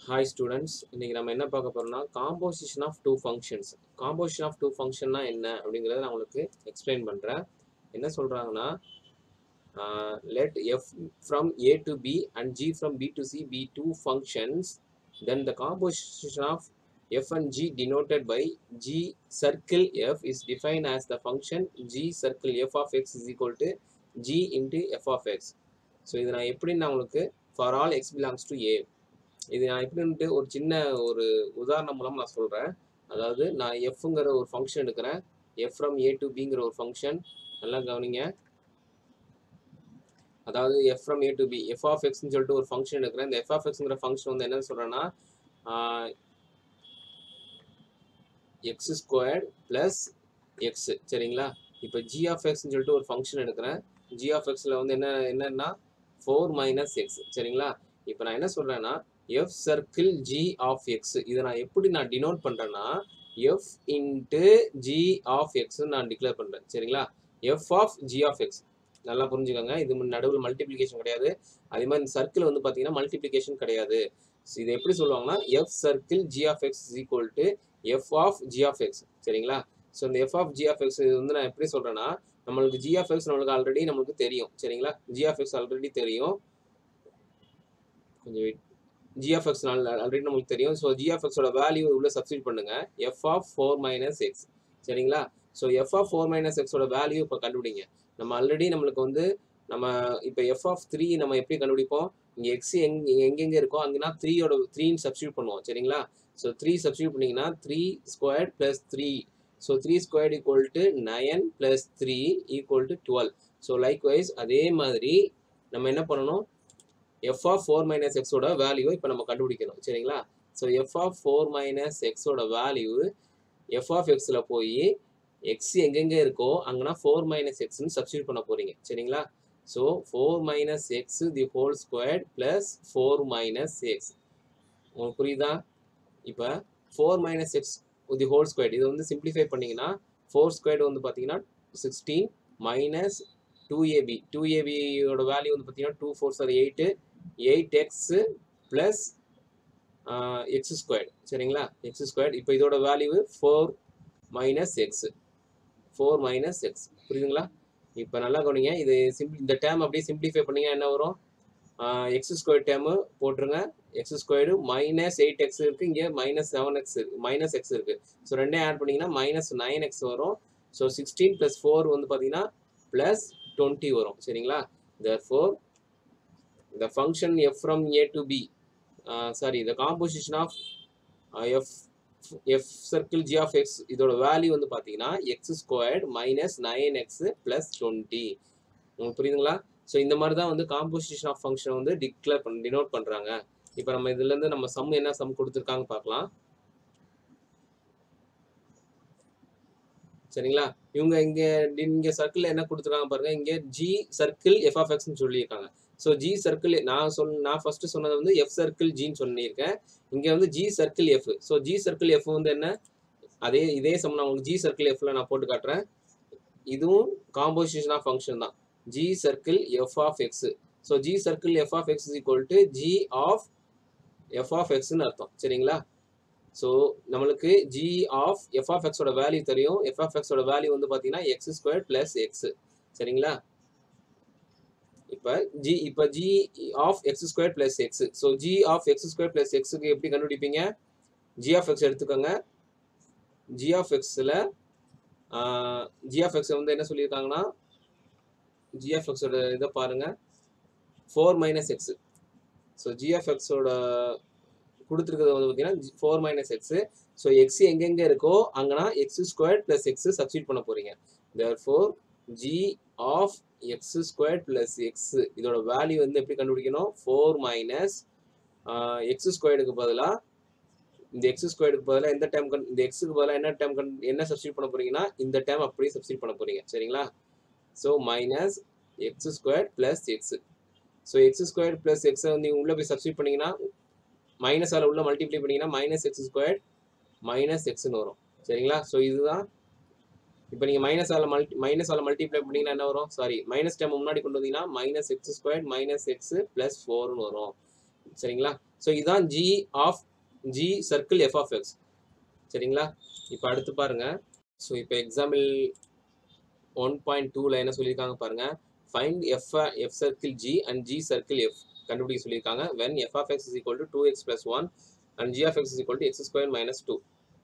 Hi students இன்னைக்கு நம்ம என்ன பார்க்க போறோம்னா composition of two functions composition of two ஃபங்க்ஷன்னா என்ன அப்படிங்கிறத நான் உங்களுக்கு எக்ஸ்பிளைன் பண்ணுறேன் என்ன சொல்கிறாங்கன்னா let f from a to b and g from b to c be two functions then the composition of f and g denoted by g circle f is defined as the function g circle f of x is equal to g into f of x so இது நான் எப்படி நான் உங்களுக்கு for all x belongs to A இது நான் எப்படின்ட்டு ஒரு சின்ன ஒரு உதாரணம் மூலம் நான் சொல்கிறேன் அதாவது நான் எஃப்ங்கிற ஒரு ஃபங்க்ஷன் எடுக்கிறேன் எஃப் ஃப்ரம் ஏ டு பிங்கிற ஒரு ஃபங்க்ஷன் நல்லா கவனிங்க அதாவது f from A to B f of எக்ஸ்னு சொல்லிட்டு ஒரு ஃபங்க்ஷன் எடுக்கிறேன் இந்த எஃப் ஆஃப் எக்ஸ்ங்கிற ஃபங்க்ஷன் வந்து என்ன சொல்கிறேன்னா எக்ஸ் ஸ்கொயர் ப்ளஸ் எக்ஸ் சரிங்களா இப்போ ஜி ஆஃப் எக்ஸ்னு சொல்லிட்டு ஒரு ஃபங்க்ஷன் எடுக்கிறேன் ஜி ஆஃப் எக்ஸில் வந்து என்ன என்னன்னா ஃபோர் மைனஸ் எக்ஸ் சரிங்களா இப்போ நான் என்ன சொல்கிறேன்னா f circle g of x இதை நான் எப்படி நான் டினோட் பண்ணுறேன்னா எஃப் இன்ட்டு ஜி ஆஃப் எக்ஸ்ன்னு நான் டிக்ளேர் பண்ணுறேன் சரிங்களா f of g of x நல்லா புரிஞ்சுக்கோங்க இது நடுவில் மல்டிப்ளிகேஷன் கிடையாது அதே மாதிரி இந்த சர்க்கிள் வந்து பார்த்தீங்கன்னா மல்டிப்ளிகேஷன் கிடையாது இது எப்படி சொல்லுவாங்கன்னா f circle g of x is equal to f of g of x சரிங்களா ஸோ இந்த f of g of x இது வந்து நான் எப்படி சொல்கிறேன்னா நம்மளுக்கு ஜி ஆஃப் எக்ஸ் நம்மளுக்கு ஆல்ரெடி நம்மளுக்கு தெரியும் சரிங்களா ஜி ஆஃப் எக்ஸ் ஆல்ரெடி தெரியும் கொஞ்சம் wait g of x already நம்மளுக்கு தெரியும் ஸோ ஜி ஆஃப் எக்ஸோட வேல்யூ உள்ள சப்ஸ்டியூட் பண்ணுங்க f of four minus x சரிங்களா so f of four minus எக்ஸோட வேல்யூ இப்போ கண்டுபிடிங்க நம்ம ஆல்ரெடி நம்மளுக்கு வந்து நம்ம இப்போ எஃப் ஆஃப் த்ரீ நம்ம எப்படி கண்டுபிடிப்போம் இங்கே எக்ஸ் எங் எங்கெங்கே இருக்கோ அங்கேனா த்ரீயோட த்ரீன்னு சப்ஸ்டியூட் பண்ணுவோம் சரிங்களா ஸோ த்ரீ சப்ஸ்டியூட் பண்ணிங்கன்னா three square plus three so three square equal to nine plus three equal to twelve so likewise அதே மாதிரி நம்ம என்ன பண்ணணும் எஃப் ஆஃப் ஃபோர் மைனஸ் எக்ஸோட வேல்யூ இப்போ நம்ம கண்டுபிடிக்கணும் சரிங்களா so f of four minus எக்ஸோட வேல்யூ எஃப் ஆஃப் எக்ஸில் போய் எக்ஸ் எங்கெங்கே இருக்கோ அங்கன்னா ஃபோர் மைனஸ் எக்ஸ்னு சப்ஸ்டியூட் பண்ண போகிறீங்க சரிங்களா so four minus x the whole square plus four minus x உங்களுக்கு புரியுதா இப்போ four minus x the whole square இது வந்து சிம்பிளிஃபை பண்ணிங்கன்னா ஃபோர் ஸ்கொயர் வந்து பார்த்தீங்கன்னா sixteen minus two AB two ஏபியோட வேல்யூ வந்து பார்த்தீங்கன்னா two four sir eight eight x plus x square சரிங்களா எக்ஸ் ஸ்கொயர் இப்போ இதோட value four minus x four minus x புரியுதுங்களா இப்போ நல்லா கவனிங்க இது சிம்பிள் இந்த டேம் அப்படியே சிம்பிளிஃபை பண்ணிங்க என்ன வரும் எக்ஸ் ஸ்கொயர் டேமு போட்டுருங்க x squared minus eight x இருக்குது இங்கே மைனஸ் செவன் எக்ஸ் இருக்குது மைனஸ் எக்ஸ் இருக்குது ஸோ ரெண்டே ஆட் பண்ணிங்கன்னா மைனஸ் நைன் எக்ஸ் வரும் ஸோ சிக்ஸ்டீன் ப்ளஸ் ஃபோர் வந்து பார்த்தீங்கன்னா ப்ளஸ் டுவெண்ட்டி வரும் சரிங்களா therefore the function f from a to b uh, sorry the composition of uh, f f circle g of x இதோட value வந்து பார்த்தீங்கன்னா x squared minus nine x plus twenty உங்களுக்கு புரியுதுங்களா so இந்த மாதிரி தான் வந்து காம்போசிஷன் ஆஃப் ஃபங்க்ஷன் வந்து டிக்ளேர் பண்ண டினோட் பண்ணுறாங்க இப்போ நம்ம இதுலேருந்து நம்ம சம் என்ன சம் கொடுத்துருக்காங்க பார்க்கலாம் சரிங்களா இவங்க இங்க இங்க சர்க்கிள் என்ன கொடுத்துருக்காங்க பாருங்க இங்க ஜி சர்க்கிள் எஃப் ஆஃப் எக்ஸ்னு சொல்லியிருக்காங்க ஸோ ஜி சர்க்கிள் நான் சொன்ன நான் ஃபர்ஸ்ட் சொன்னது வந்து எஃப் சர்க்கிள் ஜின்னு சொல்லியிருக்கேன் இங்க வந்து g circle f so g circle f வந்து என்ன அதே இதே சம் நான் உங்களுக்கு ஜி சர்க்கிள் எஃப்ல நான் போட்டு காட்டுறேன் இதுவும் காம்போசிஷன் ஆஃப் ஃபங்க்ஷன் தான் g circle f of x so g circle f of x is equal to g of f of எக்ஸ்னு அர்த்தம் சரிங்களா ஸோ நம்மளுக்கு ஜி ஆஃப் எஃப் ஆஃப் எக்ஸோட வேல்யூ தெரியும் எஃப் ஆஃப் எக்ஸோட வேல்யூ வந்து பார்த்தீங்கன்னா எக்ஸ் ஸ்கொயர் பிளஸ் எக்ஸ் சரிங்களா இப்போ ஜி இப்போ g of x square plus x so g of x square plus எக்ஸுக்கு எப்படி கண்டுபிடிப்பீங்க ஜி ஆஃப் எக்ஸ் எடுத்துக்கோங்க ஜி ஆஃப் எக்ஸில் ஜி ஆஃப் எக்ஸ் வந்து என்ன சொல்லியிருக்காங்கன்னா ஜி ஆஃப் எக்ஸோட இதை பாருங்கள் four minus x so g of எக்ஸோட கொடுத்துருக்கிறது வந்து பார்த்தீங்கன்னா four minus x so x எங்கெங்கே இருக்கோ அங்கன்னா x square plus x substitute பண்ண போகிறீங்க there four g of x square plus X இதோட வேல்யூ வந்து எப்படி கண்டுபிடிக்கணும் ஃபோர் மைனஸ் எக்ஸ் ஸ்கொயர்டுக்கு பதிலாக இந்த எக்ஸ் ஸ்கொயர்டுக்கு பதிலாக எந்த டைம் கண் இந்த எக்ஸுக்கு பதிலாக என்ன டைம் கண் என்ன சப்ஸ்டியூட் பண்ண போறீங்கன்னா இந்த டைம் அப்படியே சப்ஸ்டியூட் பண்ண போறீங்க சரிங்களா so minus x square plus x so x square plus எக்ஸை வந்து நீங்கள் உள்ளே போய் சப்ஸ்டியூட் பண்ணீங்கன்னா மைனஸால் உள்ள மல்டிப்ளை பண்ணிங்கன்னா மைனஸ் எக்ஸ் ஸ்கொயர் மைனஸ் எக்ஸ்னு வரும் சரிங்களா ஸோ இதுதான் இப்போ நீங்கள் மைனஸால் மல்டி மைனஸால் மல்டிப்ளை பண்ணிங்கன்னா என்ன வரும் சாரி மைனஸ் டைம் முன்னாடி கொண்டு வந்தீங்கன்னா minus x square minus x plus ஃபோர்னு வரும் சரிங்களா ஸோ இதான் g of g circle f of x சரிங்களா இப்போ அடுத்து பாருங்க ஸோ இப்போ எக்ஸாம்பிள் ஒன் பாயிண்ட் டூவில் என்ன சொல்லியிருக்காங்க பாருங்க find f f circle g and g circle f கண்டுபிடிக்க சொல்லியிருக்காங்க when f of x is equal to two x plus one and g of x is equal to x square minus two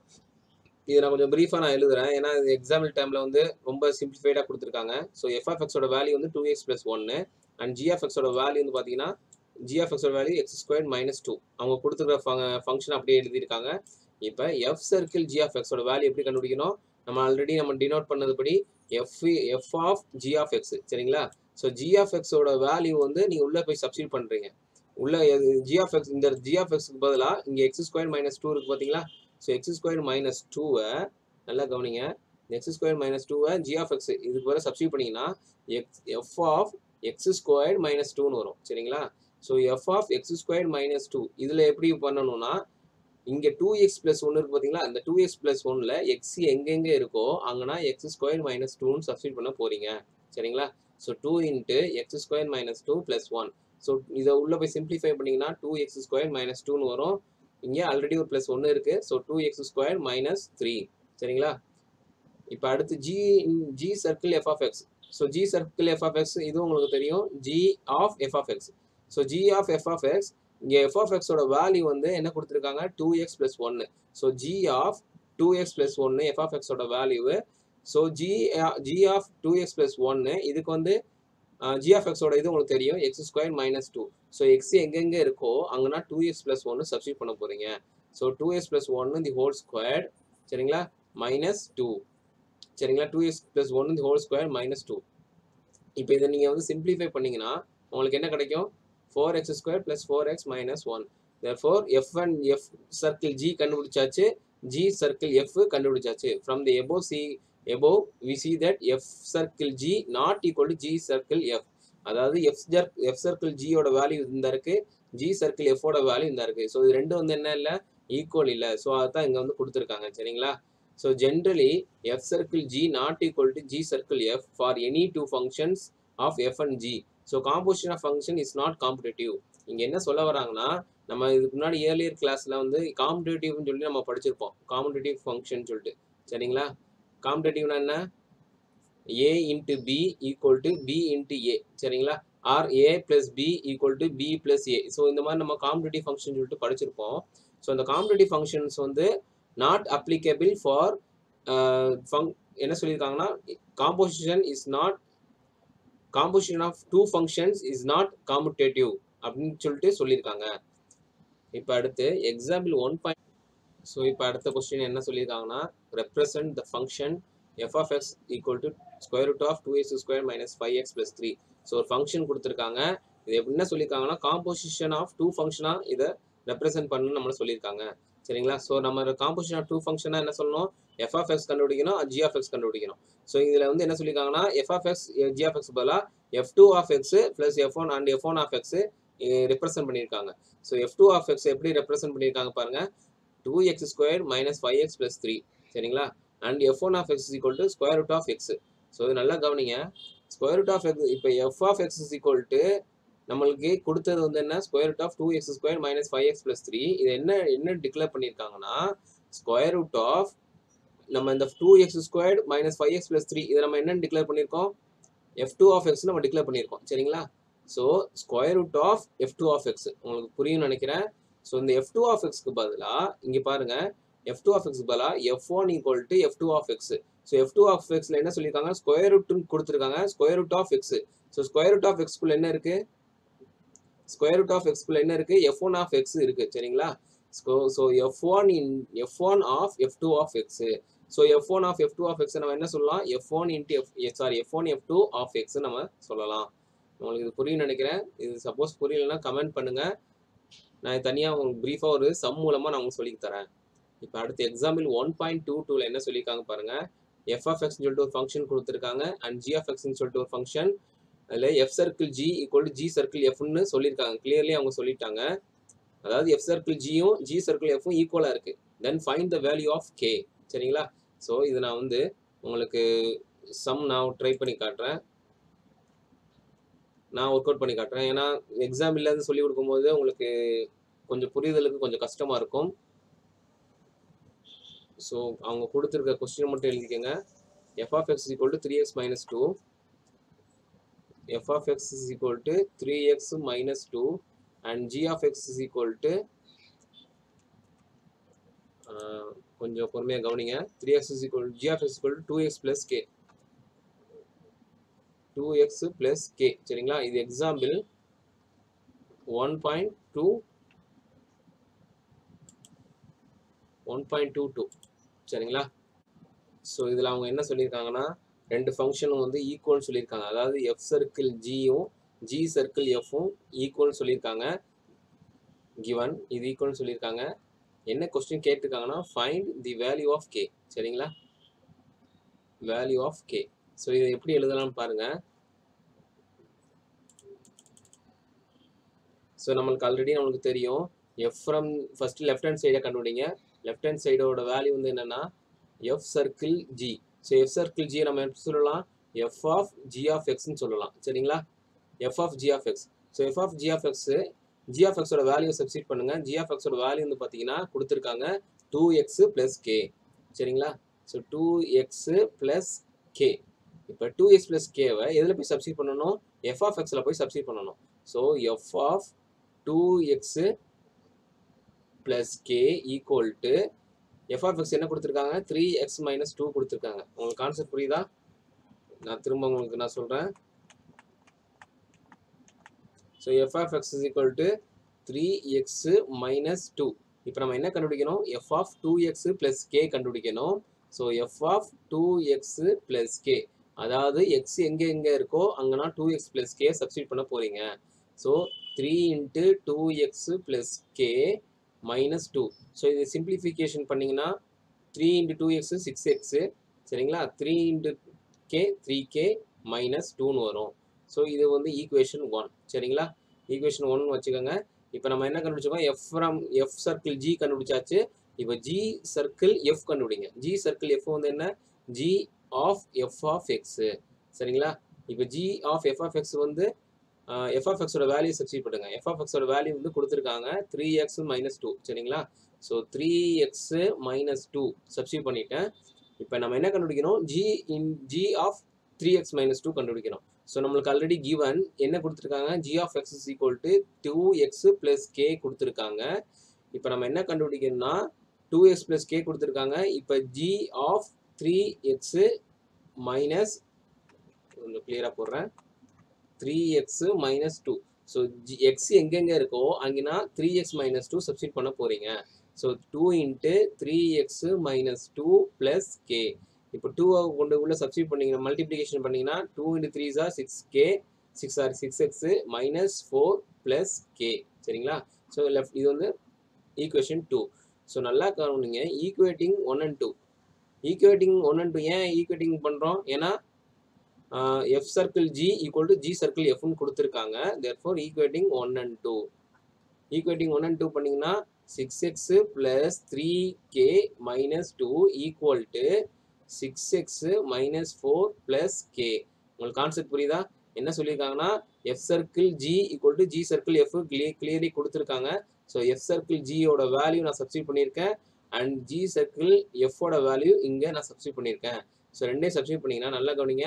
இது நான் கொஞ்சம் ப்ரீஃபாக நான் எழுதுறேன் ஏன்னா இது example டைமில் வந்து ரொம்ப சிம்பிளிஃபைடாக கொடுத்துருக்காங்க ஸோ எஃப் ஆஃப் எக்ஸோட வேல்யூ வந்து டூ எக்ஸ் ப்ளஸ் ஒன்று அண்ட் ஜி ஆஃப் எக்ஸோட வேல்யூ வந்து பார்த்தீங்கன்னா ஜி ஆஃப் எக்ஸோட value x square minus two அவங்க கொடுத்துருக்க ஃபங்க்ஷன் அப்படியே எழுதியிருக்காங்க இப்போ எஃப் சர்க்கிள் ஜி ஆஃப் எக்ஸோட வேல்யூ எப்படி கண்டுபிடிக்கணும் நம்ம ஆல்ரெடி நம்ம டினோட் பண்ணதுபடி f f of g of x சரிங்களா ஸோ ஜி ஆஃப் எக்ஸோட வேல்யூ வந்து நீங்கள் உள்ளே போய் சப்ஸ்டியூட் பண்ணுறீங்க உள்ள ஜி ஆஃப் எக்ஸ் இந்த ஜி ஆஃப் எக்ஸ்க்கு பதிலாக இங்கே எக்ஸ் ஸ்கொயர் மைனஸ் டூ இருக்குது பார்த்தீங்களா ஸோ எக்ஸ் ஸ்கொயர் மைனஸ் டூவை நல்லா கவனிங்க எக்ஸ் ஸ்கொயர் மைனஸ் டூவை ஜி ஆஃப் எக்ஸ் இதுக்கு வர சப்ஸ்டியூட் பண்ணிங்கன்னா x f of x square minus டூன்னு வரும் சரிங்களா so f of x square minus two இதில் எப்படி பண்ணணும்னா இங்கே டூ எக்ஸ் ப்ளஸ் ஒன்று இருக்குது பார்த்தீங்களா அந்த டூ எக்ஸ் ப்ளஸ் ஒன்னில் எக்ஸ் எங்கெங்கே இருக்கோ அங்கன்னா எக்ஸ் ஸ்கொயர் மைனஸ் டூன்னு சப்ஸ்டியூட் பண்ண போகிறீங்க சரிங்களா so two into x square minus two plus one ஸோ இதை உள்ளே போய் சிம்பிளிஃபை பண்ணிங்கன்னா டூ எக்ஸ் ஸ்கொயர் மைனஸ் டூன்னு வரும் இங்கே ஆல்ரெடி ஒரு ப்ளஸ் ஒன்று இருக்குது so two x square minus three சரிங்களா இப்போ அடுத்து g g circle f of x so g circle f of x இது உங்களுக்கு தெரியும் g of f of x so g of f of x இங்கே எஃப் ஆஃப் எக்ஸோட value வந்து என்ன கொடுத்துருக்காங்க டூ எக்ஸ் ப்ளஸ் ஒன்று so g of two x plus ஒன்று எஃப் ஆஃப் எக்ஸோட value so g g of two x plus ஒன்று இதுக்கு வந்து ஜி ஆஃப் எக்ஸோட இது உங்களுக்கு தெரியும் x square minus two so x எங்கெங்கே இருக்கோ அங்கன்னா டூ எக்ஸ் ப்ளஸ் ஒன்று சப்ஸ்டியூட் பண்ண போகிறீங்க ஸோ டூ எக்ஸ் ப்ளஸ் ஒன்று தி ஹோல் ஸ்கொயர் சரிங்களா மைனஸ் டூ சரிங்களா two x plus one the whole square minus two இப்போ இதை நீங்கள் வந்து சிம்பிளிஃபை பண்ணீங்கன்னா உங்களுக்கு என்ன கிடைக்கும் four x square plus four x minus one four f and f circle g கண்டுபிடிச்சாச்சு ஜி சர்க்கிள் எஃப் கண்டுபிடிச்சாச்சு from the above see above we see that f circle g not equal to g circle f அதாவது f ஜர் f circle ஜியோட value இந்த இருக்கு g circle எஃபோட value இந்த இருக்கு ஸோ இது ரெண்டும் வந்து என்ன இல்லை ஈக்குவல் இல்லை ஸோ அதுதான் இங்கே வந்து கொடுத்துருக்காங்க சரிங்களா so generally f circle g not equal to g circle f for any two functions of f and g so composition of function is not commutative இங்கே என்ன சொல்ல வராங்கன்னா நம்ம இதுக்கு முன்னாடி ஏர்லியர் கிளாஸில் வந்து காம்படேட்டிவ்னு சொல்லி நம்ம படிச்சிருப்போம் காம்படேட்டிவ் ஃபங்க்ஷன் சொல்லிட்டு சரிங்களா காம்படேட்டிவ்னா என்ன a into b equal to b into a சரிங்களா or a plus b equal to b plus a so இந்த மாதிரி நம்ம காம்படேட்டிவ் ஃபங்க்ஷன் சொல்லிட்டு படிச்சிருப்போம் ஸோ அந்த காம்படேட்டிவ் ஃபங்க்ஷன்ஸ் வந்து நாட் அப்ளிகபிள் ஃபார் ஃபங் என்ன சொல்லியிருக்காங்கன்னா composition is not composition of two functions is not commutative அப்படின்னு சொல்லிட்டு சொல்லியிருக்காங்க இப்போ அடுத்து எக்ஸாம்பிள் ஒன் பாயிண்ட் ஸோ இப்போ அடுத்த கொஸ்டின் என்ன சொல்லியிருக்காங்கன்னா represent the function f of x equal to square root of two x square minus five x plus three so ஒரு ஃபங்க்ஷன் கொடுத்துருக்காங்க இது என்ன சொல்லியிருக்காங்கன்னா காம்போசிஷன் ஆஃப் டூ ஃபங்க்ஷனாக இதை ரெப்ரசென்ட் பண்ணணும்னு நம்மளை சொல்லியிருக்காங்க சரிங்களா ஸோ நம்ம காம்போசிஷன் ஆஃப் டூ ஃபங்க்ஷனாக என்ன சொல்லணும் எஃப் ஆஃப் எக்ஸ் கண்டுபிடிக்கணும் ஜி ஆஃப் எக்ஸ் கண்டுபிடிக்கணும் ஸோ இதில் வந்து என்ன சொல்லியிருக்காங்கன்னா f of x g of x பதிலாக f two of x plus f one and f one of x represent பண்ணியிருக்காங்க so f two of x எப்படி represent பண்ணியிருக்காங்க பாருங்க two x square minus five x plus three சரிங்களா and f one of x equal to square root of x so இது நல்லா கவனிங்க square root of x இப்போ f of x is equal to நம்மளுக்கு கொடுத்தது வந்து என்ன square root of two x square minus five x plus three இது என்ன என்ன டிக்ளேர் பண்ணியிருக்காங்கன்னா ஸ்கொயர் ரூட் ஆஃப் நம்ம இந்த two x square minus five x plus three இதை நம்ம என்ன டிக்ளேர் பண்ணியிருக்கோம் எஃப் டூ ஆஃப் எக்ஸ் நம்ம டிக்ளேர் பண்ணியிருக்கோம் சரிங்களா so square root of f two of x உங்களுக்கு புரியும்னு நினைக்கிறேன் ஸோ இந்த எஃப் டூ ஆஃப் எக்ஸ்க்கு பதிலாக இங்கே பாருங்க எஃப் டூ ஆஃப் எக்ஸ்க்கு பதிலாக f one equal to f two of x so f two of எக்ஸில் என்ன சொல்லியிருக்காங்க ஸ்கொயர் ரூட்னு கொடுத்துருக்காங்க square root of x so square root of எக்ஸ்குள்ள என்ன இருக்கு ஸ்கொயர் ரூட் ஆஃப் எக்ஸ்குள்ள என்ன இருக்கு எஃப் ஒன் ஆஃப் எக்ஸ் இருக்கு சரிங்களா so f one in f one of f two of x so f one of f two of x நம்ம என்ன சொல்லலாம் f one into f sorry f one f two of x நம்ம சொல்லலாம் உங்களுக்கு இது புரியும் நினைக்கிறேன் இது சப்போஸ் புரியலன்னா கமெண்ட் பண்ணுங்க நான் தனியாக உங்களுக்கு ப்ரீஃபாக ஒரு சம் மூலமாக நான் உங்களுக்கு சொல்லி தரேன் இப்போ அடுத்து எக்ஸாம்பிள் ஒன் பாயிண்ட் டூ டூவில் என்ன சொல்லியிருக்காங்க பாருங்க எஃப் ஆஃப் எக்ஸ்னு சொல்லிட்டு ஒரு ஃபங்க்ஷன் கொடுத்துருக்காங்க அண்ட் ஜி ஆஃப் எக்ஸ்னு சொல்லிட்டு ஒரு ஃபங்க்ஷன் அதில் f circle g equal to g circle எஃப்னு சொல்லியிருக்காங்க கிளியர்லி அவங்க சொல்லிட்டாங்க அதாவது எஃப் சர்க்கிள் ஜியும் ஜி சர்க்கிள் எஃப்பும் ஈக்குவலாக இருக்குது then find the value of k சரிங்களா ஸோ இது நான் வந்து உங்களுக்கு சம் நான் ட்ரை பண்ணி காட்டுறேன் நான் ஒர்க் அவுட் பண்ணி காட்டுறேன் ஏன்னா எக்ஸாம் இல்லாத சொல்லி கொடுக்கும்போது உங்களுக்கு கொஞ்சம் புரிதலுக்கு கொஞ்சம் கஷ்டமாக இருக்கும் ஸோ அவங்க கொடுத்துருக்க கொஸ்டின் மட்டும் எழுதிக்கோங்க f of x equal to three x minus two f of x is equal to three x minus two and g of x is equal to கொஞ்சம் பொறுமையாக கவனிங்க three x is equal g of x equal to two x plus k two x plus k சரிங்களா இது example one point two one point two two சரிங்களா so இதில் அவங்க என்ன சொல்லியிருக்காங்கன்னா ரெண்டு ஃபங்க்ஷனும் வந்து ஈக்குவல்னு சொல்லியிருக்காங்க அதாவது எஃப் சர்க்கிள் ஜியும் ஜி சர்க்கிள் எஃப்பும் ஈக்குவல்னு சொல்லியிருக்காங்க கிவன் இது ஈக்குவல்னு சொல்லியிருக்காங்க என்ன கொஸ்டின் கேட்டிருக்காங்கன்னா find the value of k சரிங்களா வேல்யூ ஆஃப் கே ஸோ இதை எப்படி எழுதலாம்னு பாருங்க ஸோ நம்மளுக்கு ஆல்ரெடி நம்மளுக்கு தெரியும் f from first left hand சைடை கண்டுபிடிங்க லெஃப்ட் ஹேண்ட் சைடோட வேல்யூ வந்து என்னன்னா f circle g so f circle g நம்ம எப்படி சொல்லலாம் எஃப் ஆஃப் ஜி ஆஃப் எக்ஸ்னு சொல்லலாம் சரிங்களா f of g of x so f of g of x g of எக்ஸோட வேல்யூ சப்ஸ்டிட் பண்ணுங்க ஜி ஆஃப் எக்ஸோட வேல்யூ வந்து பார்த்தீங்கன்னா கொடுத்துருக்காங்க டூ எக்ஸ் ப்ளஸ் கே சரிங்களா so two x plus k இப்போ டூ எக்ஸ் ப்ளஸ் கேவை எதில் போய் சப்ஸ்டிட் பண்ணணும் எஃப் ஆஃப் எக்ஸில் போய் சப்ஸ்டிட் பண்ணணும் so f of two x plus k equal to f of x என்ன கொடுத்துருக்காங்க த்ரீ எக்ஸ் மைனஸ் டூ கொடுத்துருக்காங்க உங்களுக்கு கான்செப்ட் புரியுதா நான் திரும்ப உங்களுக்கு நான் சொல்கிறேன் so f of x is equal to three x minus two இப்போ நம்ம என்ன கண்டுபிடிக்கணும் F of two x plus k கண்டுபிடிக்கணும் so f of two x plus k அதாவது எக்ஸ் எங்கே எங்கே இருக்கோ அங்கன்னா two x plus k substitute பண்ண போகிறீங்க so three into two x plus k minus two so இது சிம்பிளிஃபிகேஷன் பண்ணிங்கன்னா three into two x six x சரிங்களா three into k three k minus டூன்னு வரும் ஸோ இது வந்து ஈக்குவேஷன் ஒன் சரிங்களா ஈக்குவேஷன் ஒன் வச்சுக்கோங்க இப்போ நம்ம என்ன கண்டுபிடிச்சிருக்கோம் f from f circle g கண்டுபிடிச்சாச்சு இப்போ ஜி சர்க்கிள் எஃப் கண்டுபிடிங்க ஜி சர்க்கிள் எஃப் வந்து என்ன g of f of x சரிங்களா இப்போ g of f of x வந்து எஃப் ஆஃப் எக்ஸோட வேல்யூ சப்ஸ்டிட் பண்ணுங்க எஃப் ஆஃப் எக்ஸோட வேல்யூ வந்து கொடுத்துருக்காங்க த்ரீ எக்ஸ் மைனஸ் டூ சரிங்களா so three x minus two substitute பண்ணிட்டேன் இப்போ நம்ம என்ன கண்டுபிடிக்கணும் g in g of three x minus two கண்டுபிடிக்கணும் ஸோ நம்மளுக்கு ஆல்ரெடி கிவன் என்ன கொடுத்துருக்காங்க g of x is equal to two x plus k கொடுத்துருக்காங்க இப்போ நம்ம என்ன கண்டுபிடிக்கணும்னா டூ எக்ஸ் ப்ளஸ் கே கொடுத்துருக்காங்க இப்போ g of three x minus கொஞ்சம் கிளியராக போடுறேன் three x minus two so g x எங்கெங்கே இருக்கோ அங்கேனா three x minus two substitute பண்ண போகிறீங்க so two into three x minus two plus k இப்போ டூவை கொண்டு உள்ள சப்ஸ்டிட் பண்ணிங்கன்னா மல்டிப்ளிகேஷன் பண்ணிங்கன்னா two into three sir six k six or six x minus four plus k சரிங்களா ஸோ லெஃப்ட் இது வந்து ஈக்குவேஷன் டூ ஸோ நல்லா கவனிங்க equating one and two equating one and two ஏன் ஈக்குவேட்டிங் பண்ணுறோம் ஏன்னா f circle g equal to g circle எஃப்னு கொடுத்துருக்காங்க therefore equating one and two equating one and two பண்ணிங்கன்னா six x plus three k minus two equal to six x minus four plus k உங்களுக்கு concept புரியுதா என்ன சொல்லியிருக்காங்கன்னா f circle g equal to g circle f clear clearly கொடுத்துருக்காங்க so f circle ஜியோட value நான் substitute பண்ணியிருக்கேன் and g circle எஃபோட value இங்கே நான் சப்ஸ்டியூட் பண்ணியிருக்கேன் ஸோ ரெண்டையும் சப்ஸ்டியூட் பண்ணிங்கன்னா நல்லா கவனிங்க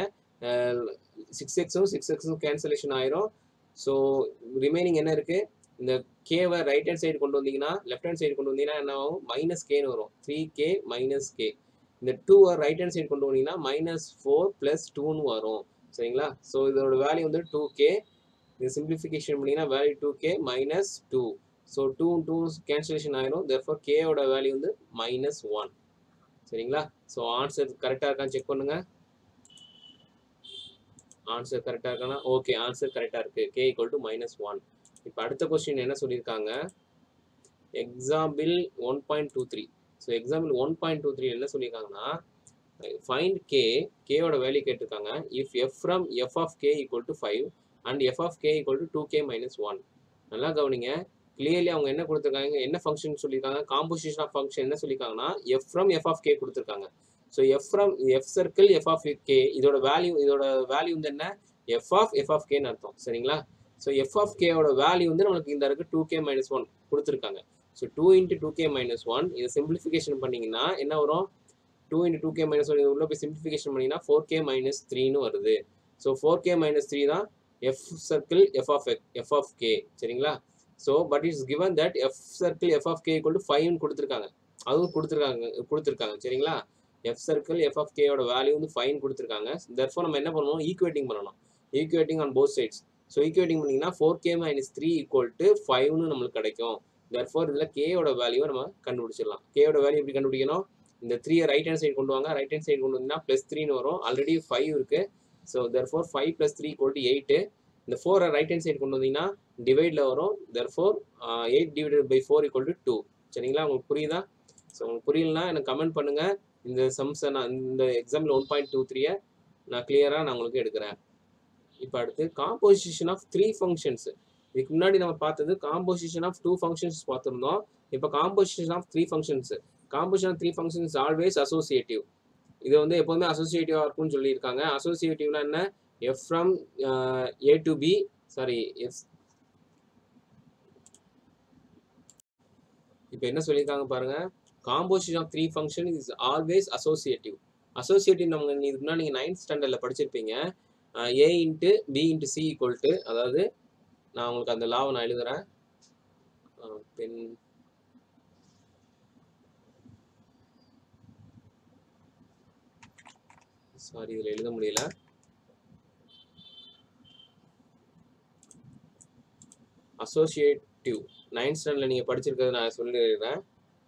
சிக்ஸ் எக்ஸும் சிக்ஸ் எக்ஸும் கேன்சலேஷன் ஆயிரும் ஸோ ரிமைனிங் என்ன இருக்குது இந்த கேவை ரைட் ஹேண்ட் சைடு கொண்டு வந்தீங்கன்னா லெஃப்ட் ஹேண்ட் சைடு கொண்டு வந்தீங்கன்னா என்ன ஆகும் மைனஸ் கேன்னு வரும் த்ரீ கே மைனஸ் கே இந்த டூவை ரைட் ஹேண்ட் சைடு கொண்டு வந்தீங்கன்னா மைனஸ் ஃபோர் ப்ளஸ் டூன்னு வரும் சரிங்களா ஸோ இதோட வேல்யூ வந்து டூ கே இது சிம்பிளிஃபிகேஷன் பண்ணிங்கன்னா value two K minus two so two two cancellation ஆயிரும் தெர்ஃபோர் கேவோட வேல்யூ வந்து மைனஸ் ஒன் சரிங்களா ஸோ ஆன்சர் கரெக்டாக இருக்கான்னு செக் பண்ணுங்கள் ஆன்சர் கரெக்டாக இருக்கானா ஓகே ஆன்சர் கரெக்டாக இருக்குது k equal to minus one இப்போ அடுத்த கொஸ்டின் என்ன சொல்லியிருக்காங்க example one point two three so example one point two three என்ன சொல்லியிருக்காங்கன்னா ஃபைண்ட் கே கேயோட வேல்யூ கேட்டிருக்காங்க if f from f of k equal to five and f of k equal to two K minus one நல்லா கவனிங்க clearly அவங்க என்ன கொடுத்துருக்காங்க என்ன ஃபங்க்ஷன் சொல்லியிருக்காங்க காம்போசிஷன் ஆஃப் ஃபங்க்ஷன் என்ன சொல்லியிருக்காங்கன்னா f from f of k கொடுத்துருக்காங்க so f from f circle f of k இதோட வேல்யூ இதோட வேல்யூ வந்து என்ன எஃப் ஆஃப் எஃப் ஆஃப் கேன்னு அர்த்தம் சரிங்களா ஸோ எஃப் ஆஃப் கேவோட வேல்யூ வந்து நம்மளுக்கு இந்த இருக்கு டூ கே மைனஸ் ஒன் கொடுத்துருக்காங்க so two into two K minus one இதை சிம்பிளிஃபிகேஷன் பண்ணிங்கன்னா என்ன வரும் two into two K minus one இது உள்ள போய் சிம்பிளிஃபிகேஷன் பண்ணிங்கன்னா ஃபோர் கே மைனஸ் த்ரீன்னு வருது so four K minus three தான் f circle f of f of k சரிங்களா so but it's given that f circle f of k equal to ஃபைவ்னு கொடுத்துருக்காங்க அதுவும் கொடுத்துருக்காங்க கொடுத்துருக்காங்க சரிங்களா எஃப் சர்க்கிள் எஃப் ஆஃப் கேயோட வேல்யூ வந்து ஃபைன் கொடுத்துருக்காங்க தர்ஃபோர் நம்ம என்ன பண்ணணும் ஈக்குவேட்டிங் பண்ணணும் equating on both sides so equating பண்ணிங்கன்னா four K minus three equal to ஃபைவ்னு நம்மளுக்கு கிடைக்கும் தர்ஃபோர் இதில் கேயோட வேல்யூவை நம்ம கண்டுபிடிச்சிடலாம் கேயோட வேல்யூ எப்படி கண்டுபிடிக்கணும் இந்த த்ரீயை ரைட் ஹேண்ட் சைடு கொண்டு வாங்க ரைட் ஹேண்ட் சைடு கொண்டு வந்தீங்கன்னா ப்ளஸ் த்ரீன்னு வரும் ஆல்ரெடி ஃபைவ் இருக்கு so therefore five plus three equal to eight இந்த ஃபோரை ரைட் ஹேண்ட் சைடு கொண்டு வந்தீங்கன்னா டிவைடில் வரும் therefore eight divided by four equal to two சரிங்களா உங்களுக்கு புரியுதா ஸோ உங்களுக்கு புரியலனா எனக்கு கமெண்ட் பண்ணுங்க இந்த சம்ஸை நான் இந்த எக்ஸாம்பிள் ஒன் பாயிண்ட் டூ த்ரீயை நான் கிளியராக நான் உங்களுக்கு எடுக்கிறேன் இப்போ அடுத்து காம்போசிஷன் ஆஃப் த்ரீ ஃபங்க்ஷன்ஸ் இதுக்கு முன்னாடி நம்ம பார்த்தது காம்போசிஷன் ஆஃப் டூ ஃபங்க்ஷன்ஸ் பார்த்துருந்தோம் இப்போ composition of three functions composition of three functions always associative இது வந்து எப்போதுமே அசோசியேட்டிவாக இருக்கும்னு சொல்லியிருக்காங்க அசோசியேட்டிவ்னா என்ன f from A to B sorry f இப்போ என்ன சொல்லியிருக்காங்க பாருங்க composition of three function is always associative associative நம்ம இதுக்கு முன்னாடி நீங்கள் நைன்த் ஸ்டாண்டர்டில் படிச்சிருப்பீங்க a into b into c equal to அதாவது நான் உங்களுக்கு அந்த லாவை நான் எழுதுறேன் பென் சாரி இதில் எழுத முடியல அசோசியேட்டிவ் நைன்த் ஸ்டாண்டர்டில் நீங்கள் படிச்சிருக்கிறது நான் சொல்லிடுறேன்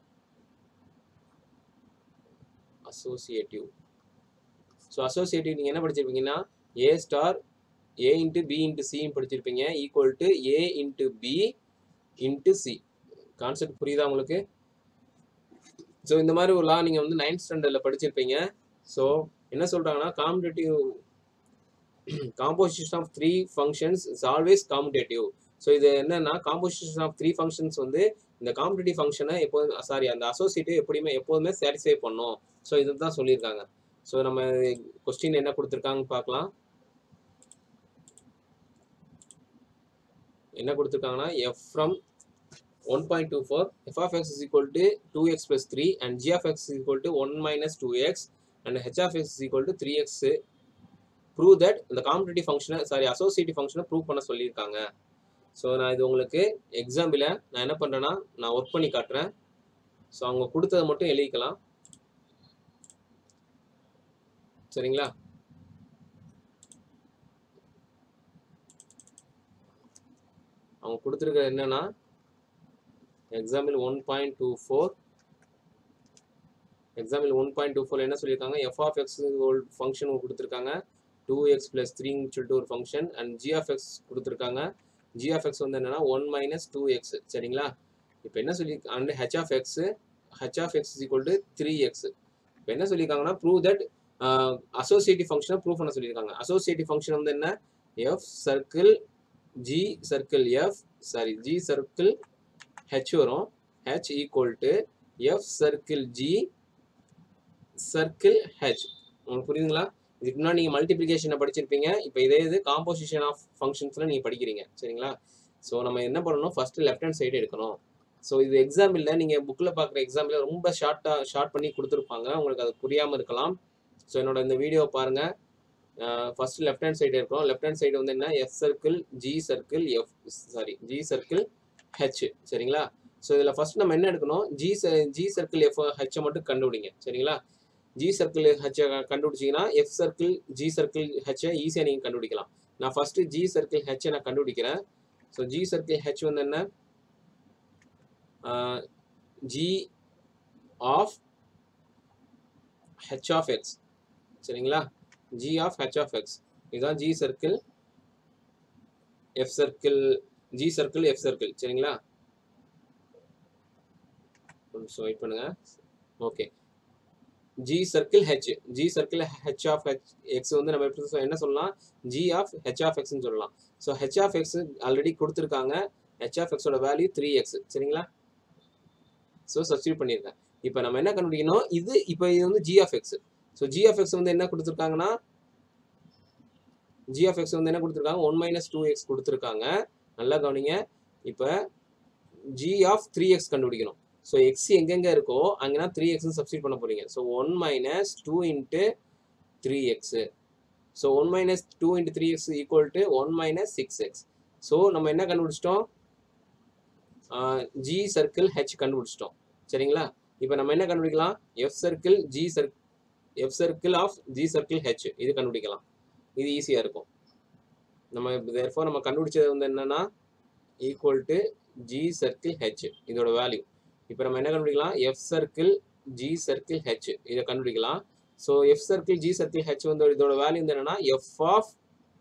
அசோசியேட்டிவ் ஸோ அசோசியேட்டிவ் நீங்கள் என்ன படிச்சிருப்பீங்கன்னா a star a into b into சின்னு படிச்சிருப்பீங்க equal to a into b into c concept புரியுதா உங்களுக்கு ஸோ இந்த மாதிரி ஒரு லா நீங்கள் வந்து நைன்த் ஸ்டாண்டர்டில் படிச்சிருப்பீங்க ஸோ என்ன சொல்கிறாங்கன்னா competitive composition of three functions is always competitive so இது என்னன்னா காம்போசிஷன் ஆஃப் த்ரீ ஃபங்க்ஷன்ஸ் வந்து இந்த காம்படேட்டிவ் ஃபங்க்ஷனை எப்போதும் சாரி அந்த அசோசியேட்டிவ் எப்படியுமே எப்போதுமே சாட்டிஸ்ஃபை பண்ணும் ஸோ இதுதான் சொல்லியிருக்காங்க ஸோ நம்ம கொஸ்டின் என்ன கொடுத்துருக்காங்கன்னு பார்க்கலாம் என்ன கொடுத்துருக்காங்கன்னா f from one point two four f of x is equal to two x plus three and g of x is equal to one minus two x and h of x is equal to three x prove that இந்த competitive ஃபங்க்ஷனை sorry associative ஃபங்க்ஷனை prove பண்ண சொல்லியிருக்காங்க so நான் இது உங்களுக்கு எக்ஸாம்பிள நான் என்ன பண்ணுறேன்னா நான் ஒர்க் பண்ணி காட்டுறேன் ஸோ அவங்க கொடுத்ததை மட்டும் எழுதிக்கலாம் சரிங்களா அவங்க கொடுத்துருக்க என்னன்னா example one point two four example one point two four என்ன சொல்லியிருக்காங்க எஃப் ஆஃப் எக்ஸ் ஃபங்க்ஷன் கொடுத்துருக்காங்க டூ எக்ஸ் பிளஸ் த்ரீன்னு சொல்லிட்டு ஒரு function and g of x கொடுத்துருக்காங்க ஜி ஆஃப் எக்ஸ் வந்து என்னன்னா ஒன் மைனஸ் டூ எக்ஸ் சரிங்களா இப்போ என்ன சொல்லி and h of x h of x equal to three x இப்போ என்ன சொல்லியிருக்காங்கன்னா ப்ரூவ் தட் அசோசியேட்டிவ் ஃபங்க்ஷனை ப்ரூவ் பண்ண சொல்லியிருக்காங்க அசோசியேட்டிவ் ஃபங்க்ஷன் வந்து என்ன f circle g circle f sorry g circle h வரும் h equal to f circle g circle h உங்களுக்கு புரியுதுங்களா இதுக்கு முன்னாடி நீங்கள் மல்டிப்ளிகேஷனை படிச்சிருப்பீங்க இப்போ இதே இது காம்போசிஷன் ஆஃப் ஃபங்க்ஷன்ஸில் நீங்கள் படிக்கிறீங்க சரிங்களா ஸோ நம்ம என்ன பண்ணணும் ஃபஸ்ட்டு லெஃப்ட் ஹேண்ட் சைடு எடுக்கணும் ஸோ இது எக்ஸாம்பிளில் நீங்கள் புக்கில் பார்க்குற எக்ஸாம்பிளில் ரொம்ப ஷார்ட்டாக ஷார்ட் பண்ணி கொடுத்துருப்பாங்க உங்களுக்கு அது புரியாமல் இருக்கலாம் ஸோ என்னோட இந்த வீடியோ பாருங்கள் ஃபர்ஸ்ட் லெஃப்ட் ஹேண்ட் சைடு இருக்கும் லெஃப்ட் ஹேண்ட் சைடு வந்து என்ன f circle g circle f sorry g circle h சரிங்களா ஸோ இதில் ஃபர்ஸ்ட் நம்ம என்ன எடுக்கணும் ஜி ஜி சர்க்கிள் எஃப் ஹெச்சை மட்டும் கண்டுபிடிங்க சரிங்களா ஜி சர்க்கிள் ஹெச்சை கண்டுபிடிச்சிங்கன்னா எஃப் சர்க்கிள் ஜி சர்க்கிள் ஹெச்சை ஈஸியாக நீங்கள் கண்டுபிடிக்கலாம் நான் ஃபஸ்ட்டு ஜி சர்க்கிள் ஹெச்சை நான் கண்டுபிடிக்கிறேன் ஸோ ஜி சர்க்கிள் ஹெச் வந்து என்ன g of h of x சரிங்களா g of h of x இதுதான் g circle f circle g circle f circle சரிங்களா கொஞ்சம் வெயிட் பண்ணுங்க okay g circle h g circle h of h x வந்து நம்ம எப்படி சொ- என்ன சொல்லலாம் ஜி ஆஃப் ஹெச் ஆஃப் எக்ஸ்னு சொல்லலாம் so h of x already கொடுத்துருக்காங்க ஹெச் ஆஃப் எக்ஸோட வேல்யூ த்ரீ எக்ஸ் சரிங்களா ஸோ சப்ஸ்டியூட் பண்ணியிருக்கேன் இப்போ நம்ம என்ன கண்டுபிடிக்கணும் இது இப்போ இது வந்து g of x so g of x வந்து என்ன கொடுத்துருக்காங்கன்னா ஜி ஆஃப் எக்ஸ் வந்து என்ன கொடுத்துருக்காங்க ஒன் மைனஸ் டூ எக்ஸ் கொடுத்துருக்காங்க நல்லா கவனிங்க இப்போ ஜி ஆஃப் த்ரீ எக்ஸ் கண்டுபிடிக்கணும் ஸோ எக்ஸ் எங்கெங்கே இருக்கோ அங்கேனா த்ரீ எக்ஸ்னு சப்ஸ்டிட் பண்ண போறீங்க so one minus two into three x so one minus two into three x equal to one minus six x so நம்ம என்ன கண்டுபிடிச்சிட்டோம் ஜி சர்க்கிள் ஹெச் கண்டுபிடிச்சிட்டோம் சரிங்களா இப்போ நம்ம என்ன கண்டுபிடிக்கலாம் f circle g circle f circle of g circle h இது கண்டுபிடிக்கலாம் இது ஈஸியாக இருக்கும் நம்ம தேர்ஃபோர் நம்ம கண்டுபிடிச்சது வந்து என்னன்னா equal to g circle h இதோட வேல்யூ இப்போ நம்ம என்ன கண்டுபிடிக்கலாம் f circle g circle h இதை கண்டுபிடிக்கலாம் so f circle g circle h வந்து இதோட வேல்யூ வந்து என்னன்னா f of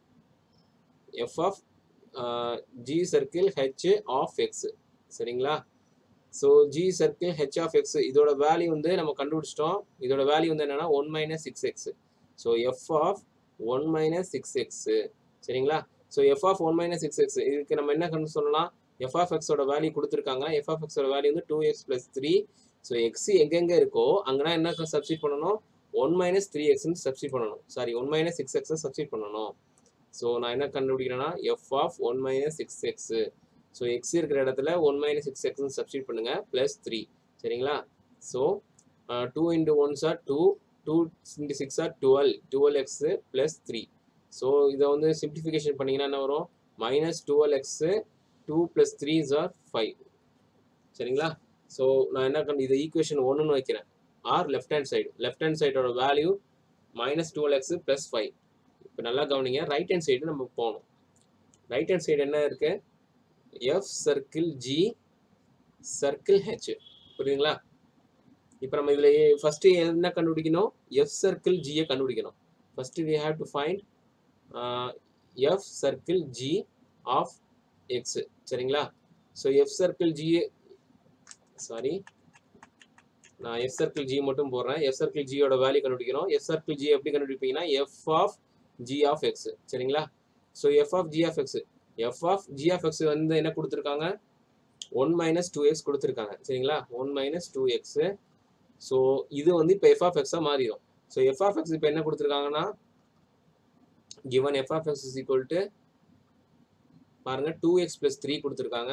f of g circle h of x சரிங்களா so g circle h of x இதோட வேல்யூ வந்து நம்ம கண்டுபிடிச்சிட்டோம் இதோட வேல்யூ வந்து என்னன்னா one minus six x so f of one minus six x சரிங்களா so f of one minus six x இதுக்கு நம்ம என்ன கண்டு சொல்லலாம் எஃப் ஆஃப் எக்ஸோட வேல்யூ கொடுத்துருக்காங்க எஃப் ஆஃப் எக்ஸோட வேல்யூ வந்து two x plus three so x எங்கெங்கே இருக்கோ அங்கன்னா என்ன சப்ஸ்டிட் பண்ணணும் ஒன் மைனஸ் த்ரீ எக்ஸ்னு சப்ஸ்டிட் பண்ணணும் சாரி ஒன் மைனஸ் சிக்ஸ் எக்ஸை சப்ஸ்டிட் பண்ணணும் ஸோ நான் என்ன கண்டுபிடிக்கிறேன்னா f of one minus six x so x இருக்கிற இடத்துல ஒன் மைனஸ் சிக்ஸ் எக்ஸ்னு சப்ஸ்டிட் பண்ணுங்க ப்ளஸ் த்ரீ சரிங்களா so two into ones are two two into six are twelve twelve x plus three so இதை வந்து சிம்பிளிஃபிகேஷன் பண்ணிங்கன்னா என்ன வரும் minus twelve x two plus three is are five சரிங்களா so நான் என்ன கண்டு இதை ஈக்குவேஷன் ஒன்றுன்னு வைக்கிறேன் or left hand side left hand சைடோட value minus twelve x plus five இப்போ நல்லா கவனிங்க ரைட் ஹேண்ட் சைடு நம்ம போகணும் ரைட் ஹேண்ட் சைடு என்ன இருக்கு f circle g circle h புரியுதுங்களா இப்போ நம்ம இதில் ஃபஸ்ட்டு என்ன கண்டுபிடிக்கணும் எஃப் சர்க்கிள் ஜியை கண்டுபிடிக்கணும் first we have to find f circle g of x சரிங்களா so f circle g sorry நான் எஃப் சர்க்கிள் ஜி மட்டும் போடுறேன் எஃப் சர்க்கிள் ஜியோட வேல்யூ கண்டுபிடிக்கணும் எஃப் சர்க்கிள் ஜி எப்படி கண்டுபிடிப்பீங்கன்னா f of g of x சரிங்களா so f of g of x f of g of x வந்து என்ன கொடுத்துருக்காங்க ஒன் மைனஸ் டூ எக்ஸ் கொடுத்துருக்காங்க சரிங்களா one minus two x so இது வந்து இப்போ எஃப் ஆஃப் எக்ஸாக மாறிடும் ஸோ எஃப் ஆஃப் எக்ஸ் இப்போ என்ன கொடுத்துருக்காங்கன்னா given f of x is equal to பாருங்க டூ எக்ஸ் ப்ளஸ் த்ரீ கொடுத்துருக்காங்க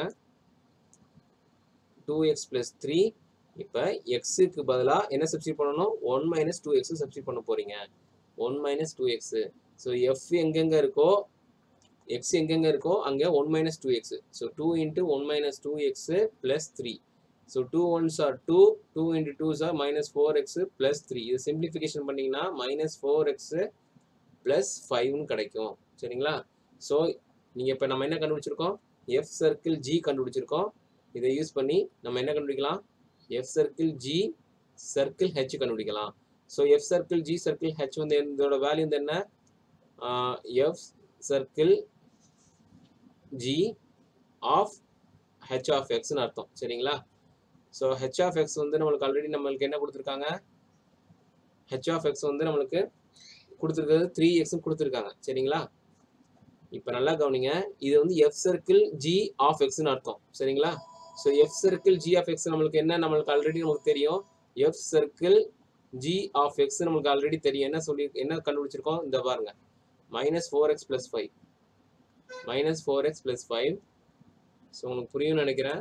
டூ எக்ஸ் ப்ளஸ் த்ரீ இப்போ எக்ஸுக்கு பதிலாக என்ன சப்ஸ்டிட் பண்ணணும் one minus two x substitute பண்ண போறீங்க one minus two x so f எங்கெங்கே இருக்கோ எக்ஸ் எங்கெங்கே இருக்கோ அங்கே one minus two x so two into one minus two x plus three so two ones are two two into twos are minus four x plus three இது simplification பண்ணிங்கன்னா minus four x plus ஃபைவ்னு கிடைக்கும் சரிங்களா so நீங்கள் இப்போ நம்ம என்ன கண்டுபிடிச்சிருக்கோம் எஃப் சர்க்கிள் ஜி கண்டுபிடிச்சிருக்கோம் இதை யூஸ் பண்ணி நம்ம என்ன கண்டுபிடிக்கலாம் f circle g circle h கண்டுபிடிக்கலாம் so f circle g circle h வந்து இதோட வேல்யூ வந்து என்ன f circle g of h of எக்ஸ்னு அர்த்தம் சரிங்களா ஸோ ஹெச் ஆஃப் எக்ஸ் வந்து நம்மளுக்கு ஆல்ரெடி நம்மளுக்கு என்ன கொடுத்துருக்காங்க ஹெச் ஆஃப் எக்ஸ் வந்து நம்மளுக்கு கொடுத்துருக்கிறது த்ரீ எக்ஸும் கொடுத்துருக்காங்க சரிங்களா இப்போ நல்லா கவனிங்க இது வந்து எஃப் சர்க்கிள் ஜி ஆஃப் எக்ஸ்னு அர்த்தம் சரிங்களா so f circle g of x நம்மளுக்கு என்ன நம்மளுக்கு ஆல்ரெடி நமக்கு தெரியும் f circle g of x நம்மளுக்கு ஆல்ரெடி தெரியும் என்ன சொல்லி என்ன கண்டுபிடிச்சிருக்கோம் இந்த பாருங்க minus four x plus five minus four x plus five so உங்களுக்கு புரியும்னு நினைக்கிறேன்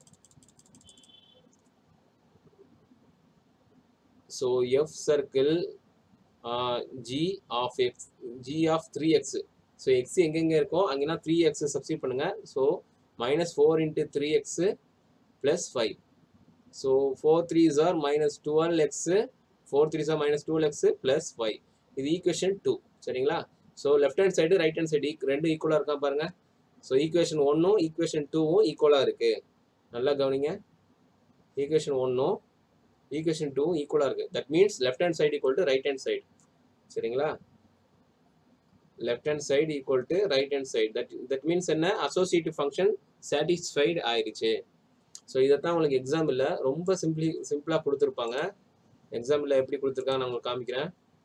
so f circle g of x g of three x so x எங்கெங்கே இருக்கோ அங்கேனா த்ரீ எக்ஸ் சப்ஸ்டிட் பண்ணுங்க so minus four into three x plus five so four three are minus twelve x four three are minus twelve x plus five இது equation two சரிங்களா so left hand side right hand side ரெண்டு ஈக்குவலாக இருக்கா பாருங்க so equation ஒன்றும் equation டூவும் ஈக்குவலாக இருக்குது நல்லா கவனிங்க ஈக்குவேஷன் ஒன்றும் ஈக்குவேஷன் டூ ஈக்குவலாக இருக்குது that means left hand side equal to right hand side சரிங்களா left hand side equal to right hand side that that means என்ன அசோசியேட்டிவ் ஃபங்க்ஷன் சாட்டிஸ்ஃபைடு ஆயிடுச்சு ஸோ இதைத்தான் உங்களுக்கு எக்ஸாம்பிளில் ரொம்ப சிம்பிளி சிம்பிளாக கொடுத்துருப்பாங்க எக்ஸாம்பிளில் எப்படி கொடுத்துருக்காங்க நான் உங்களுக்கு காமிக்கிறேன்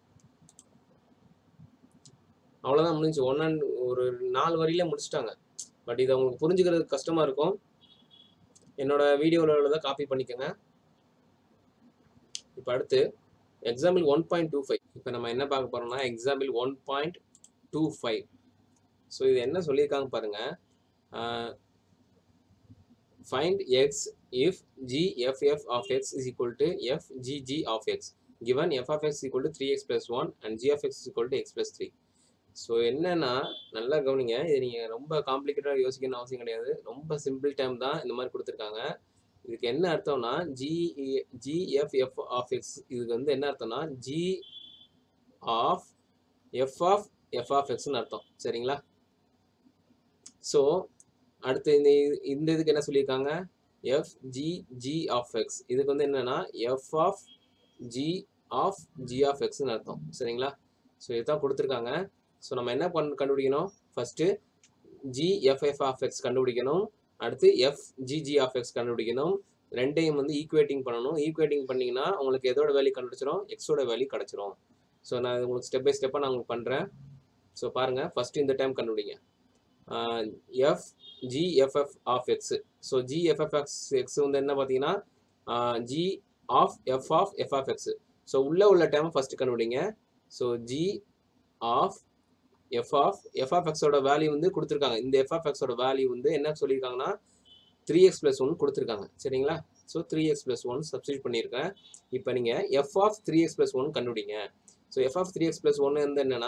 அவ்வளோதான் முடிஞ்சு ஒன் அண்ட் ஒரு நாலு வரியில முடிச்சிட்டாங்க பட் இதை உங்களுக்கு புரிஞ்சுக்கிறது கஷ்டமாக இருக்கும் என்னோட வீடியோவில் உள்ளதை காப்பி பண்ணிக்கோங்க இப்போ அடுத்து example one point two five இப்போ நம்ம என்ன பார்க்க போறோம்னா example one point two five so இது என்ன சொல்லியிருக்காங்க பாருங்க find x if g f f of x is equal to f g g of x given f of x equal to 3x plus 1 and g of x is equal to x plus 3 so என்னன்னா நல்லா கவனிங்க இது நீங்கள் ரொம்ப காம்ப்ளிகேட்டடாக யோசிக்கணும்னு அவசியம் கிடையாது ரொம்ப simple time தான் இந்த மாதிரி கொடுத்துருக்காங்க இதுக்கு என்ன அர்த்தம்னா g g f f of x இதுக்கு வந்து என்ன அர்த்தம்னா g of f of f of எக்ஸ்னு அர்த்தம் சரிங்களா ஸோ அடுத்து இந்த இந்த இதுக்கு என்ன சொல்லியிருக்காங்க f g g of x இதுக்கு வந்து என்னன்னா f of g of g of எக்ஸ்னு அர்த்தம் சரிங்களா ஸோ இதுதான் கொடுத்துருக்காங்க ஸோ நம்ம என்ன பண்ண கண்டுபிடிக்கணும் first g f f of x கண்டுபிடிக்கணும் அடுத்து எஃப் ஜிஜி ஆஃப் எக்ஸ் கண்டுபிடிக்கணும் ரெண்டையும் வந்து ஈக்குவேட்டிங் பண்ணணும் ஈக்குவேட்டிங் பண்ணிங்கன்னா உங்களுக்கு எதோட வேல்யூ கண்டுபிடிச்சிரும் எக்ஸோட வேல்யூ கிடச்சிரும் ஸோ நான் இது உங்களுக்கு ஸ்டெப் பை ஸ்டெப்பாக நான் உங்களுக்கு பண்ணுறேன் ஸோ பாருங்கள் ஃபஸ்ட்டு இந்த டைம் கண்டுபிடிங்க f g f f of x so g f f x x வந்து என்ன பார்த்தீங்கன்னா g of f of f of x so உள்ளே உள்ள டைம் ஃபஸ்ட்டு கண்டுபிடிங்க so g of f of f of எக்ஸோட வேல்யூ வந்து கொடுத்துருக்காங்க இந்த எஃப் ஆஃப் எக்ஸோட வேல்யூ வந்து என்ன சொல்லியிருக்காங்கன்னா த்ரீ எக்ஸ் ப்ளஸ் ஒன் கொடுத்துருக்காங்க சரிங்களா so three x plus one substitute பண்ணியிருக்கேன் இப்போ நீங்கள் f of three x plus one கண்டுபிடிங்க so f of three x plus ஒன்று வந்து என்னென்னா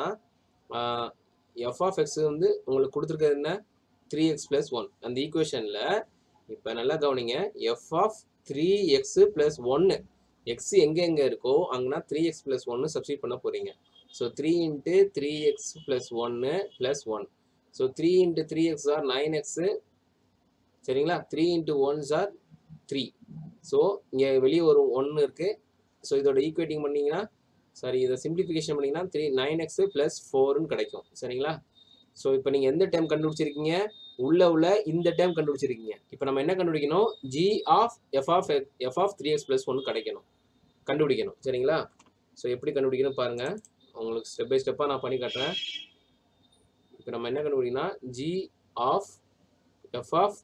எஃப் ஆஃப் எக்ஸ் வந்து உங்களுக்கு கொடுத்துருக்கிறது என்ன த்ரீ எக்ஸ் ப்ளஸ் ஒன் அந்த ஈக்குவேஷனில் இப்போ நல்லா கவனிங்க f of three x plus ஒன்று எக்ஸ் எங்கே எங்கே இருக்கோ அங்கன்னா த்ரீ எக்ஸ் ப்ளஸ் ஒன்று சப்ஸ்டியூட் பண்ண போகிறீங்க so three into three x plus ஒன்று plus one so three into three x are nine x சரிங்களா three into ones are three so இங்கே வெளியே ஒரு ஒன்று இருக்குது ஸோ இதோட ஈக்குவேட்டிங் பண்ணிங்கன்னா சாரி இதை சிம்பிளிஃபிகேஷன் பண்ணிங்கன்னா த்ரீ நைன் எக்ஸு ப்ளஸ் ஃபோர்னு கிடைக்கும் சரிங்களா ஸோ இப்போ நீங்கள் எந்த டைம் கண்டுபிடிச்சிருக்கீங்க உள்ள உள்ள இந்த டைம் கண்டுபிடிச்சிருக்கீங்க இப்போ நம்ம என்ன கண்டுபிடிக்கணும் g of f of f of three x plus ஒன்று கிடைக்கணும் கண்டுபிடிக்கணும் சரிங்களா ஸோ எப்படி கண்டுபிடிக்கணும் பாருங்கள் உங்களுக்கு ஸ்டெப் பை ஸ்டெப்பாக நான் பண்ணி காட்டுறேன் இப்போ நம்ம என்ன கண்டுபிடிக்கணும்னா g of f of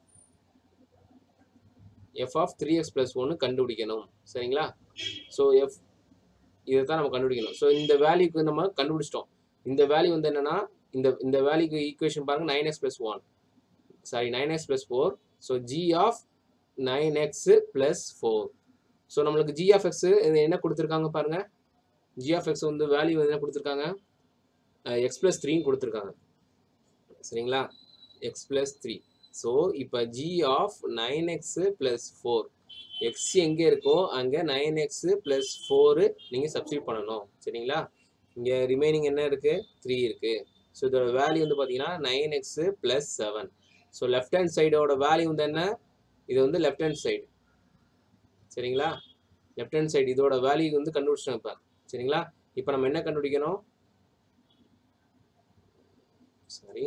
f of three x plus ஒன்று கண்டுபிடிக்கணும் சரிங்களா ஸோ எஃப் இதை தான் நம்ம கண்டுபிடிக்கணும் ஸோ இந்த வேல்யூக்கு நம்ம கண்டுபிடிச்சிட்டோம் இந்த வேல்யூ வந்து என்னன்னா இந்த இந்த வேல்யூக்கு ஈக்குவேஷன் பாருங்க nine x plus one sorry nine x plus four so g of nine x plus four so நம்மளுக்கு ஜி ஆஃப் எக்ஸ் என்ன கொடுத்துருக்காங்க பாருங்க ஜி ஆஃப் எக்ஸ் வந்து வேல்யூ என்ன கொடுத்துருக்காங்க எக்ஸ் ப்ளஸ் த்ரீன்னு கொடுத்துருக்காங்க சரிங்களா எக்ஸ் ப்ளஸ் த்ரீ ஸோ இப்போ g of nine x plus four x எங்கே இருக்கோ அங்கே நைன் எக்ஸு ப்ளஸ் ஃபோரு நீங்கள் சப்ஸ்டியூட் பண்ணணும் சரிங்களா இங்கே ரிமைனிங் என்ன இருக்குது த்ரீ இருக்குது ஸோ இதோட வேல்யூ வந்து பார்த்தீங்கன்னா nine x plus seven so left hand சைடோட வேல்யூ வந்து என்ன இது வந்து லெஃப்ட் ஹேண்ட் சைடு சரிங்களா லெஃப்ட் ஹேண்ட் சைடு இதோட வேல்யூ வந்து கண்டுபிடிச்சிட்டோம் இப்போ சரிங்களா இப்போ நம்ம என்ன கண்டுபிடிக்கணும் சாரி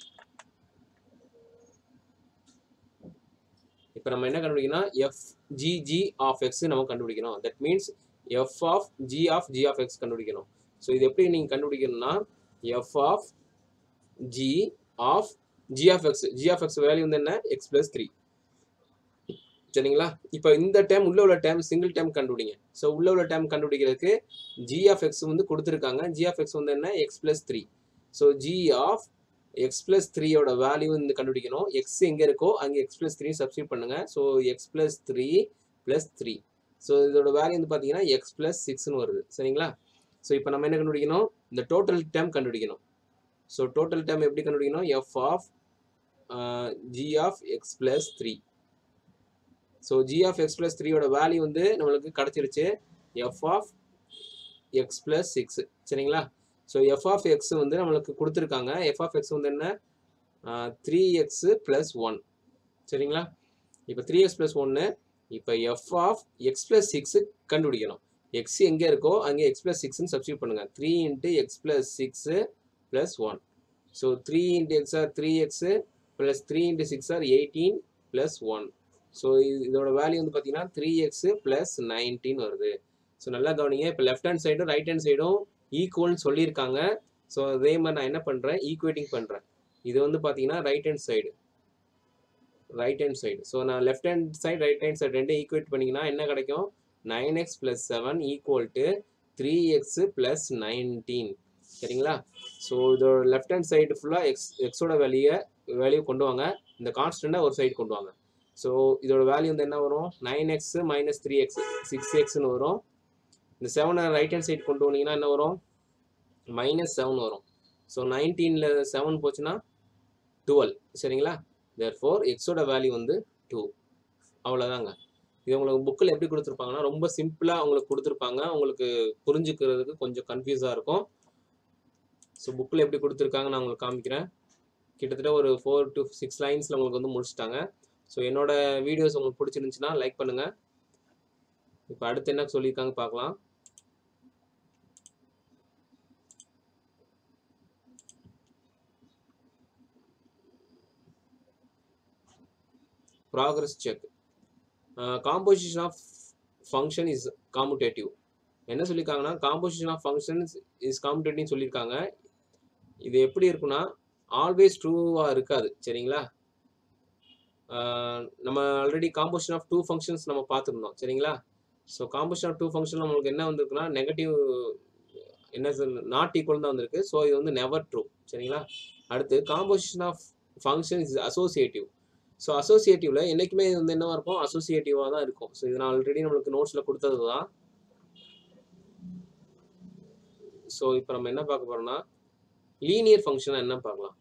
இப்போ நம்ம என்ன கண்டுபிடிக்கணும் f g g of x நம்ம கண்டுபிடிக்கணும் that means f of g of g of x கண்டுபிடிக்கணும் ஸோ இது எப்படி நீங்கள் கண்டுபிடிக்கணும்னா f of g of g of x g of x value வந்து என்ன எக்ஸ் பிளஸ் த்ரீ சரிங்களா இப்போ இந்த டைம் உள்ள உள்ள டைம் சிங்கிள் டைம் கண்டுபிடிங்க ஸோ உள்ள உள்ள டைம் கண்டுபிடிக்கிறதுக்கு ஜி ஆஃப் எக்ஸ் வந்து கொடுத்துருக்காங்க ஜி ஆஃப் எக்ஸ் வந்து என்ன x plus three so g of x plus த்ரீயோட வேல்யூ வந்து கண்டுபிடிக்கணும் எக்ஸ் எங்கே இருக்கோ அங்கே எக்ஸ் பிளஸ் த்ரீ சப்ஸ்டியூட் பண்ணுங்க so x plus three plus three so இதோட வேல்யூ வந்து பார்த்தீங்கன்னா எக்ஸ் பிளஸ் சிக்ஸ்னு வருது சரிங்களா ஸோ இப்போ நம்ம என்ன கண்டுபிடிக்கணும் இந்த டோட்டல் டைம் கண்டுபிடிக்கணும் ஸோ டோட்டல் டைம் எப்படி கண்டுபிடிக்கணும் F of g of x plus three so g of x plus த்ரீயோட வேல்யூ வந்து நம்மளுக்கு கிடச்சிருச்சு f of x plus six சரிங்களா ஸோ எஃப் ஆஃப் எக்ஸ் வந்து நம்மளுக்கு கொடுத்துருக்காங்க எஃப் ஆஃப் எக்ஸ் வந்து என்ன த்ரீ எக்ஸு ப்ளஸ் ஒன் சரிங்களா இப்போ த்ரீ எக்ஸ் ப்ளஸ் ஒன்று இப்போ f of x plus six கண்டுபிடிக்கணும் எக்ஸ் எங்கே இருக்கோ அங்கே எக்ஸ் ப்ளஸ் சிக்ஸ்னு சப்ஸ்டியூட் பண்ணுங்கள் three into x plus six plus one so three into x are three x plus three into six are eighteen plus one so இதோட value வந்து பார்த்தீங்கன்னா three x plus nineteen வருது so நல்லா கவனிங்க இப்போ left hand சைடும் right hand சைடும் ஈக்குவல்னு சொல்லியிருக்காங்க ஸோ அதே மாதிரி நான் என்ன பண்ணுறேன் ஈக்குவேட்டிங் பண்ணுறேன் இது வந்து பார்த்தீங்கன்னா right hand side right hand side so நான் left hand side right hand side ரெண்டும் ஈக்குவேட் பண்ணிங்கன்னா என்ன கிடைக்கும் nine x plus seven equal to three x plus nineteen சரிங்களா ஸோ இதோட லெஃப்ட் ஹேண்ட் சைடு ஃபுல்லாக எக்ஸ் எக்ஸோட வேல்யூயை வேல்யூ கொண்டு வாங்க இந்த கான்ஸ்டண்ட்டாக ஒரு சைடு கொண்டு வாங்க ஸோ இதோட வேல்யூ வந்து என்ன வரும் nine x minus three x six எக்ஸ்னு வரும் இந்த செவனை ரைட் ஹேண்ட் சைடு கொண்டு வந்தீங்கன்னா என்ன வரும் மைனஸ் செவன் வரும் ஸோ நைன்டீனில் செவன் போச்சுன்னா டுவெல் சரிங்களா தேர் ஃபோர் எக்ஸோட வேல்யூ வந்து டூ அவ்வளோதாங்க இது உங்களுக்கு புக்கில் எப்படி கொடுத்துருப்பாங்கன்னா ரொம்ப சிம்பிளாக உங்களுக்கு கொடுத்துருப்பாங்க உங்களுக்கு புரிஞ்சுக்கிறதுக்கு கொஞ்சம் கன்ஃபியூஸாக இருக்கும் ஸோ புக்கில் எப்படி கொடுத்துருக்காங்க நான் உங்களுக்கு காமிக்கிறேன் கிட்டத்தட்ட ஒரு ஃபோர் டு சிக்ஸ் லைன்ஸில் உங்களுக்கு வந்து முடிச்சிட்டாங்க ஸோ என்னோட வீடியோஸ் உங்களுக்கு பிடிச்சிருந்துச்சுன்னா லைக் பண்ணுங்கள் இப்போ அடுத்து என்ன சொல்லியிருக்காங்க பார்க்கலாம் progress check composition of function is commutative என்ன சொல்லியிருக்காங்கன்னா காம்போசிஷன் ஆஃப் ஃபங்க்ஷன்ஸ் இஸ் காமுடேட்டிவ்னு சொல்லியிருக்காங்க இது எப்படி இருக்குன்னா ஆல்வேஸ் ட்ரூவாக இருக்காது சரிங்களா நம்ம already composition of two functions நம்ம பார்த்துருந்தோம் சரிங்களா so composition of two function நம்மளுக்கு என்ன வந்திருக்குன்னா நெகட்டிவ் என்ன நாட் ஈக்குவல் தான் வந்திருக்கு ஸோ இது வந்து நெவர் ட்ரூ சரிங்களா அடுத்து composition of function is associative so அசோசியேட்டிவ்ல என்றைக்குமே இது வந்து என்னவா இருக்கும் அசோசியேட்டிவாக தான் இருக்கும் ஸோ இது நான் ஆல்ரெடி நம்மளுக்கு நோட்ஸில் கொடுத்தது தான் ஸோ இப்போ நம்ம என்ன பார்க்க போறோம்னா லீனியர் ஃபங்க்ஷன் என்ன பார்க்கலாம்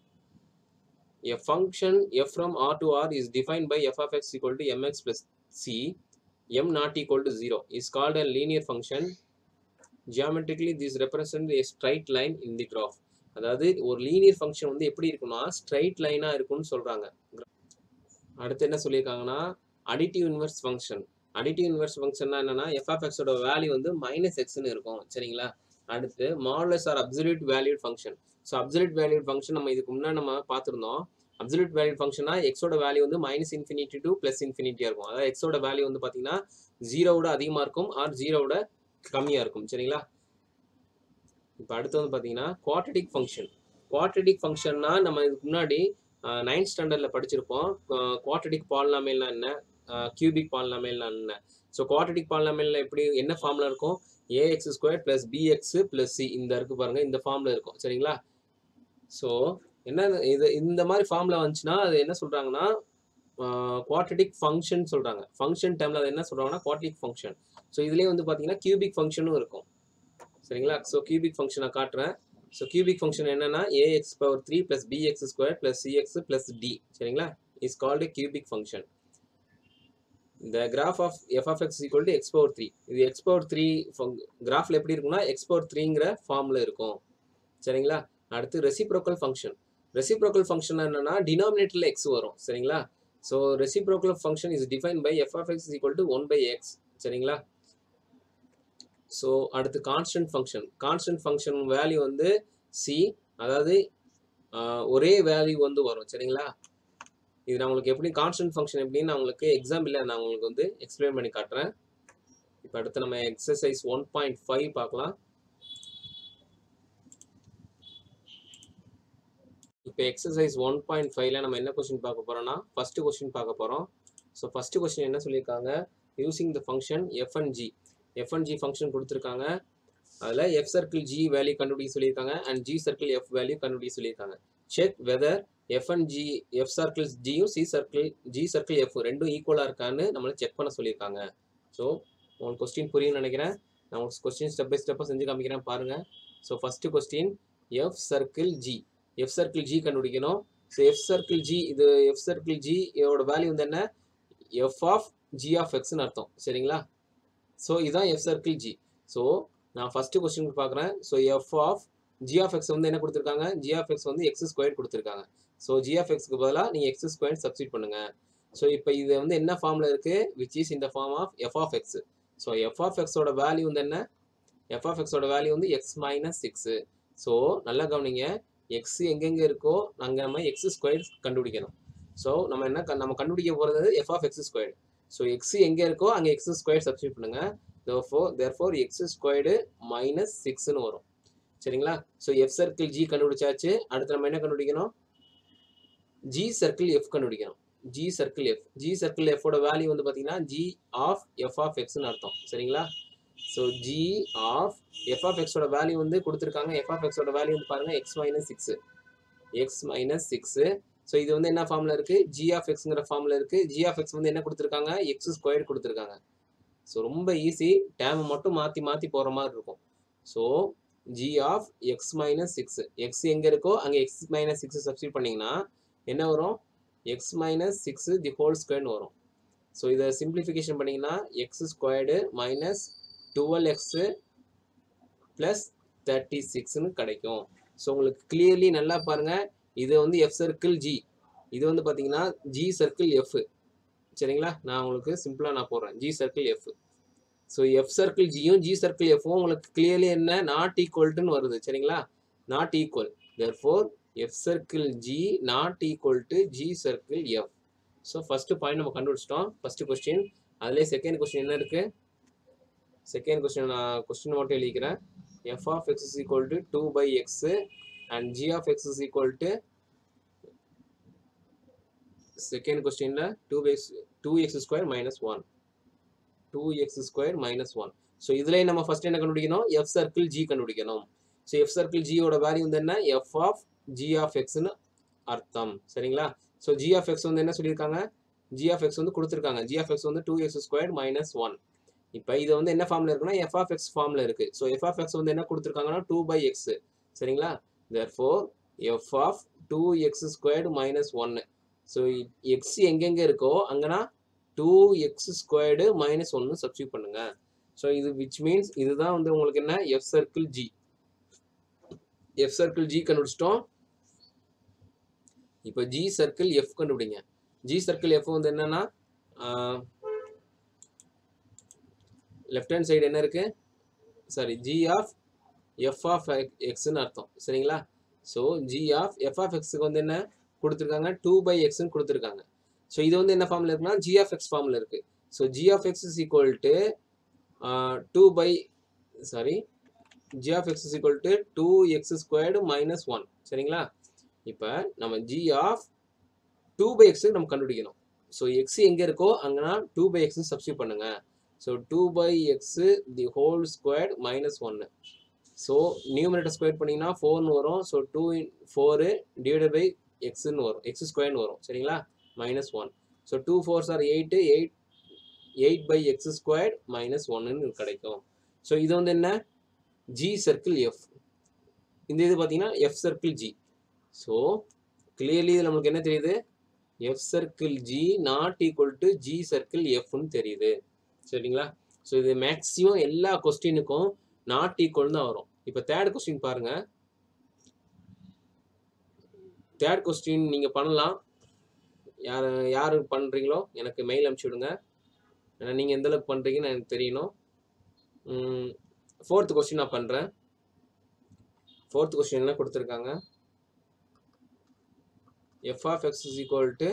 a function f from r to r is defined by f of x equal to mx plus c m not equal to 0 is called a linear function geometrically this represents a straight line in the graph அதாவது ஒரு linear function வந்து எப்படி இருக்கும்னா straight லைனாக இருக்கும்னு சொல்கிறாங்க அடுத்து என்ன சொல்லியிருக்காங்கன்னா additive inverse function additive inverse ஃபங்க்ஷன்னா என்னன்னா எஃப் ஆஃப் எக்ஸோட வேல்யூ வந்து மைனஸ் எக்ஸ்னு இருக்கும் சரிங்களா அடுத்து modulus or absolute valued function so absolute valued function நம்ம இதுக்கு முன்னாடி நம்ம பார்த்துருந்தோம் அப்சல்யூட் வேல்யூட் ஃபங்க்ஷனா எக்ஸோட வேல்யூ வந்து மைனஸ் இன்ஃபினிட்டி டு ப்ளஸ் இன்ஃபினிட்டியாக இருக்கும் அதாவது எக்ஸோட வேல்யூ வந்து பார்த்தீங்கன்னா ஜீரோவோட அதிகமாக இருக்கும் ஆர் ஜீரோவோட கம்மியாக இருக்கும் சரிங்களா இப்போ அடுத்து வந்து பார்த்தீங்கன்னா குவாட்ரடிக் ஃபங்க்ஷன் குவாட்ரடிக் ஃபங்க்ஷன்னா நம்ம இதுக்கு முன்னாடி நைன்த் ஸ்டாண்டர்டில் படிச்சிருப்போம் குவாட்ரடிக் பாலினாமேல்னா என்ன கியூபிக் பாலினாமேல்னா என்ன ஸோ குவாட்ரடிக் பாலினாமேல்ல எப்படி என்ன ஃபார்மில் இருக்கும் a x square plus b x plus c இந்த இருக்கு பாருங்க இந்த ஃபார்மில் இருக்கும் சரிங்களா ஸோ என்ன இது இந்த மாதிரி ஃபார்மில் வந்துச்சுன்னா அது என்ன சொல்கிறாங்கன்னா குவாட்ரடிக் ஃபங்க்ஷன் சொல்கிறாங்க ஃபங்க்ஷன் டைமில் அது என்ன சொல்கிறாங்கன்னா குவாட்ரடிக் ஃபங்க்ஷன் ஸோ இதுலேயே வந்து பார்த்தீங்கன்னா கியூபிக் ஃபங்க்ஷனும் இருக்கும் சரிங்களா ஸோ கியூபிக் ஃபங்க்ஷனை காட்டுறேன் ஸோ கியூபிக் ஃபங்க்ஷன் என்னன்னா a x power three plus b x square plus c x plus d சரிங்களா இஸ் கால்டு கியூபிக் ஃபங்க்ஷன் இந்த graph of f of x equal to x power three இது எக்ஸ் பவர் த்ரீ கிராஃபில் எப்படி இருக்கும்னா X power த்ரீங்கிற ஃபார்மில் இருக்கும் சரிங்களா அடுத்து ரெசிப்ரோக்கல் ஃபங்க்ஷன் ரெசிப்ரோக்கல் ஃபங்க்ஷன் என்னன்னா டினாமினேட்டரில் எக்ஸ் வரும் சரிங்களா so reciprocal function is define by f of x equal to one by x சரிங்களா ஸோ அடுத்து constant function constant function value வந்து சி அதாவது ஒரே வேல்யூ வந்து வரும் சரிங்களா இது நான் உங்களுக்கு எப்படி கான்ஸ்டன்ட் ஃபங்க்ஷன் எப்படின்னு நான் உங்களுக்கு எக்ஸாம்பிளில் நான் உங்களுக்கு வந்து எக்ஸ்பிளைன் பண்ணி காட்டுறேன் இப்போ அடுத்து நம்ம எக்ஸசைஸ் ஒன் பாயிண்ட் ஃபைவ் பார்க்கலாம் இப்போ எக்ஸசைஸ் ஒன் பாயிண்ட் ஃபைவ்ல நம்ம என்ன கொஸ்டின் பார்க்க போறோம்னா ஃபர்ஸ்ட் கொஸ்டின் பார்க்க போறோம் ஸோ ஃபர்ஸ்ட் கொஸ்டின் என்ன சொல்லியிருக்காங்க using the function f and g f and g function கொடுத்துருக்காங்க அதில் எஃப் சர்க்கிள் ஜி வேல்யூ கண்டுபிடிக்க சொல்லியிருக்காங்க and g circle f value கண்டுபிடிக்க சொல்லியிருக்காங்க check whether f and g f circle ஜியும் g circle g circle f ரெண்டும் ஈக்குவலாக இருக்கான்னு நம்மளை செக் பண்ண சொல்லியிருக்காங்க ஸோ உங்களுக்கு கொஸ்டின் புரியும்னு நினைக்கிறேன் நான் உங்களுக்கு கொஸ்டின் ஸ்டெப் பை ஸ்டெப்பாக செஞ்சு காமிக்கிறேன் பாருங்கள் so first question f circle g f circle g கண்டுபிடிக்கணும் ஸோ எஃப் சர்க்கிள் ஜி இது எஃப் சர்க்கிள் ஜி இதோட வேல்யூ வந்து என்ன எஃப் ஆஃப் ஜி ஆஃப் எக்ஸ்னு அர்த்தம் சரிங்களா ஸோ இதுதான் எஃப் சர்க்கிள் ஜி ஸோ நான் ஃபஸ்ட்டு கொஸ்டின் பார்க்குறேன் so f of g of x வந்து என்ன கொடுத்துருக்காங்க ஜி ஆஃப் எக்ஸ் வந்து எக்ஸ் ஸ்கொயர் கொடுத்துருக்காங்க ஸோ ஜி ஆஃப் எக்ஸ்க்கு பதிலாக நீங்கள் எக்ஸ் ஸ்கொயர் சப்ஸ்டிட் பண்ணுங்க ஸோ இப்போ இது வந்து என்ன ஃபார்மில் இருக்குது விச் இஸ் இந்த form of f of x so f of எக்ஸோட வேல்யூ வந்து என்ன எஃப் ஆஃப் எக்ஸோட வேல்யூ வந்து எக்ஸ் மைனஸ் சிக்ஸு ஸோ நல்லா கவனிங்க எக்ஸ் எங்கெங்கே இருக்கோ அங்கே நம்ம எக்ஸ் ஸ்கொயர் கண்டுபிடிக்கணும் ஸோ நம்ம என்ன க- நம்ம கண்டுபிடிக்க போகிறது f of x square so x எங்கே இருக்கோ அங்கே எக்ஸ் ஸ்கொயர் சப்ஸ்டிட் பண்ணுங்க therefore therefore x squared minus சிக்ஸ்னு வரும் சரிங்களா ஸோ எஃப் சர்க்கிள் ஜி கண்டுபிடிச்சாச்சு அடுத்து நம்ம என்ன கண்டுபிடிக்கணும் ஜி சர்க்கிள் எஃப் கண்டுபிடிக்கணும் g circle f g circle எஃபோட வேல்யூ வந்து பார்த்தீங்கன்னா ஜி ஆஃப் எஃப் ஆஃப் எக்ஸ்னு அர்த்தம் சரிங்களா so g of f of எக்ஸோட வேல்யூ வந்து கொடுத்துருக்காங்க எஃப் ஆஃப் எக்ஸோட வேல்யூ வந்து பாருங்க x minus six x minus six so இது வந்து என்ன ஃபார்மில் இருக்குது ஜி ஆஃப் எக்ஸுங்கிற ஃபார்மில் இருக்குது ஜி ஆஃப் எக்ஸ் வந்து என்ன கொடுத்துருக்காங்க எக்ஸ் ஸ்கொயர் கொடுத்துருக்காங்க ஸோ ரொம்ப ஈஸி டேம் மட்டும் மாற்றி மாற்றி போகிற மாதிரி இருக்கும் so g of x minus six x எங்கே இருக்கோ அங்கே எக்ஸ் மைனஸ் சிக்ஸ் சப்ஸ்டியூட் பண்ணிங்கன்னா என்ன வரும் x minus six the whole ஸ்கொயர்னு வரும் ஸோ இதை சிம்பிளிஃபிகேஷன் பண்ணிங்கன்னா x squared minus twelve x plus thirty சிக்ஸ்னு கிடைக்கும் ஸோ உங்களுக்கு கிளியர்லி நல்லா பாருங்கள் இது வந்து எஃப் சர்க்கிள் ஜி இது வந்து பார்த்தீங்கன்னா ஜி சர்க்கிள் எஃப் சரிங்களா நான் உங்களுக்கு சிம்பிளாக நான் போடுறேன் g circle f so f circle ஜியும் ஜி சர்க்கிள் எஃப்பும் உங்களுக்கு கிளியர்லி என்ன நாட் ஈக்குவல்ட்டுன்னு வருது சரிங்களா not equal therefore f circle g not equal to g circle f so first point நம்ம கண்டுபிடிச்சிட்டோம் ஃபஸ்ட்டு கொஸ்டின் அதுலேயே செகண்ட் கொஸ்டின் என்ன இருக்குது செகண்ட் கொஸ்டின் நான் கொஸ்டின் மட்டும் எழுதிக்கிறேன் f of x is equal to two by x and g of x is equal to second கொஸ்டினில் two x two x square minus one two x square minus one so இதுலேயே நம்ம first என்ன கண்டுபிடிக்கணும் f circle g கண்டுபிடிக்கணும் so f circle ஜியோட value வந்து என்ன f of g of எக்ஸ்னு அர்த்தம் சரிங்களா ஸோ ஜி ஆஃப் எக்ஸ் வந்து என்ன சொல்லியிருக்காங்க ஜி ஆஃப் எக்ஸ் வந்து கொடுத்துருக்காங்க ஜி ஆஃப் எக்ஸ் வந்து two x square minus one இப்போ இது வந்து என்ன ஃபார்மில் இருக்குன்னா எஃப் ஆஃப் எக்ஸ் ஃபார்மில் இருக்குது ஸோ எஃப் ஆஃப் எக்ஸ் வந்து என்ன கொடுத்துருக்காங்கன்னா டூ பை எக்ஸ் சரிங்களா therefore f of two x squared minus ஒன்று ஸோ எக்ஸ் எங்கெங்கே இருக்கோ அங்கன்னா டூ எக்ஸ் ஸ்கொயர்டு மைனஸ் ஒன்று சப்ஸ்டியூட் பண்ணுங்க ஸோ இது விச் மீன்ஸ் இதுதான் வந்து உங்களுக்கு என்ன f circle g f circle g கண்டுபிடிச்சிட்டோம் இப்போ ஜி சர்க்கிள் எஃப் கண்டுபிடிங்க ஜி சர்க்கிள் எஃப் வந்து என்னன்னா லெஃப்ட் ஹேண்ட் சைடு என்ன இருக்கு sorry g of f of எக்ஸ்னு அர்த்தம் சரிங்களா so g of f of எக்ஸுக்கு வந்து என்ன கொடுத்துருக்காங்க டூ பை எக்ஸ்னு கொடுத்துருக்காங்க ஸோ இது வந்து என்ன ஃபார்மில் இருக்குன்னா ஜி ஆஃப் எக்ஸ் ஃபார்மில் இருக்கு so g of x is equal to two by sorry g of x is equal to two x squared minus one சரிங்களா இப்போ நம்ம ஜி ஆஃப் டூ பை எக்ஸுக்கு நம்ம கண்டுபிடிக்கணும் ஸோ எக்ஸ் எங்கே இருக்கோ அங்கன்னா டூ பை எக்ஸ்னு சப்ஸ்டியூட் பண்ணுங்க so two by x the whole squared minus ஒன்று ஸோ நியூமரேட்டர் ஸ்கொயர் பண்ணிங்கன்னா ஃபோர்னு வரும் so two in four divided by எக்ஸ்ன்னு வரும் எக்ஸ் ஸ்கொயர்னு வரும் சரிங்களா minus one so two fours are eight eight eight by x squared minus ஒன்னு கிடைக்கும் ஸோ இது வந்து என்ன ஜி சர்க்கிள் எஃப் இந்த இது பார்த்தீங்கன்னா f circle g so clearly இதில் நம்மளுக்கு என்ன தெரியுது f circle g not equal to g circle எஃப்னு தெரியுது சரிங்களா ஸோ இது மேக்ஸிமம் எல்லா கொஸ்டினுக்கும் நாட் ஈக்குவல் தான் வரும் இப்போ தேர்ட் கொஸ்டின் பாருங்க தேர்ட் கொஸ்டின் நீங்கள் பண்ணலாம் யார் யார் பண்ணுறீங்களோ எனக்கு மெயில் அனுப்பிச்சி விடுங்க ஏன்னா நீங்கள் எந்த அளவுக்கு பண்ணுறீங்கன்னு எனக்கு தெரியணும் ஃபோர்த் கொஸ்டின் நான் பண்ணுறேன் ஃபோர்த் கொஸ்டின் என்ன கொடுத்துருக்காங்க f of x is equal to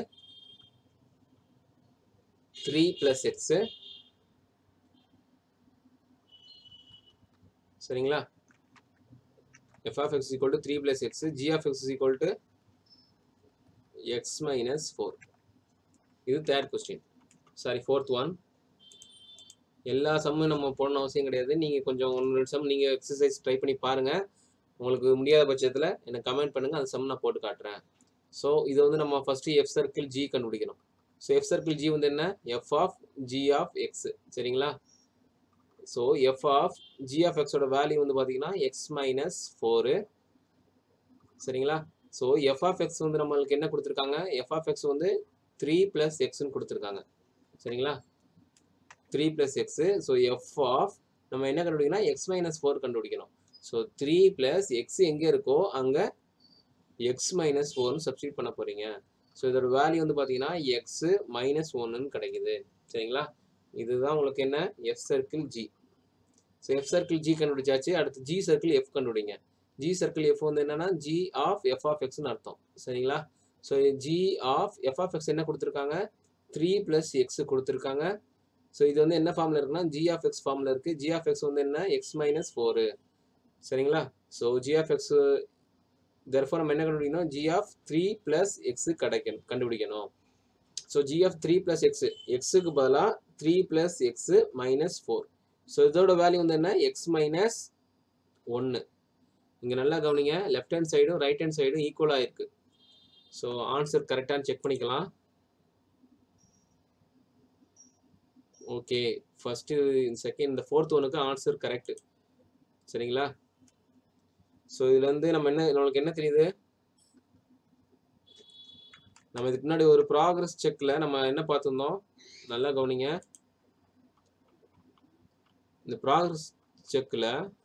three plus x சரிங்களா f of x equal to three plus x g of x equal to x minus four இது third question sorry fourth one எல்லா சம்மும் நம்ம போடணும் அவசியம் கிடையாது நீங்கள் கொஞ்சம் ஒன்று ரெண்டு சம் நீங்கள் எக்ஸசைஸ் ட்ரை பண்ணி பாருங்கள் உங்களுக்கு முடியாத பட்சத்தில் எனக்கு கமெண்ட் பண்ணுங்கள் அந்த சம் நான் போட்டு காட்டுறேன் ஸோ இது வந்து நம்ம ஃபஸ்ட்டு எஃப் சர்க்கிள் ஜி கண்டுபிடிக்கணும் ஸோ எஃப் சர்க்கிள் ஜி வந்து என்ன f of g of x சரிங்களா so f of g of எக்ஸோட வேல்யூ வந்து பார்த்தீங்கன்னா எக்ஸ் மைனஸ் ஃபோரு சரிங்களா ஸோ எஃப் ஆஃப் எக்ஸ் வந்து நம்மளுக்கு என்ன கொடுத்துருக்காங்க எஃப் ஆஃப் எக்ஸ் வந்து த்ரீ ப்ளஸ் எக்ஸ்னு கொடுத்துருக்காங்க சரிங்களா three plus x so f of நம்ம என்ன கண்டுபிடிக்கணும் எக்ஸ் மைனஸ் ஃபோர் கண்டுபிடிக்கணும் ஸோ த்ரீ ப்ளஸ் எக்ஸ் எங்கே இருக்கோ அங்கே எக்ஸ் மைனஸ் ஃபோர்னு சப்ஸ்டியூட் பண்ண போகிறீங்க ஸோ இதோட வேல்யூ வந்து பார்த்தீங்கன்னா எக்ஸு மைனஸ் ஒன்றுன்னு கிடைக்குது சரிங்களா இதுதான் உங்களுக்கு என்ன f circle g so f circle g கண்டுபிடிச்சாச்சு அடுத்து ஜி சர்க்கிள் எஃப் கண்டுபிடிங்க ஜி சர்க்கிள் எஃப் வந்து என்னன்னா ஜி ஆஃப் எஃப் ஆஃப் எக்ஸ்னு அர்த்தம் சரிங்களா so g of f of x என்ன கொடுத்துருக்காங்க த்ரீ ப்ளஸ் எக்ஸ் கொடுத்துருக்காங்க ஸோ இது வந்து என்ன ஃபார்மில் இருக்குன்னா ஜி ஆஃப் எக்ஸ் ஃபார்மில் இருக்குது ஜி ஆஃப் எக்ஸ் வந்து என்ன எக்ஸ் மைனஸ் ஃபோரு சரிங்களா so g of x therefore நம்ம என்ன கண்டுபிடிக்கணும் g of three plus x கிடைக்கணும் கண்டுபிடிக்கணும் so g of three plus x எக்ஸுக்கு பதிலாக three plus x minus four so இதோட வேல்யூ வந்து என்ன எக்ஸ் மைனஸ் ஒன்று இங்கே நல்லா கவனிங்க லெஃப்ட் ஹேண்ட் சைடும் ரைட் ஹேண்ட் சைடும் ஈக்குவலாக இருக்கு ஸோ ஆன்சர் கரெக்டானு செக் பண்ணிக்கலாம் ஓகே ஃபஸ்ட்டு செகண்ட் இந்த ஃபோர்த் ஒனுக்கு ஆன்சர் கரெக்ட் சரிங்களா ஸோ இதுல இருந்து நம்ம என்ன நம்மளுக்கு என்ன தெரியுது நம்ம இதுக்கு முன்னாடி ஒரு ப்ராக்ரஸ் செக்ல நம்ம என்ன பார்த்துருந்தோம் நல்லா கவனிங்க இந்த ப்ராக்ரஸ் செக்ல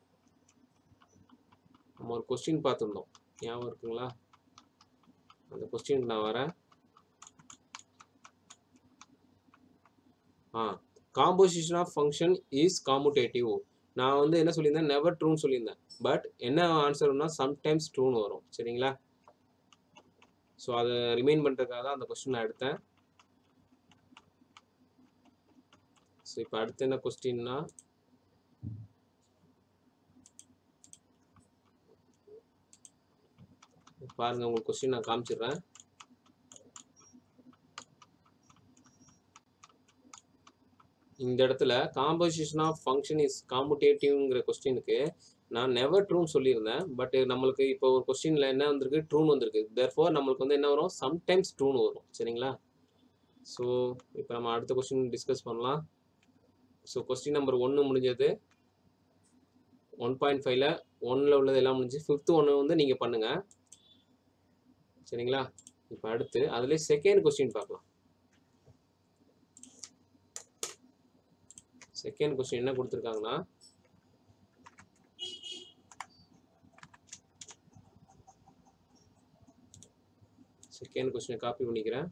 நம்ம ஒரு கொஸ்டின் பார்த்துருந்தோம் ஞாபகம் இருக்குங்களா அந்த கொஸ்டினுக்கு நான் வரேன் ah composition of function is commutative நான் வந்து என்ன சொல்லியிருந்தேன் நெவர் ட்ரூன்னு சொல்லியிருந்தேன் பட் என்ன ஆன்சர்னா சம்டைம்ஸ் ட்ரூன்னு வரும் சரிங்களா ஸோ அதை ரிமைன் பண்ணுறதுக்காக தான் அந்த கொஸ்டின் நான் எடுத்தேன் ஸோ இப்போ அடுத்து என்ன கொஸ்டின்னா பாருங்க உங்களுக்கு கொஸ்டின் நான் காமிச்சிடுறேன் இந்த இடத்துல காம்போசிஷன் ஆஃப் ஃபங்க்ஷன் இஸ் காமுடேட்டிவ்ங்கிற கொஸ்டினுக்கு நான் நெவர் ட்ரூன்னு சொல்லியிருந்தேன் பட் நம்மளுக்கு இப்போ ஒரு கொஸ்டினில் என்ன வந்திருக்கு ட்ரூன் வந்திருக்கு தேர்ஃபோர் நம்மளுக்கு வந்து என்ன வரும் சம்டைம்ஸ் ட்ரூன்னு வரும் சரிங்களா ஸோ இப்போ நம்ம அடுத்த கொஸ்டின் டிஸ்கஸ் பண்ணலாம் ஸோ கொஸ்டின் நம்பர் ஒன்று முடிஞ்சது ஒன் பாயிண்ட் ஃபைவ்ல ஒன்னில் உள்ளது எல்லாம் முடிஞ்சு ஃபிஃப்த்து ஒன்று வந்து நீங்கள் பண்ணுங்கள் சரிங்களா இப்போ அடுத்து அதுலேயே செகண்ட் கொஸ்டின் பார்க்கலாம் செகண்ட் கொஸ்டின் என்ன கொடுத்துருக்காங்கன்னா செகண்ட் கொஸ்டினை காப்பி பண்ணிக்கிறேன்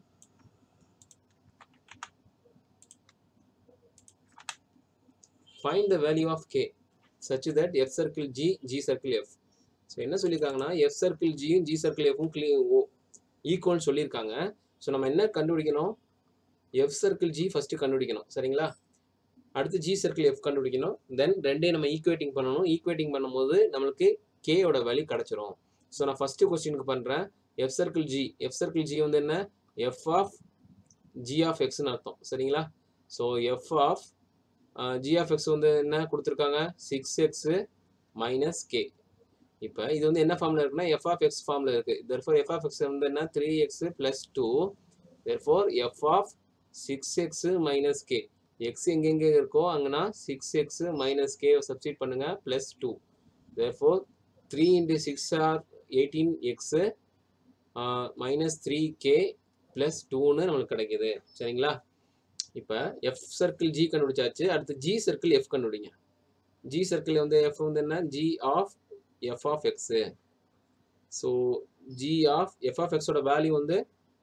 find the value of k such that f circle g g circle f so என்ன சொல்லியிருக்காங்கன்னா எஃப் சர்க்கிள் ஜியும் ஜி சர்க்கிள் எஃப்பும் கிளி ஈக்குவல்னு சொல்லியிருக்காங்க ஸோ நம்ம என்ன கண்டுபிடிக்கணும் எஃப் சர்க்கிள் ஜி ஃபஸ்ட்டு கண்டுபிடிக்கணும் சரிங்களா அடுத்து ஜி சர்க்கிள் எஃப் கண்டுபிடிக்கணும் தென் ரெண்டையும் நம்ம ஈக்குவேட்டிங் பண்ணணும் ஈக்குவேட்டிங் பண்ணும்போது நம்மளுக்கு கேயோட வேல்யூ கிடச்சிரும் ஸோ நான் ஃபஸ்ட்டு கொஸ்டினுக்கு பண்ணுறேன் f circle g f circle g வந்து என்ன எஃப் ஆஃப் ஜி ஆஃப் எக்ஸ்னு அர்த்தம் சரிங்களா so f of g of x வந்து என்ன கொடுத்துருக்காங்க சிக்ஸ் எக்ஸு மைனஸ் கே இப்போ இது வந்து என்ன ஃபார்மில் இருக்குன்னா எஃப் ஆஃப் எக்ஸ் ஃபார்மில் இருக்குது தெர்ஃபோர் எஃப் ஆஃப் எக்ஸ் வந்து என்ன three x plus two therefore f of six x minus k x எங்கெங்கே இருக்கோ அங்கன்னா six x minus k substitute பண்ணுங்கள் plus two therefore three into six are eighteen x minus three k plus டூன்னு நம்மளுக்கு கிடைக்குது சரிங்களா இப்போ எஃப் சர்க்கிள் ஜி கண்டுபிடிச்சாச்சு அடுத்து ஜி சர்க்கிள் எஃப் கண்டுபிடிங்க ஜி சர்க்கிள் வந்து எஃப் வந்து என்ன g of f of x so g of f of எக்ஸோட வேல்யூ வந்து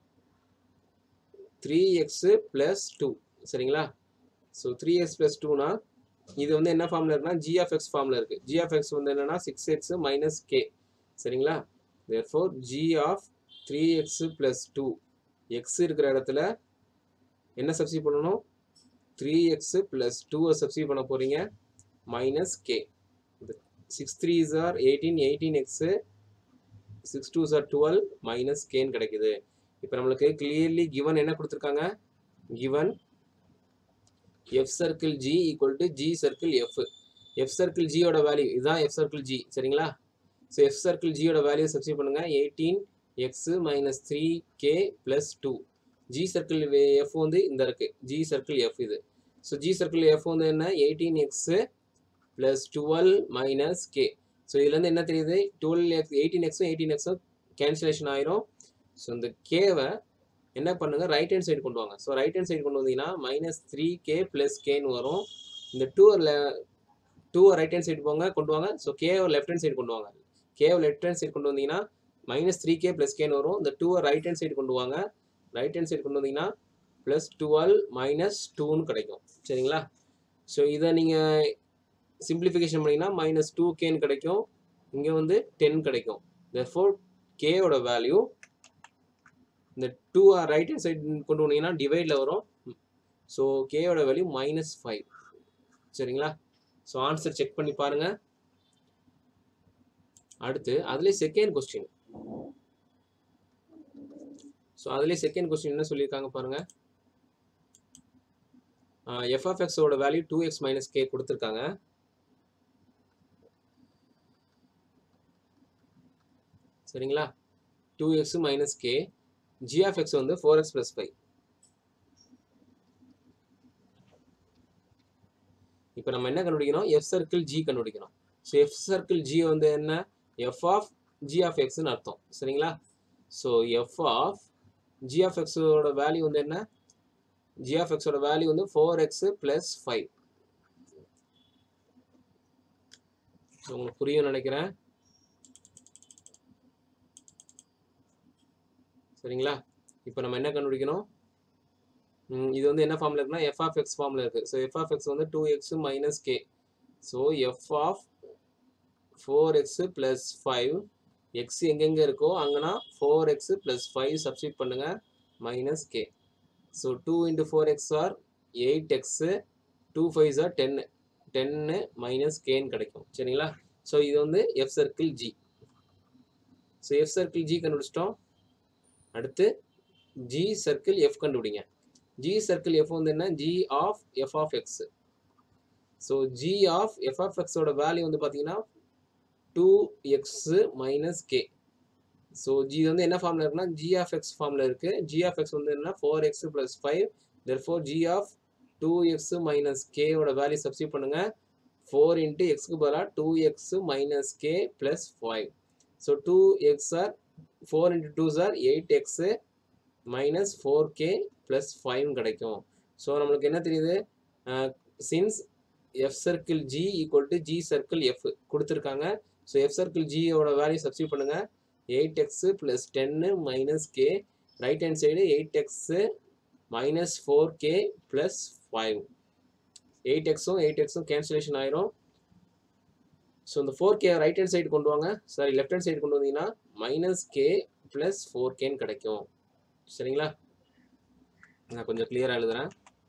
த்ரீ எக்ஸு ப்ளஸ் டூ சரிங்களா ஸோ த்ரீ எக்ஸ் ப்ளஸ் டூனா இது வந்து என்ன ஃபார்மில் இருக்குன்னா ஜி ஆஃப் எக்ஸ் ஃபார்மில் இருக்குது ஜி ஆஃப் எக்ஸ் வந்து என்னன்னா சிக்ஸ் எக்ஸ் மைனஸ் கே சரிங்களா therefore g of three x plus two x இருக்கிற இடத்துல என்ன சப்ஸ்டியூட் பண்ணணும் த்ரீ எக்ஸு ப்ளஸ் டூவை சப்ஸ்டியூட் பண்ண போகிறீங்க minus k six three are eighteen eighteen x six two are twelve minus கேன்னு கிடைக்குது இப்போ நம்மளுக்கு கிளியர்லி கிவன் என்ன கொடுத்துருக்காங்க given f circle g equal to g circle f f circle ஜியோட வேல்யூ இதுதான் எஃப் சர்க்கிள் ஜி சரிங்களா ஸோ எஃப் சர்க்கிள் ஜியோட வேல்யூ சப்ஸ்டியூட் பண்ணுங்க eighteen x minus three k plus two g circle f வந்து இந்த இருக்கு ஜி சர்க்கிள் எஃப் இது so g circle f வந்து என்ன eighteen x plus twelve minus k so இதுலேருந்து என்ன தெரியுது டுவெல் எக்ஸ் எயிட்டீன் எக்ஸும் எயிட்டீன் எக்ஸும் கேன்சலேஷன் ஆயிரும் ஸோ இந்த கேவை என்ன பண்ணுங்க ரைட் ஹேண்ட் சைடு கொண்டு வாங்க ஸோ ரைட் ஹேண்ட் சைடு கொண்டு வந்தீங்கன்னா மைனஸ் த்ரீ கே ப்ளஸ் கேன்னு வரும் இந்த டூவில் டூவை ரைட் ஹேண்ட் சைடு போங்க கொண்டு வாங்க ஸோ கேவை லெஃப்ட் ஹேண்ட் சைடு கொண்டு வாங்க கேவை லெஃப்ட் ஹேண்ட் சைடு கொண்டு வந்தீங்கன்னா மைனஸ் த்ரீ கே ப்ளஸ் கேன்னு வரும் இந்த டூவை ரைட் ஹேண்ட் சைடு கொண்டு வாங்க ரைட் ஹேண்ட் சைடு கொண்டு வந்தீங்கன்னா ப்ளஸ் டுவெல் மைனஸ் டூன்னு கிடைக்கும் சரிங்களா ஸோ இதை நீங்கள் சிம்பிளிஃபிகேஷன் பண்ணிங்கன்னா மைனஸ் டூ கேன்னு கிடைக்கும் இங்கே வந்து டென் கிடைக்கும் தெர்ஃபோர் கேயோட வேல்யூ இந்த டூ ரைட் ஹேண்ட் சைடு கொண்டு வந்தீங்கன்னா டிவைடில் வரும் ஸோ கேயோட வேல்யூ மைனஸ் ஃபைவ் சரிங்களா ஸோ ஆன்சர் செக் பண்ணி பாருங்க அடுத்து அதுலேயே செகண்ட் கொஸ்டின் ஸோ அதுலேயே செகண்ட் கொஸ்டின் என்ன சொல்லியிருக்காங்க பாருங்க எஃப் ஆஃப் எக்ஸோட value two x minus k கொடுத்துருக்காங்க சரிங்களா two x minus k g of x வந்து ஃபோர் எக்ஸ் ப்ளஸ் ஃபைவ் இப்போ நம்ம என்ன கண்டுபிடிக்கணும் எஃப் சர்க்கிள் ஜி கண்டுபிடிக்கணும் ஸோ எஃப் சர்க்கிள் ஜி வந்து என்ன எஃப் ஆஃப் ஜி ஆஃப் எக்ஸ்னு அர்த்தம் சரிங்களா so f of g of எக்ஸோட வேல்யூ வந்து என்ன ஜி ஆஃப் எக்ஸோட வேல்யூ வந்து ஃபோர் எக்ஸ் ப்ளஸ் ஃபைவ் உங்களுக்கு புரியும் நினைக்கிறேன் சரிங்களா இப்போ நம்ம என்ன கண்டுபிடிக்கணும் இது வந்து என்ன ஃபார்மில் இருக்குன்னா எஃப் ஆஃப் எக்ஸ் ஃபார்மில் இருக்குது ஸோ எஃப் ஆஃப் எக்ஸ் வந்து two x minus k so f of four x plus five x எங்கெங்கே இருக்கோ அங்கன்னா four x plus five substitute பண்ணுங்கள் minus k so two into four x or eight x two five or டென்னு டென்னு minus கேன்னு கிடைக்கும் சரிங்களா so இது வந்து f circle g so f circle g கண்டுபிடிச்சிட்டோம் அடுத்து ஜி சர்க்கிள் எஃப் கண்டுபிடிங்க ஜி சர்க்கிள் எஃப் வந்து என்ன g of f of x so g of f of எக்ஸோட வேல்யூ வந்து பார்த்தீங்கன்னா two x minus k so g வந்து என்ன ஃபார்மில் இருக்குன்னா ஜி ஆஃப் எக்ஸ் ஃபார்மில் இருக்குது ஜி ஆஃப் எக்ஸ் வந்து என்ன four x plus five therefore g of two x minus கேவோட வேல்யூ சப்ஸ்டியூட் பண்ணுங்கள் ஃபோர் இன்ட்டு எக்ஸ்க்கு பதிலாக two x minus k plus five so two x or four into two sir eight x minus four k plus five கிடைக்கும் so நம்மளுக்கு என்ன தெரியுது since f circle g equal to g circle f கொடுத்துருக்காங்க so f circle ஜியோட value substitute பண்ணுங்கள் eight x plus ten minus k right hand side eight x minus four k plus five eight எக்ஸும் eight எக்ஸும் cancellation ஆயிரும் so இந்த four k right hand side கொண்டு வாங்க sorry left hand side கொண்டு வந்தீங்கன்னா minus k plus four கேன்னு கிடைக்கும் சரிங்களா நான் கொஞ்சம் கிளியராக எழுதுறேன்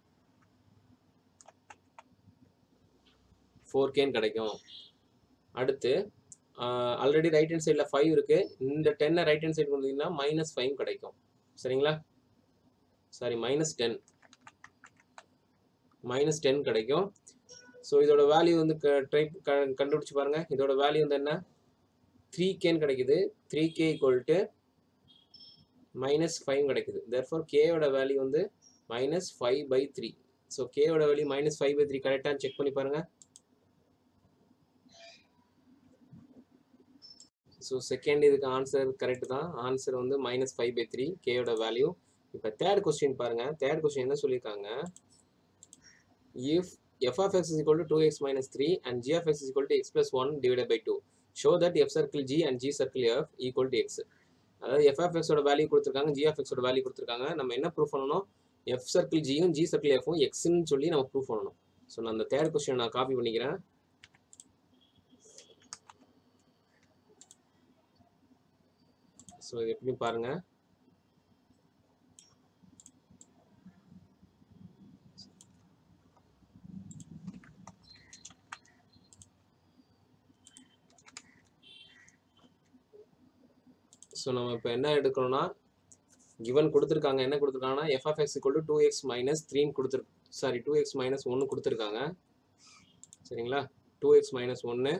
ஃபோர் கேன்னு கிடைக்கும் அடுத்து ஆல்ரெடி ரைட் ஹேண்ட் சைடில் ஃபைவ் இருக்குது இந்த டென்னை ரைட் ஹேண்ட் சைடு கொண்டு வந்தீங்கன்னா மைனஸ் ஃபைவ் கிடைக்கும் சரிங்களா sorry minus ten minus ten கிடைக்கும் ஸோ இதோட வேல்யூ வந்து ட்ரை கண்டுபிடிச்சு பாருங்கள் இதோட வேல்யூ வந்து என்ன த்ரீ கேன்னு கிடைக்குது three k equal to minus five கிடைக்குது தேர்ஃபோர் கேயோட வேல்யூ வந்து minus five by three so கேயோட value minus five by three கரெக்டாக செக் பண்ணி பாருங்கள் ஸோ செகண்ட் இதுக்கு ஆன்சர் கரெக்ட் தான் ஆன்சர் வந்து மைனஸ் ஃபைவ் பை த்ரீ கேயோட வேல்யூ இப்போ தேர்ட் கொஸ்டின் பாருங்கள் தேர்ட் கொஸ்டின் என்ன சொல்லியிருக்காங்க if f of x is equal to 2x minus 3 and g of x is equal to x plus 1 divided by 2 show that f circle g and g circle f equal to x அதாவது f of x ஓட value கொடுத்துருக்காங்க g of x ஓட value கொடுத்துருக்காங்க நம்ம என்ன proof பண்ணணும் f circle ஜியும் g circle எஃப்பும் எக்ஸ்ன்னு சொல்லி நம்ம ப்ரூஃப் பண்ணணும் ஸோ நான் அந்த தேர்ட் கொஸ்டின் நான் காப்பி பண்ணிக்கிறேன் ஸோ இது எப்படி பாருங்க ஸோ நம்ம இப்போ என்ன எடுக்கணும்னா கிவன் கொடுத்துருக்காங்க என்ன கொடுத்துருக்காங்கன்னா f of x equal to two x minus த்ரீன்னு கொடுத்துரு சாரி டூ எக்ஸ் மைனஸ் ஒன்று கொடுத்துருக்காங்க சரிங்களா டூ எக்ஸ் மைனஸ் ஒன்று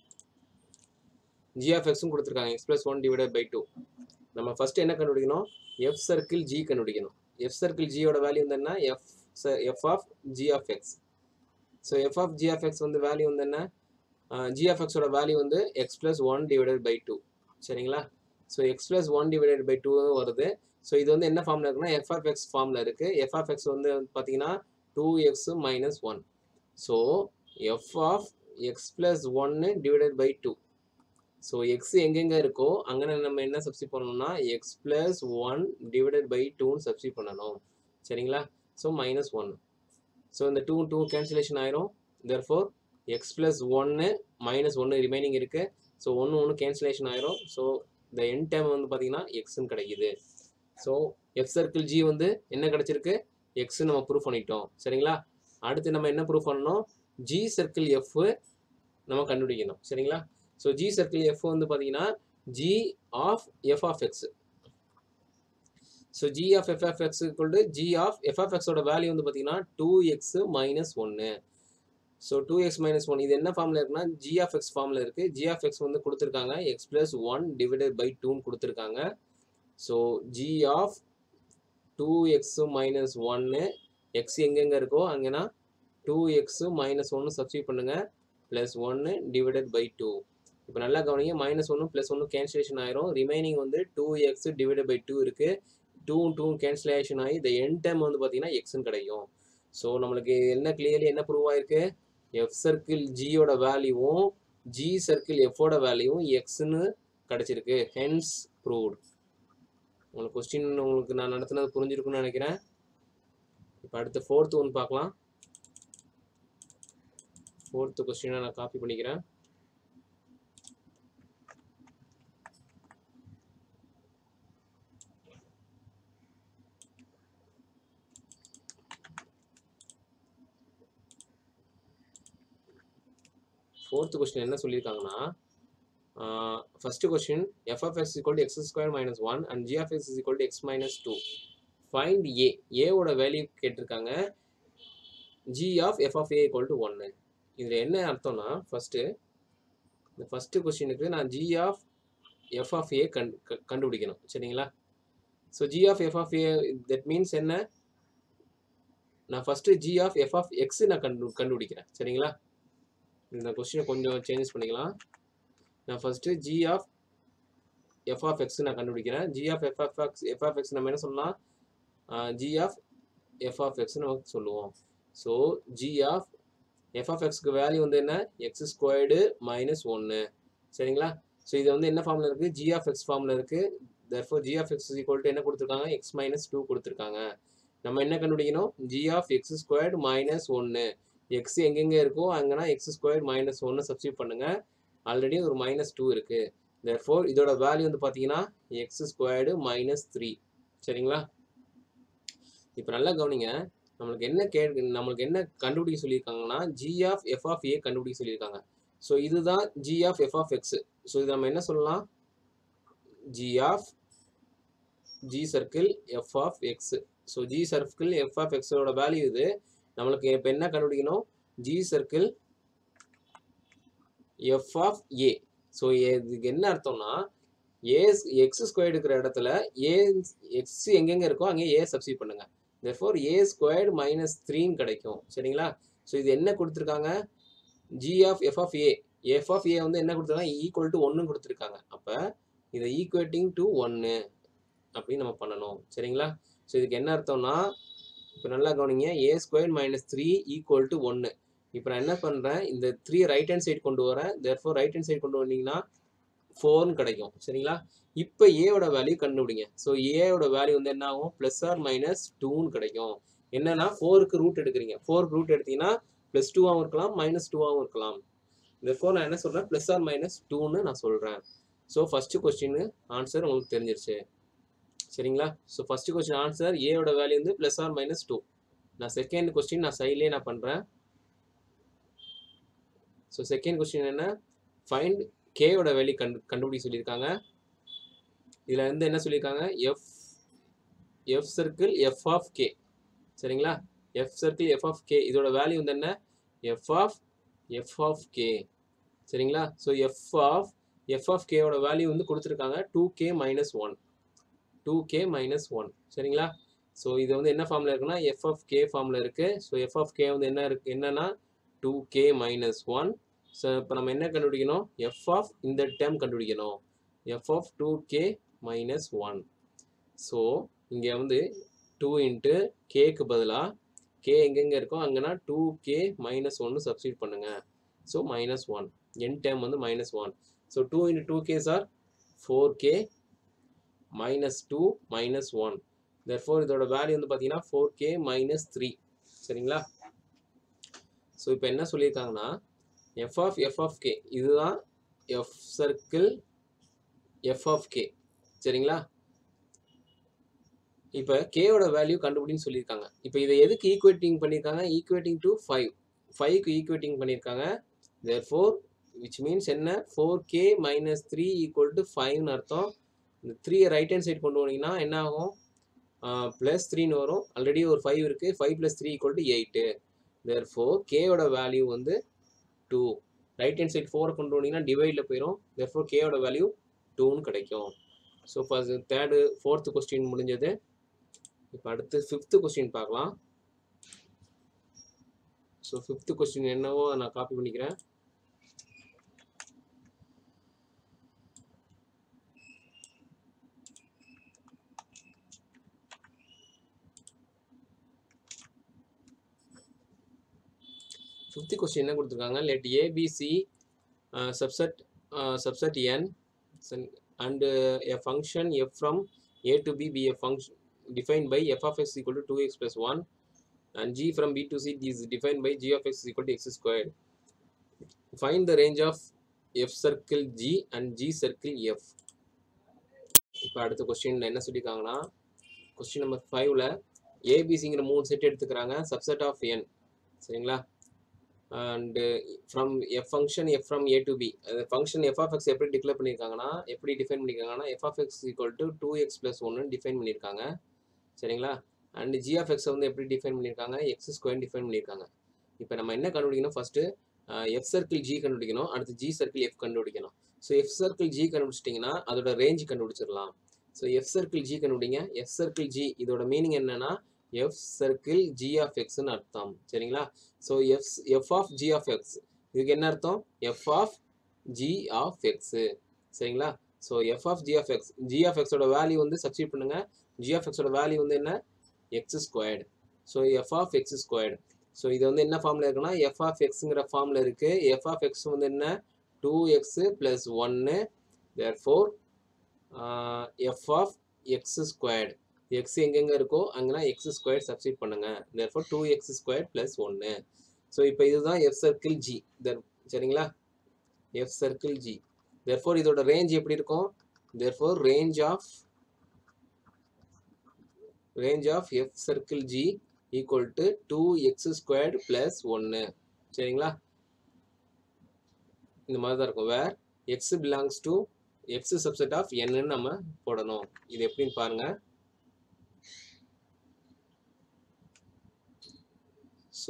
ஜி ஆஃப் எக்ஸும் கொடுத்துருக்காங்க x plus one divided by two நம்ம ஃபஸ்ட்டு என்ன கண்டுபிடிக்கணும் எஃப் சர்க்கிள் ஜி கண்டுபிடிக்கணும் எஃப் சர்க்கிள் ஜியோட வேல்யூ வந்து என்ன f f of g of x so f of g of x வந்து வேல்யூ வந்து என்ன ஜி ஆஃப் எக்ஸோட வேல்யூ வந்து X plus one divided by two சரிங்களா so X plus one divided by two வருது ஸோ இது வந்து என்ன ஃபார்மில் இருக்குன்னா எஃப் ஆஃப் எக்ஸ் ஃபார்மில் இருக்குது எஃப் ஆஃப் எக்ஸ் வந்து பார்த்தீங்கன்னா two x minus one so f of x plus ஒன்று divided by two so x எங்கெங்கே இருக்கோ அங்கே நம்ம என்ன சப்ஸ்டி பண்ணணும்னா x plus one divided by டூன்னு சப்ஸ்டி பண்ணணும் சரிங்களா ஸோ மைனஸ் ஒன் ஸோ இந்த டூ டூ கேன்சலேஷன் ஆயிரும் தெர்ஃபோர் எக்ஸ் ப்ளஸ் ஒன்று மைனஸ் ஒன்று ரிமைனிங் இருக்குது ஸோ ஒன்று ஒன்று கேன்சலேஷன் ஆயிரும் ஸோ இந்த என் டைம் வந்து பார்த்தீங்கன்னா எக்ஸ்ன்னு கிடைக்குது ஸோ எஃப் சர்க்கிள் ஜி வந்து என்ன கிடைச்சிருக்கு எக்ஸ் நம்ம ப்ரூவ் பண்ணிட்டோம் சரிங்களா அடுத்து நம்ம என்ன ப்ரூவ் பண்ணணும் ஜி சர்க்கிள் எஃப் நம்ம கண்டுபிடிக்கணும் சரிங்களா ஸோ ஜி சர்க்கிள் எஃப் வந்து பார்த்தீங்கன்னா g of f of x so g of f of x equal to g of f of எக்ஸோட வேல்யூ வந்து பார்த்தீங்கன்னா டூ எக்ஸ் மைனஸ் ஒன்று so two x minus one இது என்ன ஃபார்மில் இருக்குன்னா ஜி ஆஃப் எக்ஸ் ஃபார்மில் இருக்குது ஜி ஆஃப் எக்ஸ் வந்து கொடுத்துருக்காங்க x plus one divided by டூன்னு கொடுத்துருக்காங்க so g of two x minus ஒன்று எக்ஸ் எங்கெங்கே இருக்கோ அங்கேனா டூ எக்ஸு மைனஸ் ஒன்று சப்ஸ்டியூட் பண்ணுங்கள் ப்ளஸ் ஒன்று டிவைடட் பை டூ இப்போ நல்லா கவனிங்க மைனஸ் ஒன்று ப்ளஸ் ஒன்று கேன்சலேஷன் ஆயிரும் ரிமைனிங் வந்து two x divided by two இருக்குது டூ டூ கேன்சலேஷன் ஆகி இந்த என் டைம் வந்து பார்த்தீங்கன்னா எக்ஸ்ன்னு கிடைக்கும் ஸோ நம்மளுக்கு என்ன கிளியர்லி என்ன ப்ரூவ் ஆயிருக்கு எஃப் சர்க்கிள் ஜியோட வேல்யூவும் ஜி சர்க்கிள் எஃபோட வேல்யூவும் எக்ஸ்ன்னு கிடச்சிருக்கு ஹென்ஸ் ப்ரூவ்ட் உங்களுக்கு கொஸ்டின் உங்களுக்கு நான் நடத்துனது புரிஞ்சிருக்குன்னு நினைக்கிறேன் இப்போ அடுத்து ஃபோர்த்து ஒன்று பார்க்கலாம் ஃபோர்த்து கொஸ்டினை நான் காப்பி பண்ணிக்கிறேன் ஃபோர்த்து கொஸ்டின் என்ன சொல்லியிருக்காங்கன்னா first question f of x equal to x square minus one and g of x is equal to x minus two find a ஏவோட வேல்யூ கேட்டிருக்காங்க g of f of a equal to ஒன்று இதில் என்ன அர்த்தம்னா first இந்த first கொஸ்டினுக்கு நான் g of f of a கண் க- கண்டுபிடிக்கணும் சரிங்களா so g of f of a that means என்ன நான் first g of f of x நான் கண்டு கண்டுபிடிக்கிறேன் சரிங்களா இந்த கொஸ்டினை கொஞ்சம் சேஞ்சஸ் பண்ணிக்கலாம் நான் first g of f of x நான் கண்டுபிடிக்கிறேன் g of f of x f of x நம்ம என்ன சொல்லலாம் g of f of x நம்ம சொல்லுவோம் so g of f of எக்ஸ்க்கு வேல்யூ வந்து என்ன எக்ஸ் ஸ்கொயர்டு மைனஸ் ஒன்று சரிங்களா ஸோ இது வந்து என்ன ஃபார்மில் இருக்குது ஜி ஆஃப் எக்ஸ் ஃபார்மில் இருக்குது therefore g of x equal to என்ன கொடுத்துருக்காங்க எக்ஸ் மைனஸ் டூ கொடுத்துருக்காங்க நம்ம என்ன கண்டுபிடிக்கணும் g of x squared minus ஒன்று எக்ஸ் எங்கெங்கே இருக்கோ அங்கன்னா எக்ஸ் ஸ்கொயர் மைனஸ் ஒன்று சப்ஸ்டியூட் பண்ணுங்கள் ஆல்ரெடி ஒரு மைனஸ் டூ இருக்குது therefore இதோட வேல்யூ வந்து பார்த்தீங்கன்னா எக்ஸ் ஸ்கொயர்டு மைனஸ் த்ரீ சரிங்களா இப்போ நல்லா கவனிங்க நம்மளுக்கு என்ன கே நம்மளுக்கு என்ன கண்டுபிடிக்க சொல்லியிருக்காங்கன்னா g of f of a கண்டுபிடிக்க சொல்லியிருக்காங்க ஸோ இதுதான் g of f of x so இது நம்ம என்ன சொல்லலாம் g of g circle f of x so g circle f of எக்ஸோட வேல்யூ இது நம்மளுக்கு இப்போ என்ன கண்டுபிடிக்கணும் g circle f of a so இதுக்கு என்ன அர்த்தம்னா ஏ எக்ஸ் ஸ்கொயர்டு இருக்கிற இடத்துல ஏ எக்ஸ் எங்கெங்க இருக்கோ அங்கே ஏ சப்ஸ்டியூட் பண்ணுங்க தெர்ஃபோர் ஏ ஸ்கொயர்டு மைனஸ் த்ரீன்னு கிடைக்கும் சரிங்களா ஸோ இது என்ன கொடுத்துருக்காங்க g of f of a f of a வந்து என்ன கொடுத்துருக்காங்க ஈக்குவல் டு ஒன்று கொடுத்துருக்காங்க அப்போ இதை ஈக்குவேட்டிங் டு ஒன்று அப்படின்னு நம்ம பண்ணணும் சரிங்களா ஸோ இதுக்கு என்ன அர்த்தம்னா இப்போ நல்லா கவனிங்க a square minus three equal to ஒன்று இப்போ நான் என்ன பண்ணுறேன் இந்த த்ரீ ரைட் ஹேண்ட் சைடு கொண்டு வரேன் தேர்ஃபோர் ரைட் ஹேண்ட் சைடு கொண்டு வந்தீங்கன்னா ஃபோர்னு கிடைக்கும் சரிங்களா இப்போ ஏவோட வேல்யூ கண்டுபிடிங்க ஸோ ஏவோட வேல்யூ வந்து என்ன ஆகும் ப்ளஸ் ஆர் மைனஸ் டூன்னு கிடைக்கும் என்னன்னா ஃபோருக்கு ரூட் எடுக்கிறீங்க ஃபோருக்கு ரூட் எடுத்தீங்கன்னா ப்ளஸ் டூவாகவும் இருக்கலாம் மைனஸ் டூவாகவும் இருக்கலாம் தேர்ஃபோர் நான் என்ன சொல்கிறேன் ப்ளஸ் ஆர் மைனஸ் டூன்னு நான் சொல்கிறேன் ஸோ ஃபஸ்ட்டு கொஸ்டின் ஆன்சர் உங்களுக்கு தெரிஞ்சிருச்சு சரிங்களா ஸோ ஃபஸ்ட்டு கொஸ்டின் ஆன்சர் ஏவோட வேல்யூ வந்து ப்ளஸ் ஆர் மைனஸ் டூ நான் செகண்ட் கொஸ்டின் நான் சைட்லேயே நான் பண்ணுறேன் ஸோ செகண்ட் கொஸ்டின் என்ன ஃபைண்ட் கேவோட வேல்யூ கண்டு கண்டுபிடிக்க சொல்லியிருக்காங்க இதில் வந்து என்ன சொல்லியிருக்காங்க f f circle f of k சரிங்களா f circle f of k இதோட வேல்யூ வந்து என்ன f of f of k சரிங்களா so f of f of கேவோட வேல்யூ வந்து கொடுத்துருக்காங்க two K minus one two K minus one சரிங்களா so இது வந்து என்ன ஃபார்மில் இருக்குன்னா எஃப் ஆஃப் கே ஃபார்மில் இருக்குது ஸோ எஃப் ஆஃப் கே வந்து என்ன இருக்கு என்னன்னா two K minus one so இப்போ நம்ம என்ன கண்டுபிடிக்கணும் எஃப் ஆஃப் இந்த டேர்ம் கண்டுபிடிக்கணும் F of two K minus one so இங்கே வந்து டூ இன்ட்டு கேக்கு பதிலாக கே எங்கெங்கே இருக்கோ அங்கேனா டூ கே மைனஸ் ஒன்று சப்ஸ்டியூட் பண்ணுங்கள் so minus one N term வந்து minus one so two into two K sir four K minus two minus one therefore இதோட வேல்யூ வந்து பார்த்தீங்கன்னா ஃபோர் கே மைனஸ் த்ரீ சரிங்களா ஸோ இப்போ என்ன சொல்லியிருக்காங்கன்னா f of f of k இதுதான் f circle f of k சரிங்களா இப்போ கேவோட வேல்யூ கண்டுபிடின்னு சொல்லியிருக்காங்க இப்போ இதை எதுக்கு ஈக்குவேட்டிங் பண்ணியிருக்காங்க ஈக்குவேட்டிங் டு ஃபைவ் ஃபைவ்க்கு ஈக்குவேட்டிங் பண்ணியிருக்காங்க தேர் ஃபோர் விச் மீன்ஸ் என்ன four K minus three equal to ஃபைவ்னு அர்த்தம் இந்த த்ரீ ரைட் ஹேண்ட் சைடு கொண்டு போனீங்கன்னா என்ன ஆகும் ப்ளஸ் த்ரீன்னு வரும் ஆல்ரெடி ஒரு ஃபைவ் இருக்குது five plus three equal to eight therefore கேயோட வேல்யூ வந்து டூ ரைட் ஹேண்ட் சைட் ஃபோரை கொண்டு வந்தீங்கன்னா டிவைடில் போயிடும் தேர் ஃபோர் கேயோட வேல்யூ டூன்னு கிடைக்கும் so first third fourth question முடிஞ்சது இப்போ அடுத்து ஃபிஃப்த்து கொஸ்டின் பார்க்கலாம் ஸோ ஃபிஃப்த்து கொஸ்டின் என்னவோ நான் காப்பி பண்ணிக்கிறேன் ஃபிஃப்த்து கொஸ்டின் என்ன கொடுத்துருக்காங்க let A B C subset subset N and a function f from A to B B a function defined by f of x equal to 2x plus 1 and g from b to c is defined by g of x is equal to x squared. Find the range of f circle g and g circle f. இப்போ அடுத்த கொஸ்டின்ல என்ன சொல்லியிருக்காங்கன்னா question number ஃபைவ்ல ஏபிசிங்கிற மூணு set எடுத்துக்கிறாங்க subset of N சரிங்களா and from f function f from A to B அந்த ஃபங்க்ஷன் எஃப் ஆஃப் எக்ஸ் எப்படி டிக்ளேர் பண்ணியிருக்காங்கன்னா எப்படி டிஃபைன் பண்ணியிருக்காங்கன்னா f of x equal to two x plus ஒன்னு டிஃபைன் பண்ணியிருக்காங்க சரிங்களா அண்ட் ஜி ஆஃப் எக்ஸை வந்து எப்படி டிஃபைன் பண்ணியிருக்காங்க எக்ஸ் ஸ்கொயர் டிஃபைன் பண்ணியிருக்காங்க இப்போ நம்ம என்ன கண்டுபிடிக்கணும் ஃபஸ்ட்டு எஃப் சர்க்கிள் ஜி கண்டுபிடிக்கணும் அடுத்து ஜி சர்க்கிள் எஃப் கண்டுபிடிக்கணும் ஸோ எஃப் சர்க்கிள் ஜி கண்டுபிடிச்சிட்டிங்கன்னா அதோட ரேஞ்ச் கண்டுபிடிச்சிடலாம் ஸோ எஃப் சர்க்கிள் ஜி கண்டுபிடிங்க எஃப் சர்க்கிள் ஜி இதோட மீனிங் என்னன்னா எஃப் சர்க்கிள் ஜி ஆஃப் எக்ஸ்னு அர்த்தம் சரிங்களா so f f of g of x இதுக்கு என்ன அர்த்தம் f of g of x சரிங்களா so f of g of x g of எக்ஸோட வேல்யூ வந்து சப்ஸ்டியூட் பண்ணுங்க ஜி ஆஃப் எக்ஸோட வேல்யூ வந்து என்ன x squared so f of x squared so இது வந்து என்ன ஃபார்மில் இருக்குன்னா எஃப் ஆஃப் எக்ஸுங்கிற ஃபார்மில் இருக்குது எஃப் ஆஃப் எக்ஸ் வந்து என்ன டூ எக்ஸு ப்ளஸ் ஒன்று therefore f of x squared x எங்கெங்கே இருக்கோ அங்கேனா எக்ஸ் ஸ்கொயர் சப்ஸ்டியூட் பண்ணுங்க therefore two x square plus ஒன்று ஸோ இப்போ இதுதான் எஃப் சர்க்கிள் ஜி தர் சரிங்களா f circle g therefore இதோட ரேஞ்ச் எப்படி இருக்கும் therefore range of range of f circle g equal to 2x squared plus 1 சரிங்களா இந்த மாதிரி தான் இருக்கும் வேர் x belongs to x subset of n ன்னு நம்ம போடணும் இது எப்படின்னு பாருங்க ஸோ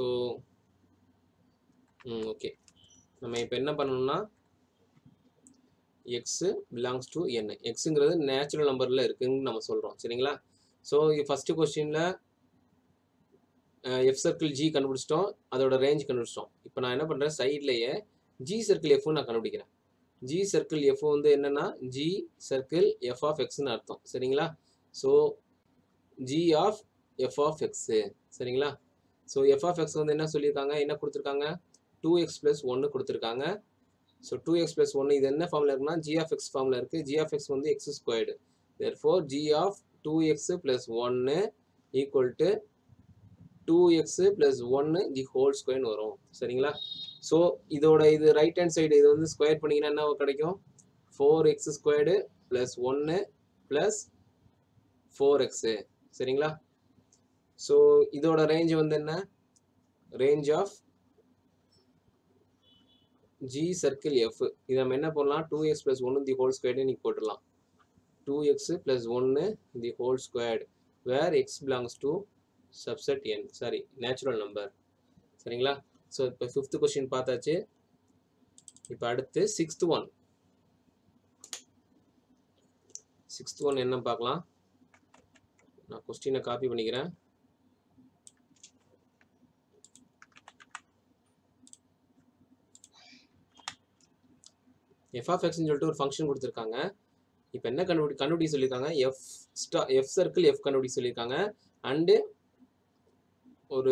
ம் ஓகே நம்ம இப்போ என்ன பண்ணணும்னா எக்ஸ் பிலாங்ஸ் டு என் எக்ஸுங்கிறது நேச்சுரல் நம்பரில் இருக்குன்னு நம்ம சொல்கிறோம் சரிங்களா ஸோ ஃபஸ்ட்டு கொஸ்டினில் எஃப் சர்க்கிள் ஜி கண்டுபிடிச்சிட்டோம் அதோட ரேஞ்ச் கண்டுபிடிச்சிட்டோம் இப்போ நான் என்ன பண்ணுறேன் சைட்லேயே ஜி சர்க்கிள் எஃப் நான் கண்டுபிடிக்கிறேன் ஜி சர்க்கிள் எஃப் வந்து என்னென்னா ஜி சர்க்கிள் எஃப் ஆஃப் எக்ஸ்னு அர்த்தம் சரிங்களா so g of f of x சரிங்களா ஸோ எஃப் ஆஃப் எக்ஸ் வந்து என்ன சொல்லியிருக்காங்க என்ன கொடுத்துருக்காங்க டூ எக்ஸ் ப்ளஸ் ஒன்று கொடுத்துருக்காங்க ஸோ டூ எக்ஸ் ப்ளஸ் ஒன்று இது என்ன ஃபார்மில் இருக்குன்னா ஜி ஆஃப் எக்ஸ் ஃபார்மில் இருக்குது ஜி ஆஃப் எக்ஸ் வந்து x squared there four g of two x plus ஒன்று equal to two x plus ஒன்று தி ஹோல் ஸ்கொயர்னு வரும் சரிங்களா ஸோ இதோட இது ரைட் ஹேண்ட் சைடு இது வந்து ஸ்கொயர் பண்ணிங்கன்னா என்ன கிடைக்கும் ஃபோர் எக்ஸ் ஸ்கொயர்டு ப்ளஸ் ஒன்று ப்ளஸ் ஃபோர் எக்ஸு சரிங்களா ஸோ இதோட ரேஞ்ச் வந்து என்ன range of g circle f இது நம்ம என்ன பண்ணலாம் டூ எக்ஸ் ப்ளஸ் ஒன்று தி ஹோல் ஸ்கொயர்டு நீங்கள் போட்டுடலாம் டூ எக்ஸ் ப்ளஸ் ஒன்று the whole squared where x belongs to subset N sorry natural number சரிங்களா ஸோ இப்போ ஃபிஃப்த் கொஸ்டின் பார்த்தாச்சு இப்போ அடுத்து சிக்ஸ்த் ஒன் சிக்ஸ்த் ஒன் என்ன பார்க்கலாம் நான் கொஸ்டினை காப்பி பண்ணிக்கிறேன் எஃப் ஆஃப் எக்ஸ்னு சொல்லிட்டு ஒரு ஃபங்க்ஷன் கொடுத்துருக்காங்க இப்போ என்ன கண்டுபிடி கண்டுபிடி சொல்லியிருக்காங்க எஃப் ஸ்டா எஃப் சர்க்கிள் எஃப் கண்டுபிடி சொல்லியிருக்காங்க அண்டு ஒரு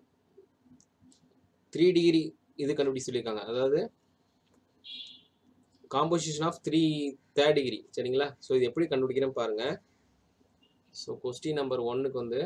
த்ரீ டிகிரி இது கண்டுபிடி சொல்லியிருக்காங்க அதாவது composition of three third degree சரிங்களா ஸோ இது எப்படி கண்டுபிடிக்கிறேன்னு பாருங்க ஸோ கொஸ்டின் நம்பர் ஒன்னுக்கு வந்து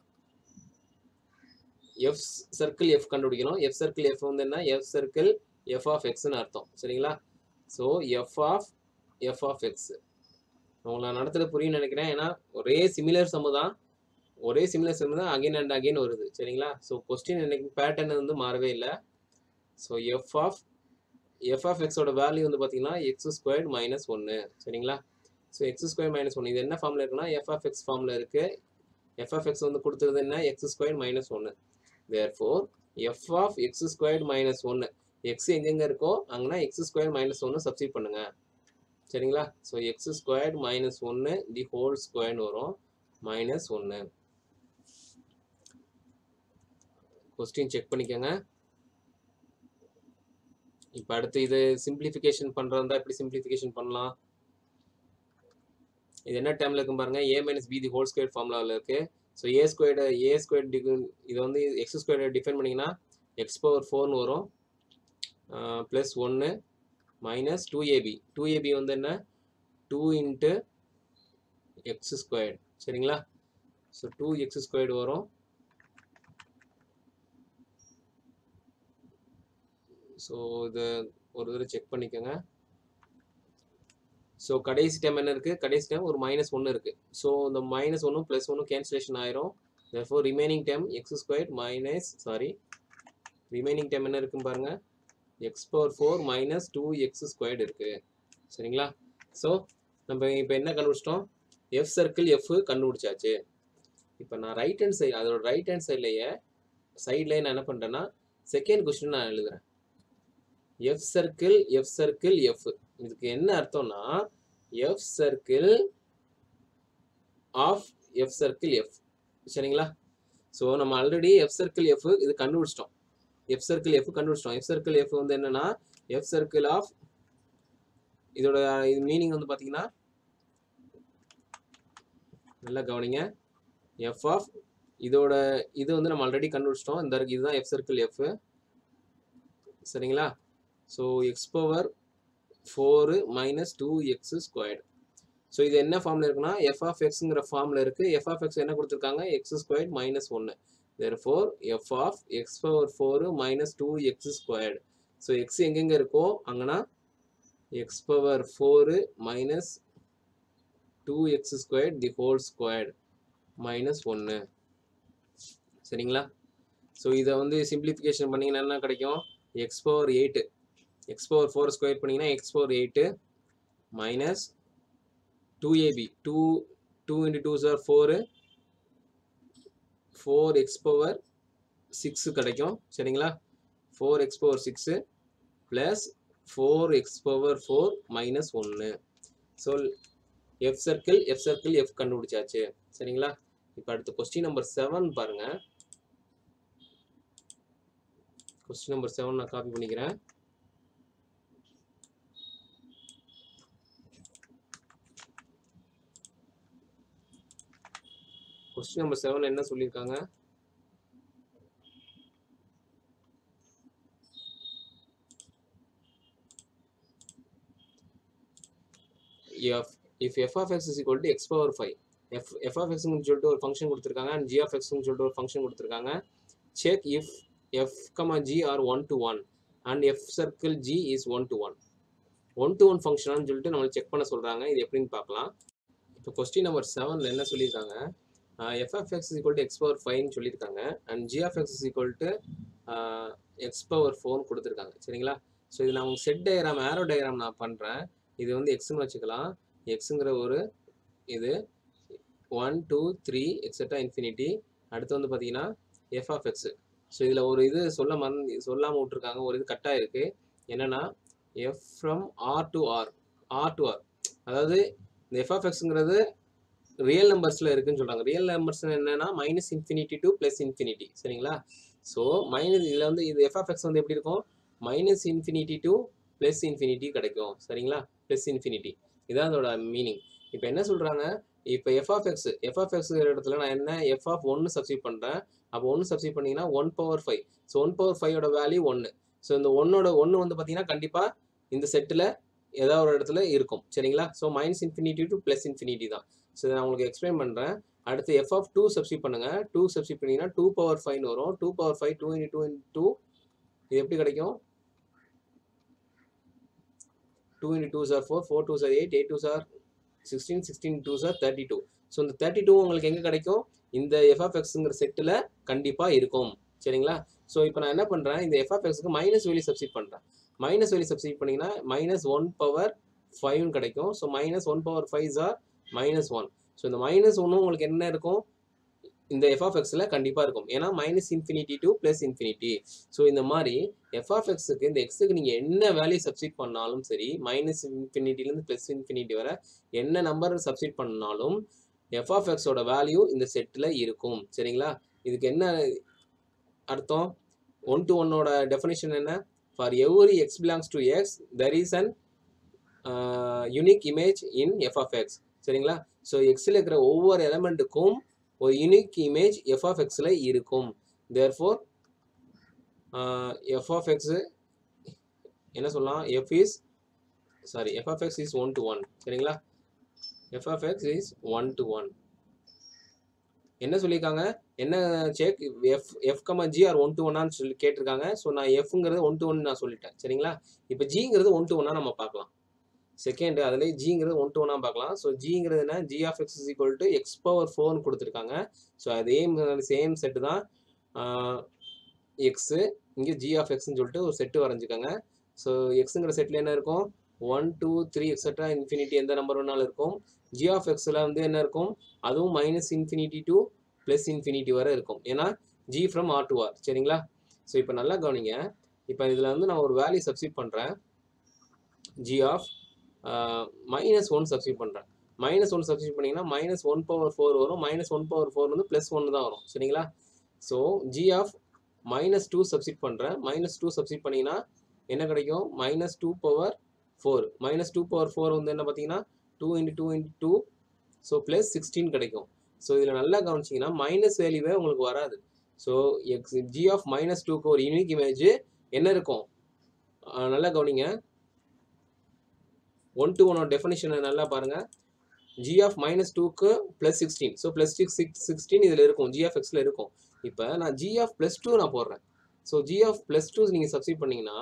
எஃப் சர்க்கிள் எஃப் கண்டுபிடிக்கணும் எஃப் சர்க்கிள் எஃப் வந்து என்ன எஃப் சர்க்கிள் எஃப் ஆஃப் எக்ஸ்னு அர்த்தம் சரிங்களா so f of f of x உங்களை நான் நடத்துறது புரியும்னு நினைக்கிறேன் ஏன்னா ஒரே சிமிலர் சம்மு தான் ஒரே சிமிலர் சம்மு தான் அகைன் அண்ட் அகைன் வருது சரிங்களா ஸோ கொஸ்டின் எனக்கு பேட்டர்ன் வந்து மாறவே இல்லை so f of f of எக்ஸோட வேல்யூ வந்து பார்த்தீங்கன்னா எக்ஸ் ஸ்கொயர்ட் மைனஸ் ஒன்று சரிங்களா ஸோ எக்ஸ் ஸ்கொயர் மைனஸ் ஒன்று இது என்ன ஃபார்மில் இருக்குன்னா எஃப் ஆஃப் எக்ஸ் ஃபார்மில் இருக்குது எஃப் ஆஃப் எக்ஸ் வந்து கொடுத்துருது என்ன எக்ஸ் ஸ்கொயர் மைனஸ் ஒன்று therefore f of x square minus ஒன்று எக்ஸ் எங்கெங்க இருக்கோ அங்கன்னா எக்ஸ் ஸ்கொயர் மைனஸ் ஒன்று சப்ஸ்டிட் பண்ணுங்க சரிங்களா ஸோ எக்ஸ் ஸ்கொயர் மைனஸ் ஒன்று தி ஹோல் ஸ்கொயர்னு வரும் மைனஸ் ஒன்று கொஸ்டின் செக் பண்ணிக்கோங்க இப்போ அடுத்து இது சிம்பிளிஃபிகேஷன் பண்ணுறதா எப்படி சிம்பிளிஃபிகேஷன் பண்ணலாம் இது என்ன டைமில் இருக்கும் பாருங்க a minus b the whole square ஃபார்முலாவில் இருக்குது so a squared a square இது வந்து எக்ஸ் ஸ்கொயர் டிஃபைன் பண்ணிங்கன்னா எக்ஸ் பவர் ஃபோர்னு வரும் ப்ளஸ் ஒன்று minus two AB two a b வந்து என்ன டூ இன்ட்டு எக்ஸ் ஸ்கொயர்டு சரிங்களா ஸோ டூ எக்ஸ் ஸ்கொயர்டு வரும் ஸோ இதை ஒரு தடவை செக் பண்ணிக்கோங்க ஸோ கடைசி டைம் என்ன இருக்குது கடைசி டைம் ஒரு மைனஸ் ஒன்று இருக்குது ஸோ இந்த மைனஸ் ஒன்றும் ப்ளஸ் ஒன்றும் கேன்சலேஷன் ஆயிரும் therefore remaining time x square minus sorry remaining time என்ன இருக்குன்னு பாருங்க x power four minus two x squared இருக்குது சரிங்களா ஸோ நம்ம இப்போ என்ன கண்டுபிடிச்சிட்டோம் எஃப் சர்க்கிள் எஃப் கண்டுபிடிச்சாச்சு இப்போ நான் ரைட் ஹேண்ட் சைடு அதோட ரைட் ஹேண்ட் சைட்லேயே சைட்லேயே நான் என்ன பண்ணுறேன்னா செகண்ட் கொஸ்டின் நான் எழுதுறேன் f circle f circle f இதுக்கு என்ன அர்த்தம்னா f circle of f circle f சரிங்களா ஸோ நம்ம ஆல்ரெடி எஃப் சர்க்கிள் எஃப் இது கண்டுபிடிச்சிட்டோம் எஃப் சர்க்கிள் எஃப் கண்டுபிடிச்சிட்டோம் எஃப் சர்க்கிள் எஃப் வந்து என்னன்னா எஃப் சர்க்கிள் ஆஃப் இதோட இது மீனிங் வந்து பார்த்தீங்கன்னா நல்லா கவனிங்க எஃப் ஆஃப் இதோட இது வந்து நம்ம ஆல்ரெடி கண்டுபிடிச்சிட்டோம் இந்த இருக்கு இதுதான் எஃப் சர்க்கிள் எஃப் சரிங்களா so x power four minus two x squared so இது என்ன ஃபார்மில் இருக்குன்னா எஃப் ஆஃப் எக்ஸுங்கிற ஃபார்மில் இருக்குது எஃப் ஆஃப் எக்ஸ் என்ன கொடுத்துருக்காங்க எக்ஸ் ஸ்கொயர்ட் மைனஸ் ஒன்று therefore f of x power four minus two x squared so x எங்கெங்கே இருக்கோ அங்கன்னா x power four minus two x squared the whole squared minus ஒன்று சரிங்களா ஸோ இதை வந்து சிம்பிளிஃபிகேஷன் பண்ணிங்கன்னா என்ன கிடைக்கும் x power eight x power four square பண்ணிங்கன்னா x power eight minus two AB two two into two are four four x power six கிடைக்கும் சரிங்களா four x power six plus four x power four minus ஒன்று so f circle f circle f கண்டுபிடிச்சாச்சு சரிங்களா இப்போ அடுத்து question number seven பாருங்க question number seven நான் copy பண்ணிக்கிறேன் கொஸ்டின் நம்பர் செவன் என்ன சொல்லியிருக்காங்க f if f of x is equal to x power five f f of எக்ஸ்னு சொல்லிட்டு ஒரு ஃபங்க்ஷன் கொடுத்துருக்காங்க அண்ட் ஜி ஆஃப் எக்ஸ்னு சொல்லிட்டு ஒரு ஃபங்க்ஷன் கொடுத்துருக்காங்க check if f comma g are one to one and f circle g is one to one one to one ஃபங்க்ஷனான்னு சொல்லிட்டு நம்மளுக்கு செக் பண்ண சொல்கிறாங்க இது எப்படின்னு பார்க்கலாம் இப்போ கொஸ்டின் நம்பர் செவனில் என்ன சொல்லியிருக்காங்க f of x equal to x power ஃபைவ்னு சொல்லியிருக்காங்க and g of x equal to x power ஃபோர்னு கொடுத்துருக்காங்க சரிங்களா ஸோ இது நான் உங்களுக்கு செட் டயக்ராம் ஆரோ டயக்ராம் நான் பண்ணுறேன் இது வந்து எக்ஸ்னு வச்சுக்கலாம் எக்ஸுங்கிற ஒரு இது one two three etcetera infinity அடுத்து வந்து பார்த்தீங்கன்னா எஃப் ஆஃப் எக்ஸ் ஸோ இதில் ஒரு இது சொல்ல மறந்து சொல்லாமல் விட்ருக்காங்க ஒரு இது கட்டாக இருக்குது என்னென்னா f from R to R R to R அதாவது இந்த எஃப் ஆஃப் எக்ஸுங்கிறது ரியல் நம்பர்ஸில் இருக்குன்னு சொல்கிறாங்க ரியல் நம்பர்ஸ் என்னென்னா minus infinity to plus infinity சரிங்களா ஸோ மைனஸ் இதில் வந்து இது எஃப் ஆஃப் எக்ஸ் வந்து எப்படி இருக்கும் minus infinity to plus infinity கிடைக்கும் சரிங்களா ப்ளஸ் இன்ஃபினிட்டி இதான் அதோட மீனிங் இப்போ என்ன சொல்கிறாங்க இப்போ f of x f of x இடத்துல நான் என்ன எஃப் ஆஃப் ஒன்று சப்ஸ்டியூட் பண்ணுறேன் அப்போ ஒன்று சப்ஸ்டியூட் பண்ணிங்கன்னா one power five so one power ஃபைவோட வேல்யூ ஒன்று ஸோ இந்த ஒன்னோட ஒன்று வந்து பார்த்தீங்கன்னா கண்டிப்பாக இந்த செட்டில் ஏதாவது ஒரு இடத்துல இருக்கும் சரிங்களா so minus infinity to plus infinity தான் ஸோ நான் உங்களுக்கு எக்ஸ்பிளைன் பண்ணுறேன் அடுத்து எஃப் ஆஃப் டூ சப்ஸ்டியூட் பண்ணுங்கள் டூ சப்ஸ்டியூட் பண்ணிங்கன்னா டூ பவர் ஃபைவ்னு வரும் two power five two into two into two இது எப்படி கிடைக்கும் two into two are four four two sir eight eight two are sixteen sixteen two are thirty two so இந்த thirty two உங்களுக்கு எங்கே கிடைக்கும் இந்த எஃப்எஃப்எக்ஸுங்கிற செட்டில் கண்டிப்பாக இருக்கும் சரிங்களா ஸோ இப்போ நான் என்ன பண்ணுறேன் இந்த எஃப்எஃப்எக்ஸுக்கு மைனஸ் வேல்யூ சப்ஸ்டிட் பண்ணுறேன் மைனஸ் வேல்யூ சப்ஸ்டிட் பண்ணிங்கன்னா மைனஸ் ஒன் பவர் ஃபைவ்னு கிடைக்கும் so minus one power five are minus one so இந்த மைனஸ் ஒன்று உங்களுக்கு என்ன இருக்கும் இந்த எஃப் ஆஃப் எக்ஸில் கண்டிப்பாக இருக்கும் ஏன்னா minus infinity to plus infinity so இந்த மாதிரி எஃப் ஆஃப் எக்ஸுக்கு இந்த எக்ஸுக்கு நீங்கள் என்ன வேல்யூ சப்ஸ்டிட் பண்ணாலும் சரி மைனஸ் இன்ஃபினிட்டிலேருந்து ப்ளஸ் இன்ஃபினிட்டி வரை என்ன நம்பர் சப்ஸ்டிட் பண்ணாலும் எஃப் ஆஃப் எக்ஸோட வேல்யூ இந்த செட்டில் இருக்கும் சரிங்களா இதுக்கு என்ன அர்த்தம் ஒன் டு ஒன்னோட டெஃபினேஷன் என்ன for every x belongs to x there is an unique image in f of x சரிங்களா ஸோ எக்ஸில் இருக்கிற ஒவ்வொரு எலமெண்ட்டுக்கும் ஒரு யூனிக் இமேஜ் எஃப் ஆஃப் எக்ஸில் இருக்கும் தேர்ஃபோர் எஃப் ஆஃப் எக்ஸு என்ன சொல்லலாம் f is sorry f of x is one to one சரிங்களா f of x is one to one என்ன சொல்லியிருக்காங்க என்ன check f f comma g are one to ஒன்னான்னு சொல்லி கேட்டிருக்காங்க ஸோ நான் எஃப்ங்கிறது ஒன் டு ஒன் நான் சொல்லிட்டேன் சரிங்களா இப்போ ஜிங்கிறது ஒன் டு ஒன்னா நம்ம பார்க்கலாம் செகண்ட் அதில் ஜிங்கிறது ஒன் டு ஒன்னா பார்க்கலாம் ஸோ ஜிங்கிறது என்ன g of x is equal to x power ஃபோர்னு கொடுத்துருக்காங்க ஸோ அதே சேம் செட்டு தான் எக்ஸு இங்கே ஜி ஆஃப் எக்ஸ்னு சொல்லிட்டு ஒரு செட்டு வரைஞ்சிக்கோங்க ஸோ எக்ஸுங்கிற செட்டில் என்ன இருக்கும் one two three etcetera infinity எந்த நம்பர் வேணாலும் இருக்கும் ஜி ஆஃப் எக்ஸில் வந்து என்ன இருக்கும் அதுவும் minus infinity to plus infinity வரை இருக்கும் ஏன்னா g from R to R சரிங்களா ஸோ இப்போ நல்லா கவனிங்க இப்போ இதில் வந்து நான் ஒரு வேல்யூ சப்ஸ்டிட் பண்ணுறேன் g of minus one substitute பண்ணுறேன் மைனஸ் ஒன் சப்ஸ்டிட் பண்ணிங்கன்னா மைனஸ் ஒன் பவர் ஃபோர் வரும் மைனஸ் ஒன் பவர் ஃபோர் வந்து ப்ளஸ் ஒன்று தான் வரும் சரிங்களா so g of minus two substitute பண்ணுறேன் மைனஸ் டூ சப்ஸ்டிட் பண்ணிங்கன்னா என்ன கிடைக்கும் minus two power four minus two power four வந்து என்ன பார்த்தீங்கன்னா two into two into two so plus sixteen கிடைக்கும் ஸோ இதில் நல்லா கவனிச்சிங்கன்னா மைனஸ் வேல்யூவே உங்களுக்கு வராது so x g of minus டூக்கு ஒரு யூனிக் இமேஜ் என்ன இருக்கும் அஹ் நல்லா கவனிங்க ஒன் டு ஒனோட டெஃபினிஷனை நல்லா பாருங்கள் ஜி ஆஃப் மைனஸ் டூக்கு plus sixteen so plus six six sixteen இதில் இருக்கும் ஜி ஆஃப் எக்ஸில் இருக்கும் இப்போ நான் ஜி ஆஃப் ப்ளஸ் டூ நான் போடுறேன் so g of plus two நீங்கள் சப்ஸ்டிட் பண்ணிங்கன்னா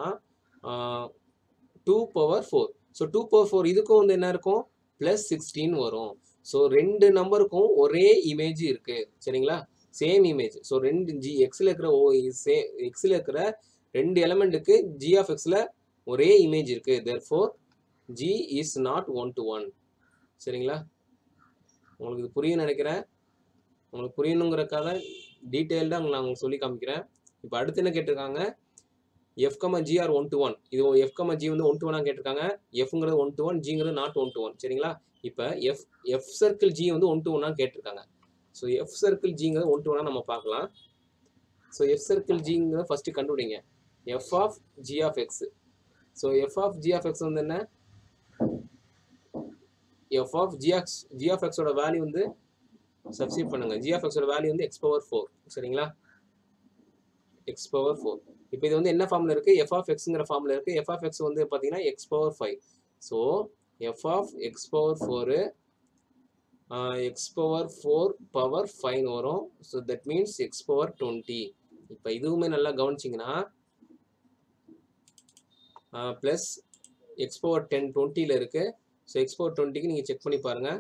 two power four so two power four இதுக்கும் வந்து என்ன இருக்கும் ப்ளஸ் சிக்ஸ்டீன் வரும் ஸோ ரெண்டு நம்பருக்கும் ஒரே இமேஜ் இருக்குது சரிங்களா சேம் இமேஜ் ஸோ ரெண்டு ஜி எக்ஸில் இருக்கிற ஓ சே எக்ஸில் இருக்கிற ரெண்டு எலமெண்ட்டுக்கு ஜி ஆஃப் எக்ஸில் ஒரே இமேஜ் இருக்குது தேர் four g is not one to one சரிங்களா உங்களுக்கு இது புரியும் நினைக்கிறேன் உங்களுக்கு புரியணுங்கிறக்காக டீட்டெயில்டாக நான் உங்களுக்கு சொல்லி காமிக்கிறேன் இப்போ அடுத்து என்ன கேட்டிருக்காங்க f comma g are one to one இது எஃப் கமா ஜி வந்து ஒன் டு ஒன்னாக கேட்டிருக்காங்க எஃப்ங்கிறது ஒன் டு ஒன் ஜிங்கிறது நாட் ஒன் டு ஒன் சரிங்களா இப்போ எஃப் எஃப் சர்க்கிள் ஜி வந்து ஒன் டு ஒன்னாக கேட்டிருக்காங்க ஸோ எஃப் சர்க்கிள் ஜிங்கிறது ஒன் டு ஒன்னாக நம்ம பார்க்கலாம் ஸோ எஃப் சர்க்கிள் ஜிங்கிறத ஃபஸ்ட்டு கண்டுபிடிங்க f of g of x so f of g of x வந்து என்ன எஃப் ஆஃப் ஜிஆக்ஸ் ஜி ஆஃப் எக்ஸோட வேல்யூ வந்து சப்ஸ்டிட் பண்ணுங்க ஜி ஆஃப் எக்ஸோட வேல்யூ வந்து எக்ஸ் பவர் ஃபோர் சரிங்களா எக்ஸ் பவர் ஃபோர் இப்போ இது வந்து என்ன ஃபார்மில் இருக்குது எஃப் ஆஃப் எக்ஸுங்கிற ஃபார்மில் இருக்குது எஃப் ஆஃப் எக்ஸ் வந்து பார்த்தீங்கன்னா x power five so f of x power four x power four power five வரும் so that means x power twenty இப்போ இதுவுமே நல்லா கவனிச்சிங்கன்னா ப்ளஸ் எக்ஸ் பவர் டென் டுவெண்ட்டியில் இருக்குது ஸோ எக்ஸ் பவர் டுவெண்ட்டிக்கு நீங்கள் செக் பண்ணி பாருங்கள்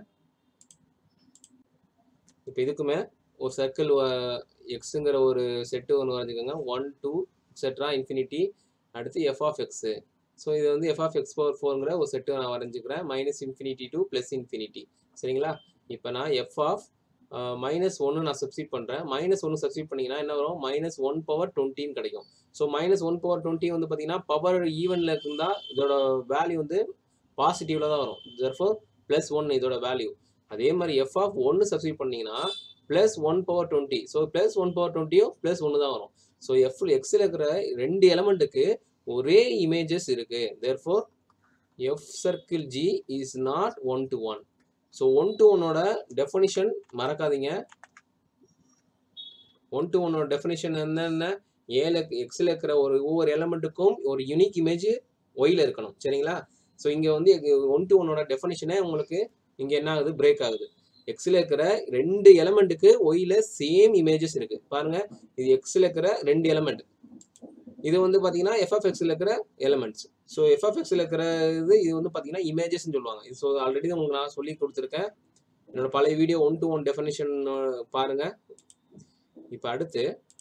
இப்போ இதுக்குமே ஒரு சர்க்கிள் எக்ஸுங்கிற ஒரு செட்டு ஒன்று வரைஞ்சிக்கோங்க ஒன் டூ எக்ஸெட்ரா இன்ஃபினிட்டி அடுத்து எஃப் ஆஃப் எக்ஸு ஸோ இது வந்து எஃப் ஆஃப் எக்ஸ் பவர் ஃபோருங்கிற ஒரு செட்டு நான் வரைஞ்சிக்கிறேன் minus infinity to plus infinity சரிங்களா இப்போ நான் எஃப் ஆஃப் மைனஸ் ஒன்று நான் சப்ஸ்டிட் பண்ணுறேன் மைனஸ் ஒன்று சப்ஸ்டிட் பண்ணிங்கன்னா என்ன வரும் மைனஸ் ஒன் பவர் டுவெண்ட்டின்னு கிடைக்கும் so minus one power twenty வந்து பார்த்தீங்கன்னா பவர் ஈவனில் இருந்தால் இதோட வேல்யூ வந்து பாசிட்டிவில் தான் வரும் ஜெர்ஃபோர் ப்ளஸ் ஒன் இதோட வேல்யூ அதே மாதிரி எஃப் ஆஃப் ஒன்று சப்ஸ்டிட் பண்ணிங்கன்னா plus one power twenty so plus one power டுவெண்ட்டியும் ப்ளஸ் ஒன்று தான் வரும் ஸோ எஃப் எக்ஸில் இருக்கிற ரெண்டு எலமெண்ட்டுக்கு ஒரே இமேஜஸ் இருக்கு therefore f circle g is not one to one so one to ஒன்னோட டெஃபனிஷன் மறக்காதீங்க ஒன் டு ஒன்னோட டெஃபனிஷன் என்னென்ன ஏல எக்ஸில் இருக்கிற ஒரு ஒவ்வொரு எலமெண்ட்டுக்கும் ஒரு யூனிக் இமேஜ் ஒயில் இருக்கணும் சரிங்களா ஸோ இங்கே வந்து ஒன் டு ஒன்னோட டெஃபனிஷனே உங்களுக்கு இங்கே என்ன ஆகுது பிரேக் ஆகுது எக்ஸில் இருக்கிற ரெண்டு எலமெண்ட்டுக்கு ஒயில சேம் இமேஜஸ் இருக்கு பாருங்க இது எக்ஸில் இருக்கிற ரெண்டு எலமெண்ட் இது வந்து பார்த்தீங்கன்னா எஃப்எஃப் எக்ஸில் இருக்கிற எலமெண்ட்ஸ் ஸோ எஃப்எஃப் எக்ஸில் இருக்கிற இது இது வந்து பார்த்தீங்கன்னா இமேஜஸ்ன்னு சொல்லுவாங்க இது ஸோ ஆல்ரெடி உங்களுக்கு நான் சொல்லி கொடுத்துருக்கேன் என்னோட பழைய video one to one definition பாருங்க இப்போ அடுத்து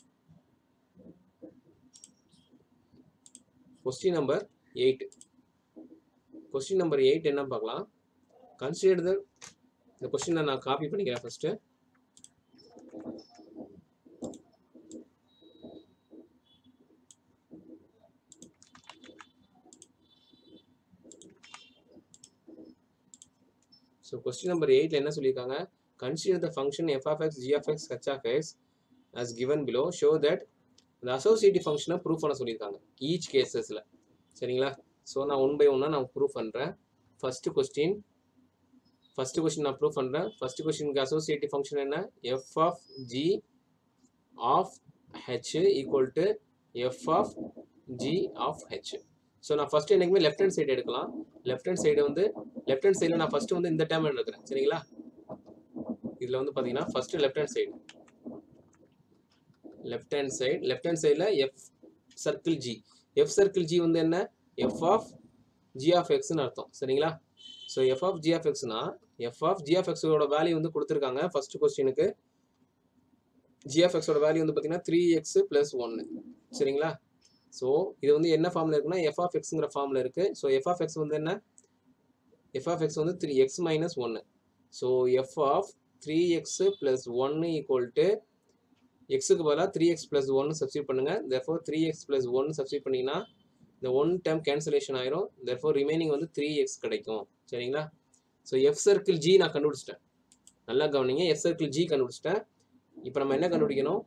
question number eight question number eight என்ன பார்க்கலாம் கன்சிடர் த இந்த கொஸ்டினை நான் காப்பி பண்ணிக்கிறேன் ஃபஸ்ட்டு ஸோ கொஸ்டின் நம்பர் எயிட்ல என்ன சொல்லியிருக்காங்க consider the function f of x g of x h of x as given below show that the associative ஃபங்க்ஷனை ப்ரூவ் பண்ண சொல்லியிருக்காங்க ஈச் கேசஸில் சரிங்களா ஸோ நான் ஒன் பை ஒன்னாக நான் ப்ரூவ் பண்ணுறேன் ஃபஸ்ட்டு கொஸ்டின் ஃபஸ்ட்டு கொஸ்டின் நான் ப்ரூவ் பண்ணுறேன் ஃபஸ்ட்டு கொஸ்டினுக்கு அசோசியேட்டிவ் ஃபங்க்ஷன் என்ன f of g of h equal to f of g of h so நான் ஃபஸ்ட்டு என்றைக்குமே லெஃப்ட் ஹேண்ட் சைடு எடுக்கலாம் லெஃப்ட் ஹேண்ட் சைடு வந்து லெஃப்ட் ஹேண்ட் சைடில் நான் ஃபஸ்ட்டு வந்து இந்த டேம் எடுக்கிறேன் சரிங்களா இதில் வந்து பார்த்தீங்கன்னா first left hand side left hand side left hand சைடில் f circle g f circle g வந்து என்ன எஃப் ஆஃப் ஜி ஆஃப் எக்ஸ்னு அர்த்தம் சரிங்களா so f of g of எக்ஸ்னா எஃப் ஆஃப் ஜி ஆஃப் எக்ஸோட வேல்யூ வந்து கொடுத்துருக்காங்க ஃபர்ஸ்ட் கொஸ்டினுக்கு ஜி ஆஃப் எக்ஸோட வேல்யூ வந்து பார்த்தீங்கன்னா த்ரீ எக்ஸ் ப்ளஸ் ஒன்று சரிங்களா ஸோ இது வந்து என்ன ஃபார்மில் இருக்குன்னா எஃப் ஆஃப் எக்ஸுங்கிற ஃபார்மில் இருக்குது ஸோ எஃப் ஆஃப் எக்ஸ் வந்து என்ன எஃப் ஆஃப் எக்ஸ் வந்து த்ரீ எக்ஸ் மைனஸ் ஒன்று so f of three x plus ஒன்று ஈக்குவல் டு எக்ஸுக்கு பதிலாக த்ரீ எக்ஸ் ப்ளஸ் ஒன்று சப்ஸ்டியூட் பண்ணுங்கள் therefore three x plus one substitute பண்ணிங்கன்னா இந்த ஒன் டைம் கேன்சலேஷன் ஆயிரும் தெர்ஃபோர் ரிமைனிங் வந்து த்ரீ எக்ஸ் கிடைக்கும் சரிங்களா ஸோ எஃப் சர்க்கிள் ஜி நான் கண்டுபிடிச்சிட்டேன் நல்லா கவனிங்க எஃப் சர்க்கிள் ஜி கண்டுபிடிச்சிட்டேன் இப்போ நம்ம என்ன கண்டுபிடிக்கணும்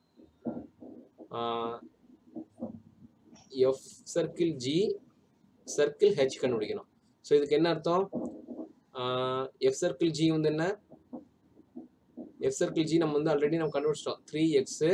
f circle g circle h கண்டுபிடிக்கணும் ஸோ இதுக்கு என்ன அர்த்தம் எஃப் சர்க்கிள் ஜி வந்து என்ன எஃப் சர்க்கிள் ஜி நம்ம வந்து ஆல்ரெடி நம்ம கண்டுபிடிச்சிட்டோம் த்ரீ எக்ஸு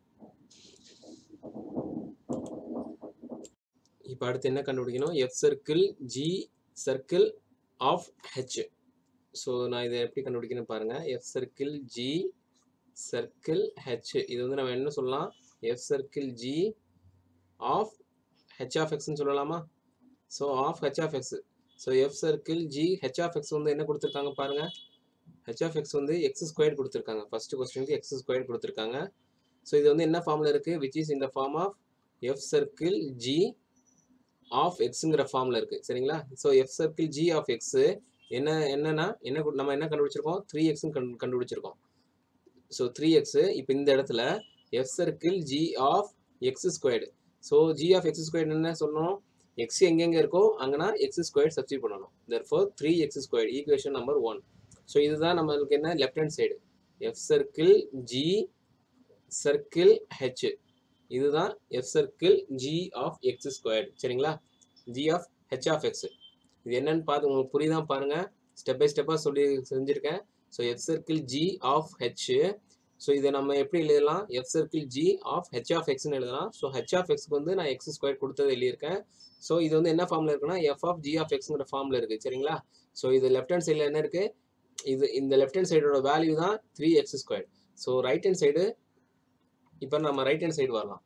இப்போ அடுத்து என்ன கண்டுபிடிக்கணும் f circle g circle of h so நான் இதை எப்படி கண்டுபிடிக்கணும் பாருங்கள் f circle g circle h இது வந்து நம்ம என்ன சொல்லலாம் f circle g of h of எக்ஸ்னு சொல்லலாமா so of h of x so f circle g h of x வந்து என்ன கொடுத்துருக்காங்க பாருங்கள் ஹெச் ஆஃப் எக்ஸ் வந்து எக்ஸ் ஸ்கொயர் கொடுத்துருக்காங்க ஃபர்ஸ்ட் கொஸ்டினுக்கு எக்ஸ் ஸ்கொயர் கொடுத்துருக்காங்க ஸோ இது வந்து என்ன ஃபார்மில் இருக்குது விச் இஸ் இந்த form of f circle g of எக்ஸுங்கிற ஃபார்மில் இருக்குது சரிங்களா so f circle g of x என்ன என்னன்னா என்ன கு- நம்ம என்ன கண்டுபிடிச்சிருக்கோம் த்ரீ எக்ஸும் கண்டு கண்டுபிடிச்சிருக்கோம் ஸோ த்ரீ எக்ஸு இப்போ இந்த இடத்துல f circle g of x squared so g of x squared என்ன சொல்லணும் எக்ஸ் எங்கெங்கே இருக்கோ அங்கன்னா எக்ஸ் ஸ்கொயர் சப்ஸ்டியூட் பண்ணணும் therefore three x squared equation number one so இதுதான் நம்மளுக்கு என்ன left hand side f circle g circle h இதுதான் f circle g of x squared சரிங்களா g of h of x இது என்னன்னு பார்த்து உங்களுக்கு புரியுதான் பாருங்க ஸ்டெப் பை ஸ்டெப்பாக சொல்லி செஞ்சுருக்கேன் so f circle g of h so இதை நம்ம எப்படி எழுதலாம் f circle g of h of எக்ஸ்னு எழுதலாம் ஸோ ஹெச் ஆஃப் எக்ஸ்க்கு வந்து நான் எக்ஸ் ஸ்கொயர் கொடுத்தது எழுதியிருக்கேன் ஸோ இது வந்து என்ன ஃபார்மில் இருக்குன்னா எஃப் ஆஃப் ஜி ஆஃப் எக்ஸ்ங்கிற ஃபார்மில் இருக்குது சரிங்களா ஸோ இது லெஃப்ட் ஹேண்ட் சைடில் என்ன இருக்குது இது இந்த லெஃப்ட் ஹேண்ட் சைடோட வேல்யூ தான் three x square so right hand side இப்போ நம்ம ரைட் ஹேண்ட் சைடு வரலாம்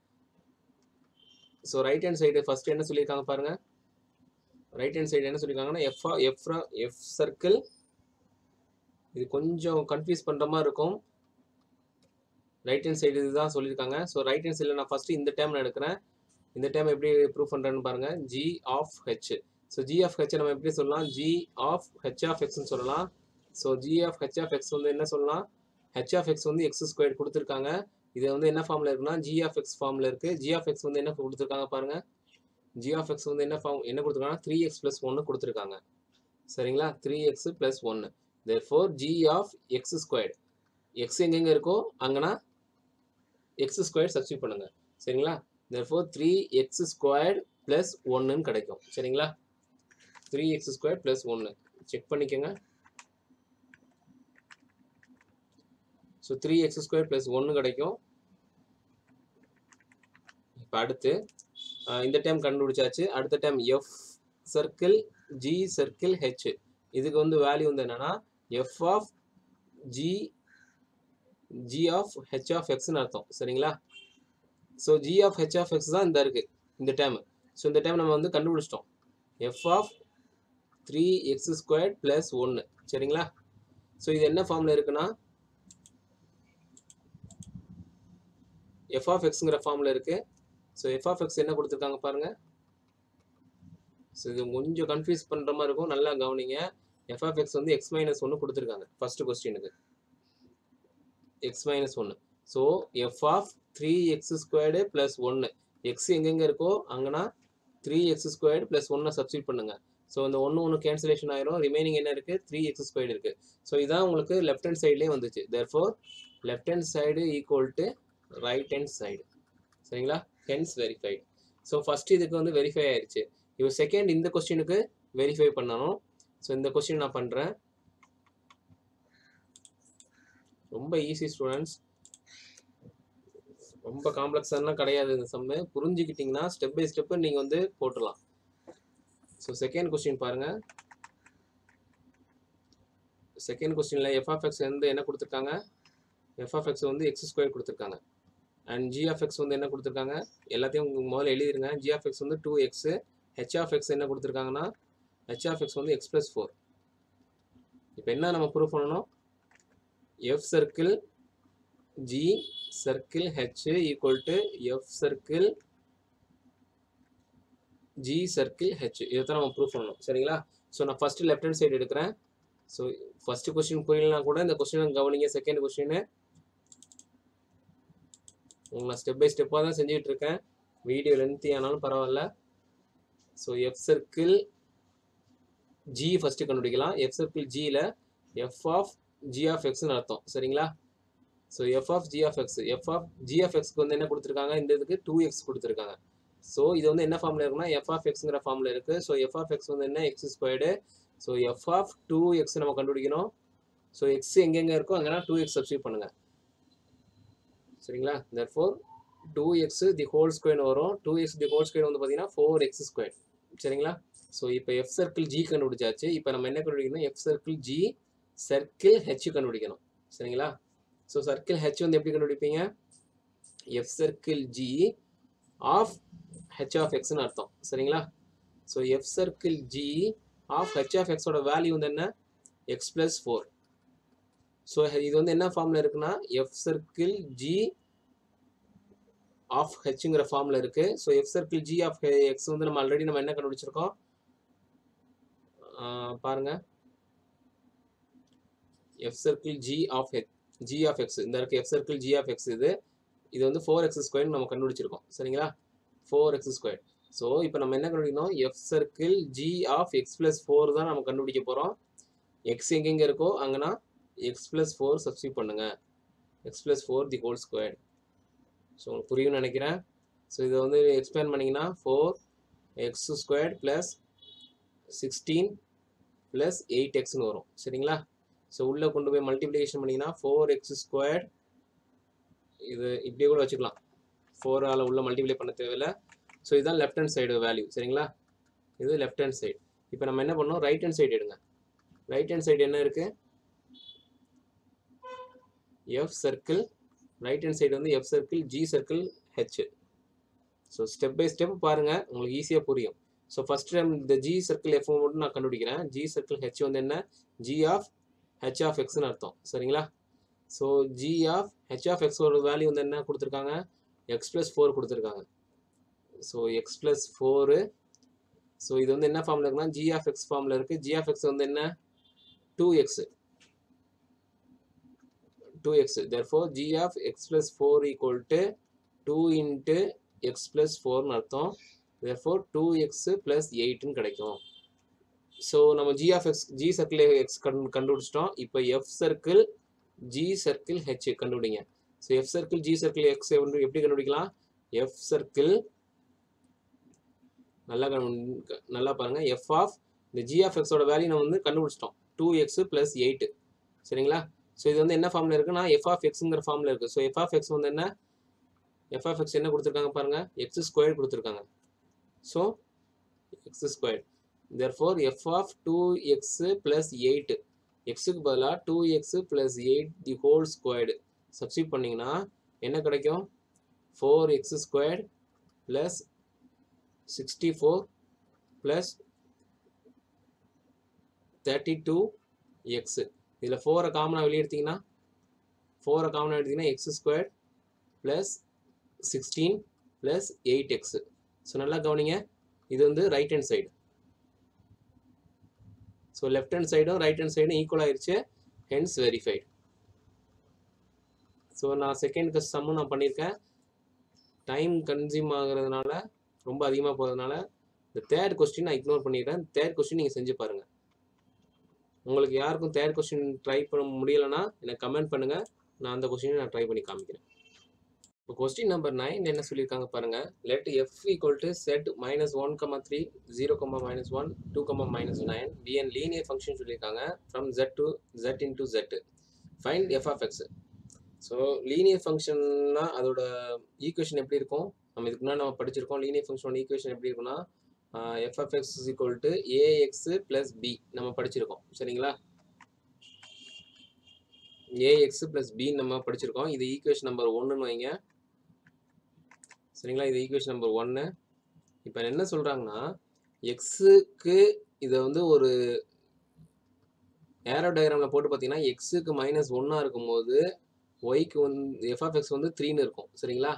so right hand side first என்ன சொல்லியிருக்காங்க பாருங்க ரைட் ஹேண்ட் சைடு என்ன சொல்லியிருக்காங்கன்னா எஃப் எஃப் எஃப் சர்க்கிள் இது கொஞ்சம் கன்ஃபியூஸ் பண்ணுற மாதிரி இருக்கும் ரைட் ஹேண்ட் சைடு இதுதான் சொல்லியிருக்காங்க ஸோ ரைட் ஹேண்ட் சைடில் நான் ஃபஸ்ட்டு இந்த டைம் நான் எடுக்கிறேன் இந்த டைம் எப்படி ப்ரூவ் பண்ணுறேன்னு பாருங்க g of h so g of h நம்ம எப்படி சொல்லலாம் ஜி ஆஃப் ஹெச் ஆஃப் எக்ஸ்னு சொல்லலாம் so g of h of x வந்து என்ன சொல்லலாம் ஹெச் ஆஃப் எக்ஸ் வந்து எக்ஸ் ஸ்கொயர் கொடுத்துருக்காங்க இது வந்து என்ன ஃபார்மில் இருக்குன்னா ஜி ஆஃப் எக்ஸ் ஃபார்மில் இருக்குது ஜி ஆஃப் எக்ஸ் வந்து என்ன கொடுத்துருக்காங்க பாருங்க ஜி ஆஃப் எக்ஸ் வந்து என்ன ஃபார்ம் என்ன கொடுத்துருக்காங்கன்னா த்ரீ எக்ஸ் ப்ளஸ் ஒன்று கொடுத்துருக்காங்க சரிங்களா த்ரீ எக்ஸ் ப்ளஸ் ஒன்று தேர் four g of x squared x எங்கெங்கே இருக்கோ அங்கன்னா எக்ஸ் ஸ்கொயர் சப்ஸ்டியூட் பண்ணுங்க சரிங்களா therefore three x squared plus ஒன்றுன்னு கிடைக்கும் சரிங்களா த்ரீ எக்ஸ் ஸ்கொயர் ப்ளஸ் ஒன்று செக் பண்ணிக்கோங்க so three x square plus ஒன்று கிடைக்கும் இப்போ அடுத்து அஹ் இந்த டைம் கண்டுபிடிச்சாச்சு அடுத்த time f circle g circle h இதுக்கு வந்து வேல்யூ வந்து என்னன்னா f of g g of h of எக்ஸ்னு அர்த்தம் சரிங்களா so g of h of x தான் இந்த இருக்கு இந்த டைம் ஸோ இந்த டைம் நம்ம வந்து கண்டுபிடிச்சிட்டோம் f of three x square plus ஒன்று சரிங்களா ஸோ இது என்ன ஃபார்மில் இருக்குன்னா எஃப் ஆஃப் எக்ஸுங்கிற ஃபார்மில் இருக்கு ஸோ எஃப் ஆஃப் எக்ஸ் என்ன கொடுத்துருக்காங்க பாருங்க ஸோ இது கொஞ்சம் கன்ஃபியூஸ் பண்ணுற மாதிரி இருக்கும் நல்லா கவனிங்க எஃப் ஆஃப் எக்ஸ் வந்து எக்ஸ் மைனஸ் ஒன்று கொடுத்துருக்காங்க ஃபர்ஸ்ட் கொஸ்டினுக்கு எக்ஸ் மைனஸ் ஒன்று so f of three x squared plus ஒன்று எக்ஸ் எங்கெங்கே இருக்கோ அங்கன்னா த்ரீ எக்ஸ் ஸ்கொயர்டு ப்ளஸ் ஒன்னை சப்ஸ்டியூட் பண்ணுங்க ஸோ இந்த ஒன்று ஒன்று கேன்சலேஷன் ஆயிரும் ரிமைனிங் என்ன இருக்குது த்ரீ எக்ஸ் ஸ்கொயர்டு இருக்குது ஸோ இதான் உங்களுக்கு லெஃப்ட் ஹேண்ட் சைட்லேயே வந்துச்சு therefore left hand side equal to right hand side சரிங்களா ஹென்ஸ் வெரிஃபைடு ஸோ ஃபஸ்ட் இதுக்கு வந்து வெரிஃபை ஆயிடுச்சு இப்போ செகண்ட் இந்த கொஸ்டினுக்கு வெரிஃபை பண்ணணும் ஸோ இந்த கொஸ்டின் நான் பண்ணுறேன் ரொம்ப ஈஸி ஸ்டூடெண்ட்ஸ் ரொம்ப காம்ப்ளெக்ஸாலாம் கிடையாது இந்த சம்மு புரிஞ்சுக்கிட்டிங்கன்னா ஸ்டெப் பை ஸ்டெப்பு நீங்கள் வந்து போட்டுடலாம் ஸோ செகண்ட் கொஸ்டின் பாருங்கள் செகண்ட் கொஸ்டினில் எஃப்ஆஃப்எக்ஸ் வந்து என்ன கொடுத்துருக்காங்க எஃப்ஆஃப்எக்ஸ் வந்து எக்ஸ் ஸ்கொயர் கொடுத்துருக்காங்க அண்ட் ஜிஎஃப்எக்ஸ் வந்து என்ன கொடுத்துருக்காங்க எல்லாத்தையும் முதல்ல எழுதிருங்க ஜிஎஃப்எக்ஸ் வந்து டூ எக்ஸு ஹெச்ஆஃப்எக்ஸ் என்ன கொடுத்துருக்காங்கன்னா ஹெச்ஆஃப்எக்ஸ் வந்து எக்ஸ் ப்ளஸ் ஃபோர் இப்போ என்ன நம்ம ப்ரூவ் பண்ணணும் f circle g circle h equal to f circle g circle h இதை தான் நம்ம ப்ரூவ் பண்ணணும் சரிங்களா ஸோ நான் ஃபஸ்ட்டு லெஃப்ட் ஹேண்ட் சைடு எடுக்கிறேன் ஸோ ஃபஸ்ட்டு கொஸ்டின் புரியலனா கூட இந்த கொஸ்டின் கவனிங்க செகண்ட் கொஸ்டின் உங்களை ஸ்டெப் பை ஸ்டெப்பாக தான் செஞ்சுட்டு இருக்கேன் வீடியோ லென்த்தி ஆனாலும் பரவாயில்ல so f circle g first கண்டுபிடிக்கலாம் எஃப் சர்க்கிள் ஜியில் எஃப் ஆஃப் ஜி ஆஃப் எக்ஸ்னு அர்த்தம் சரிங்களா so f of g of x f of g of எக்ஸ்க்கு வந்து என்ன கொடுத்துருக்காங்க இந்த இதுக்கு டூ எக்ஸ் கொடுத்துருக்காங்க ஸோ இது வந்து என்ன ஃபார்மில் இருக்குன்னா எஃப் ஆஃப் எக்ஸுங்கிற ஃபார்மில் இருக்குது ஸோ எஃப் ஆஃப் எக்ஸ் வந்து என்ன x squared so f of two x நம்ம கண்டுபிடிக்கணும் ஸோ எக்ஸ் எங்கெங்கே இருக்கோ அங்கேனா டூ எக்ஸ் சப்ஸ்டியூட் பண்ணுங்கள் சரிங்களா therefore two x the whole ஸ்கொயர்னு வரும் two x the whole square வந்து பார்த்தீங்கன்னா ஃபோர் எக்ஸ் ஸ்கொயர் சரிங்களா ஸோ இப்போ எஃப் சர்க்கிள் ஜி கண்டுபிடிச்சாச்சு இப்போ நம்ம என்ன கண்டுபிடிக்கணும் f circle g circle h கண்டுபிடிக்கணும் சரிங்களா ஸோ சர்க்கிள் ஹெச் வந்து எப்படி கண்டுபிடிப்பீங்க f circle g of h of எக்ஸ்னு அர்த்தம் சரிங்களா so f circle g of h of எக்ஸோட வேல்யூ வந்து என்ன எக்ஸ் ப்ளஸ் ஃபோர் ஸோ இது வந்து என்ன ஃபார்மில் இருக்குன்னா எஃப் சர்க்கிள் ஜி ஆஃப் ஹெச்ங்கிற ஃபார்மில் இருக்குது so f circle g of x வந்து நம்ம ஆல்ரெடி நம்ம என்ன கண்டுபிடிச்சிருக்கோம் பாருங்கள் f circle g of h g of x இந்த இருக்கு f circle g of x இது இது வந்து ஃபோர் எக்ஸ் ஸ்கொயர் நம்ம கண்டுபிடிச்சிருக்கோம் சரிங்களா ஃபோர் எக்ஸ் ஸ்கொயர் ஸோ இப்போ நம்ம என்ன கண்டுபிடிக்கணும் f circle g of x plus four தான் நம்ம கண்டுபிடிக்க போகிறோம் எக்ஸ் எங்கெங்கே இருக்கோ அங்கன்னா எக்ஸ் ப்ளஸ் ஃபோர் சப்ஸ்டியூட் பண்ணுங்க x plus four the whole square so உங்களுக்கு புரியும்னு நினைக்கிறேன் ஸோ இதை வந்து எக்ஸ்பேண்ட் பண்ணிங்கன்னா four x square plus sixteen plus eight எக்ஸ்னு வரும் சரிங்களா ஸோ உள்ளே கொண்டு போய் மல்டிப்ளிகேஷன் பண்ணிங்கன்னா ஃபோர் எக்ஸ் ஸ்கொயர் இது இப்படியே கூட வச்சுக்கலாம் ஃபோரால் உள்ள மல்டிப்ளை பண்ண தேவையில்லை ஸோ இதுதான் லெஃப்ட் ஹேண்ட் சைடு வேல்யூ சரிங்களா இது லெஃப்ட் ஹேண்ட் சைடு இப்போ நம்ம என்ன பண்ணோம் ரைட் ஹேண்ட் சைடு எடுங்க ரைட் ஹேண்ட் சைடு என்ன இருக்குது f circle right hand side வந்து f circle g circle h so step by step பாருங்கள் உங்களுக்கு ஈஸியாக புரியும் ஸோ ஃபஸ்ட் டைம் இந்த ஜி சர்க்கிள் எஃப் மட்டும் நான் கண்டுபிடிக்கிறேன் ஜி சர்க்கிள் ஹெச் வந்து என்ன ஜி ஆஃப் ஹெச் ஆஃப் எக்ஸ்னு அர்த்தம் சரிங்களா so g of h of எக்ஸோட வேல்யூ வந்து என்ன கொடுத்துருக்காங்க எக்ஸ் ப்ளஸ் ஃபோர் கொடுத்துருக்காங்க so X plus four so இது வந்து என்ன ஃபார்மில் இருக்குன்னா ஜி ஆஃப் எக்ஸ் ஃபார்மில் இருக்குது ஜி ஆஃப் எக்ஸ் வந்து என்ன two x two x therefore g of x plus four equal to two into x plus ஃபோர்னு அர்த்தம் தேர்ஃபோர் டூ எக்ஸு ப்ளஸ் எயிட்டுன்னு கிடைக்கும் ஸோ நம்ம g of x g circle x கண்டு கண்டுபிடிச்சிட்டோம் இப்போ f circle g circle h கண்டுபிடிங்க so f circle g circle x எப்படி கண்டுபிடிக்கலாம் எஃப் சர்க்கிள் நல்லா கண்டு நல்லா பாருங்கள் எஃப் ஆஃப் இந்த ஜி ஆஃப் எக்ஸோட வேல்யூ நம்ம வந்து கண்டுபிடிச்சிட்டோம் டூ எக்ஸு ப்ளஸ் எயிட்டு சரிங்களா ஸோ இது வந்து என்ன ஃபார்மில் இருக்குன்னா எஃப் ஆஃப் எக்ஸுங்கிற ஃபார்மில் இருக்குது ஸோ எஃப் ஆஃப் எக்ஸ் வந்து என்ன எஃப் ஆஃப் எக்ஸ் என்ன கொடுத்துருக்காங்க பாருங்கள் எக்ஸ் ஸ்கொயர் கொடுத்துருக்காங்க so x square therefore f of 2x plus 8 எக்ஸுக்கு பதிலாக two x plus eight the whole squared substitute பண்ணிங்கன்னா என்ன கிடைக்கும் four x squared plus sixty four plus thirty two x இதில் ஃபோரை காமனாக வெளியே எடுத்தீங்கன்னா ஃபோரை காமனாக எடுத்தீங்கன்னா x square plus sixteen plus eight x so நல்லா கவனிங்க இது வந்து right hand side so left hand சைடும் ரைட் ஹேண்ட் சைடும் ஈக்குவல் ஆயிடுச்சு ஹென்ஸ் வெரிஃபைடு ஸோ நான் செகண்ட் சம்மு நான் பண்ணியிருக்கேன் டைம் கன்சியூம் ஆகுறதுனால ரொம்ப அதிகமாக போகிறதுனால இந்த தேர்ட் கொஸ்டின் நான் இக்னோர் பண்ணிடுறேன் தேர்ட் கொஸ்டின் நீங்கள் செஞ்சு பாருங்கள் உங்களுக்கு யாருக்கும் தேர்ட் கொஸ்டின் ட்ரை பண்ண முடியலைன்னா எனக்கு கமெண்ட் பண்ணுங்கள் நான் அந்த கொஸ்டினை நான் ட்ரை பண்ணி காமிக்கிறேன் இப்போ கொஸ்டின் நம்பர் நைன் என்ன சொல்லியிருக்காங்க பாருங்க let f equal to set minus one comma three zero comma minus one two comma minus nine be and linear function சொல்லியிருக்காங்க from z to z into z find f of x so linear ஃபங்க்ஷன்னா அதோட equation எப்படி இருக்கும் நம்ம இதுக்கு முன்னாடி நம்ம படிச்சிருக்கோம் லீனியர் ஃபங்க்ஷனோட ஈக்குவேஷன் எப்படி இருக்குன்னா f of x is equal to a x plus b நம்ம படிச்சிருக்கோம் சரிங்களா ஏஎக்ஸ் ப்ளஸ் பி நம்ம படிச்சிருக்கோம் இது ஈக்குவேஷன் நம்பர் ஒன்றுன்னு வைங்க சரிங்களா இது ஈக்குவேஷன் நம்பர் ஒன்று இப்போ என்ன சொல்கிறாங்கன்னா எக்ஸுக்கு இதை வந்து ஒரு ஏரோ டயக்ராமில் போட்டு பார்த்தீங்கன்னா எக்ஸுக்கு மைனஸ் ஒன்னாக இருக்கும்போது ஒய்க்கு வந்து எஃப் ஆஃப் எக்ஸ் வந்து த்ரீன்னு இருக்கும் சரிங்களா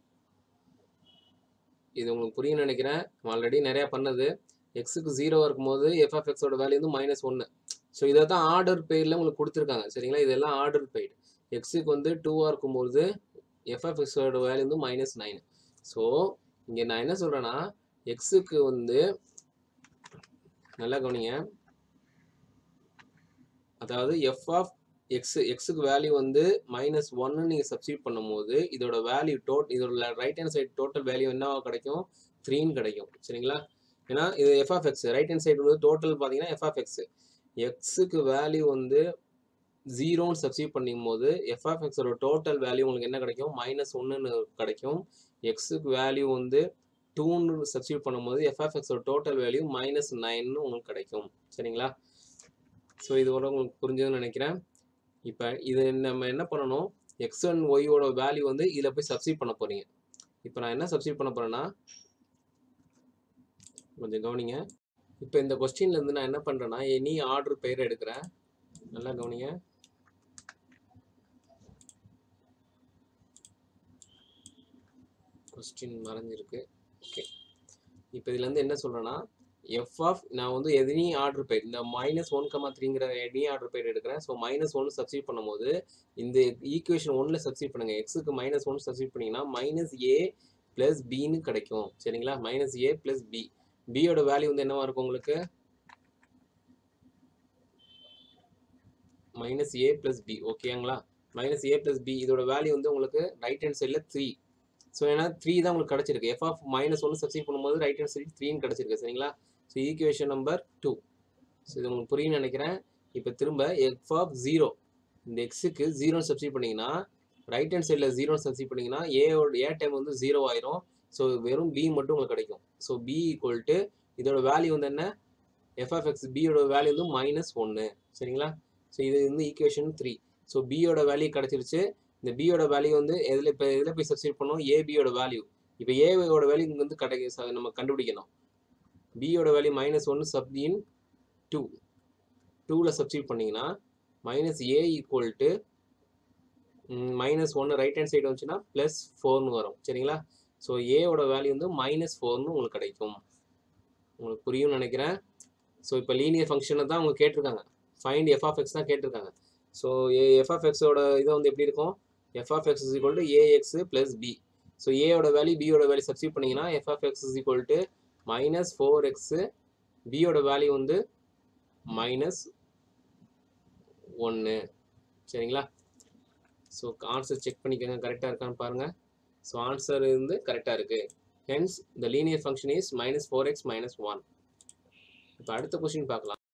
இது உங்களுக்கு புரியும்னு நினைக்கிறேன் ஆல்ரெடி நிறையா பண்ணது எக்ஸுக்கு ஜீரோ இருக்கும்போது எஃப் ஆஃப் எக்ஸோட வேல்யூ வந்து மைனஸ் ஒன்று ஸோ இதை தான் ஆர்டர் பெய்டில் உங்களுக்கு கொடுத்துருக்காங்க சரிங்களா இதெல்லாம் ஆர்டர் பெய்டு எக்ஸுக்கு வந்து டூவாக இருக்கும்போது எஃப் ஆஃப் எக்ஸோட வேல்யூ வந்து மைனஸ் நைன் ஸோ இங்கே நான் என்ன சொல்கிறேன்னா எக்ஸுக்கு வந்து நல்லா கவனிங்க அதாவது எஃப் ஆஃப் எக்ஸ் எக்ஸுக்கு வேல்யூ வந்து மைனஸ் ஒன்னு நீங்கள் சப்ஸ்டியூட் பண்ணும்போது இதோட வேல்யூ டோட் இதோட right hand side total value என்னவா கிடைக்கும் த்ரீன்னு கிடைக்கும் சரிங்களா ஏன்னா இது f of x right hand side வந்து டோட்டல் பார்த்தீங்கன்னா எஃப் ஆஃப் எக்ஸ் எக்ஸுக்கு வேல்யூ வந்து ஜீரோன்னு சப்ஸ்டியூட் பண்ணும் போது எஃப் ஆஃப் எக்ஸோட டோட்டல் வேல்யூ உங்களுக்கு என்ன கிடைக்கும் மைனஸ் ஒன்றுன்னு கிடைக்கும் எக்ஸுக்கு வேல்யூ வந்து டூன்னு சப்ஸ்டியூட் பண்ணும்போது எஃப் ஆஃப் எக்ஸோட டோட்டல் வேல்யூ மைனஸ் நைன்னு உங்களுக்கு கிடைக்கும் சரிங்களா ஸோ இதோட உங்களுக்கு புரிஞ்சதுன்னு நினைக்கிறேன் இப்போ இது நம்ம என்ன பண்ணணும் எக்ஸ் அண்ட் ஒய்யோட வேல்யூ வந்து இதில் போய் சப்ஸ்டியூட் பண்ண போகிறீங்க இப்போ நான் என்ன சப்ஸ்டியூட் பண்ண போகிறேன்னா கொஞ்சம் கவனிங்க இப்போ இந்த கொஸ்டின்லேருந்து நான் என்ன பண்ணுறேன்னா எனி ஆர்டர் பெயர் எடுக்கிறேன் நல்லா கவனிங்க கொஸ்டின் மறைஞ்சிருக்கு ஓகே இப்போ இதுலேருந்து என்ன சொல்கிறேன்னா எஃப் ஆஃப் நான் வந்து எதனி ஆர்டர் பெயர் இந்த மைனஸ் ஒன் கமா த்ரீங்கிற எனி ஆர்டர் பெயர் எடுக்கிறேன் ஸோ மைனஸ் ஒன் சப்ஸ்டியூட் பண்ணும்போது இந்த ஈக்குவேஷன் ஒன்னில் சப்ஸ்டியூட் பண்ணுங்கள் எக்ஸுக்கு மைனஸ் ஒன் சப்ஸ்டியூட் பண்ணிங்கன்னா மைனஸ் ஏ ப்ளஸ் பின்னு கிடைக்கும் சரிங்களா மைனஸ் ஏ ப்ளஸ் பி பியோட வேல்யூ வந்து என்னவா இருக்கும் உங்களுக்கு மைனஸ் ஏ ப்ளஸ் பி ஓகேங்களா மைனஸ் ஏ ப்ளஸ் பி இதோட வேல்யூ வந்து உங்களுக்கு ரைட் ஹேண்ட் சைடில் த்ரீ ஸோ ஏன்னா த்ரீ தான் உங்களுக்கு கிடச்சிருக்கு எஃப் ஆஃப் மைனஸ் ஒன்று சப்ஸ்டியூட் பண்ணும்போது ரைட் ஹேண்ட் சைடு த்ரீன்னு கிடச்சிருக்கு சரிங்களா so equation number two so இது உங்களுக்கு புரியும்னு நினைக்கிறேன் இப்போ திரும்ப எஃப் ஆஃப் ஜீரோ இந்த எக்ஸுக்கு ஜீரோ சப்ஸ்டியூட் பண்ணிங்கன்னா ரைட் ஹேண்ட் சைடில் ஜீரோ சப்ஸ்டியூட் பண்ணிங்கன்னா ஏவோட ஏ டைம் வந்து ஜீரோ ஆயிரும் ஸோ வெறும் பி மட்டும் உங்களுக்கு கிடைக்கும் ஸோ பி ஈக்குவல் டு இதோட வேல்யூ வந்து என்ன எஃப் ஆஃப் எக்ஸ் பியோட வேல்யூ வந்து மைனஸ் ஒன்று சரிங்களா ஸோ இது வந்து ஈக்குவேஷன் த்ரீ ஸோ பியோட வேல்யூ கிடச்சிருச்சு இந்த பியோட வேல்யூ வந்து எதில் இப்போ எதில் போய் சப்ஸ்டியூட் பண்ணோம் ஏபியோட வேல்யூ இப்போ ஏவோட வேல்யூ இங்கே வந்து கிடைக்க நம்ம கண்டுபிடிக்கணும் பியோட வேல்யூ மைனஸ் ஒன்று சப் இன் டூ டூவில் சப்ஸ்டியூட் பண்ணிங்கன்னா minus a equal to minus ஒன்று ரைட் ஹேண்ட் சைடு வந்துச்சுன்னா ப்ளஸ் ஃபோர்னு வரும் சரிங்களா ஸோ ஏவோட வேல்யூ வந்து மைனஸ் ஃபோர்னு உங்களுக்கு கிடைக்கும் உங்களுக்கு புரியும்னு நினைக்கிறேன் ஸோ இப்போ லீனியர் ஃபங்க்ஷனை தான் அவங்க கேட்டிருக்காங்க ஃபைண்ட் எஃப் ஆஃப் எக்ஸ் தான் கேட்டிருக்காங்க ஸோ ஏ எஃப் ஆஃப் எக்ஸோட இது வந்து எப்படி இருக்கும் f of x is equal to a x plus b so ஏயோட வேல்யூ பியோட வேல்யூ சப்ஸ்டியூட் பண்ணிங்கன்னா f of x is equal to minus four x பியோட வேல்யூ வந்து மைனஸ் ஒன்று சரிங்களா ஸோ ஆன்சர் செக் பண்ணிக்கோங்க கரெக்டாக இருக்கான்னு பாருங்கள் ஸோ ஆன்சர் வந்து கரெக்டாக இருக்குது hence the linear function is minus four x minus one இப்போ அடுத்த கொஸ்டின் பார்க்கலாம்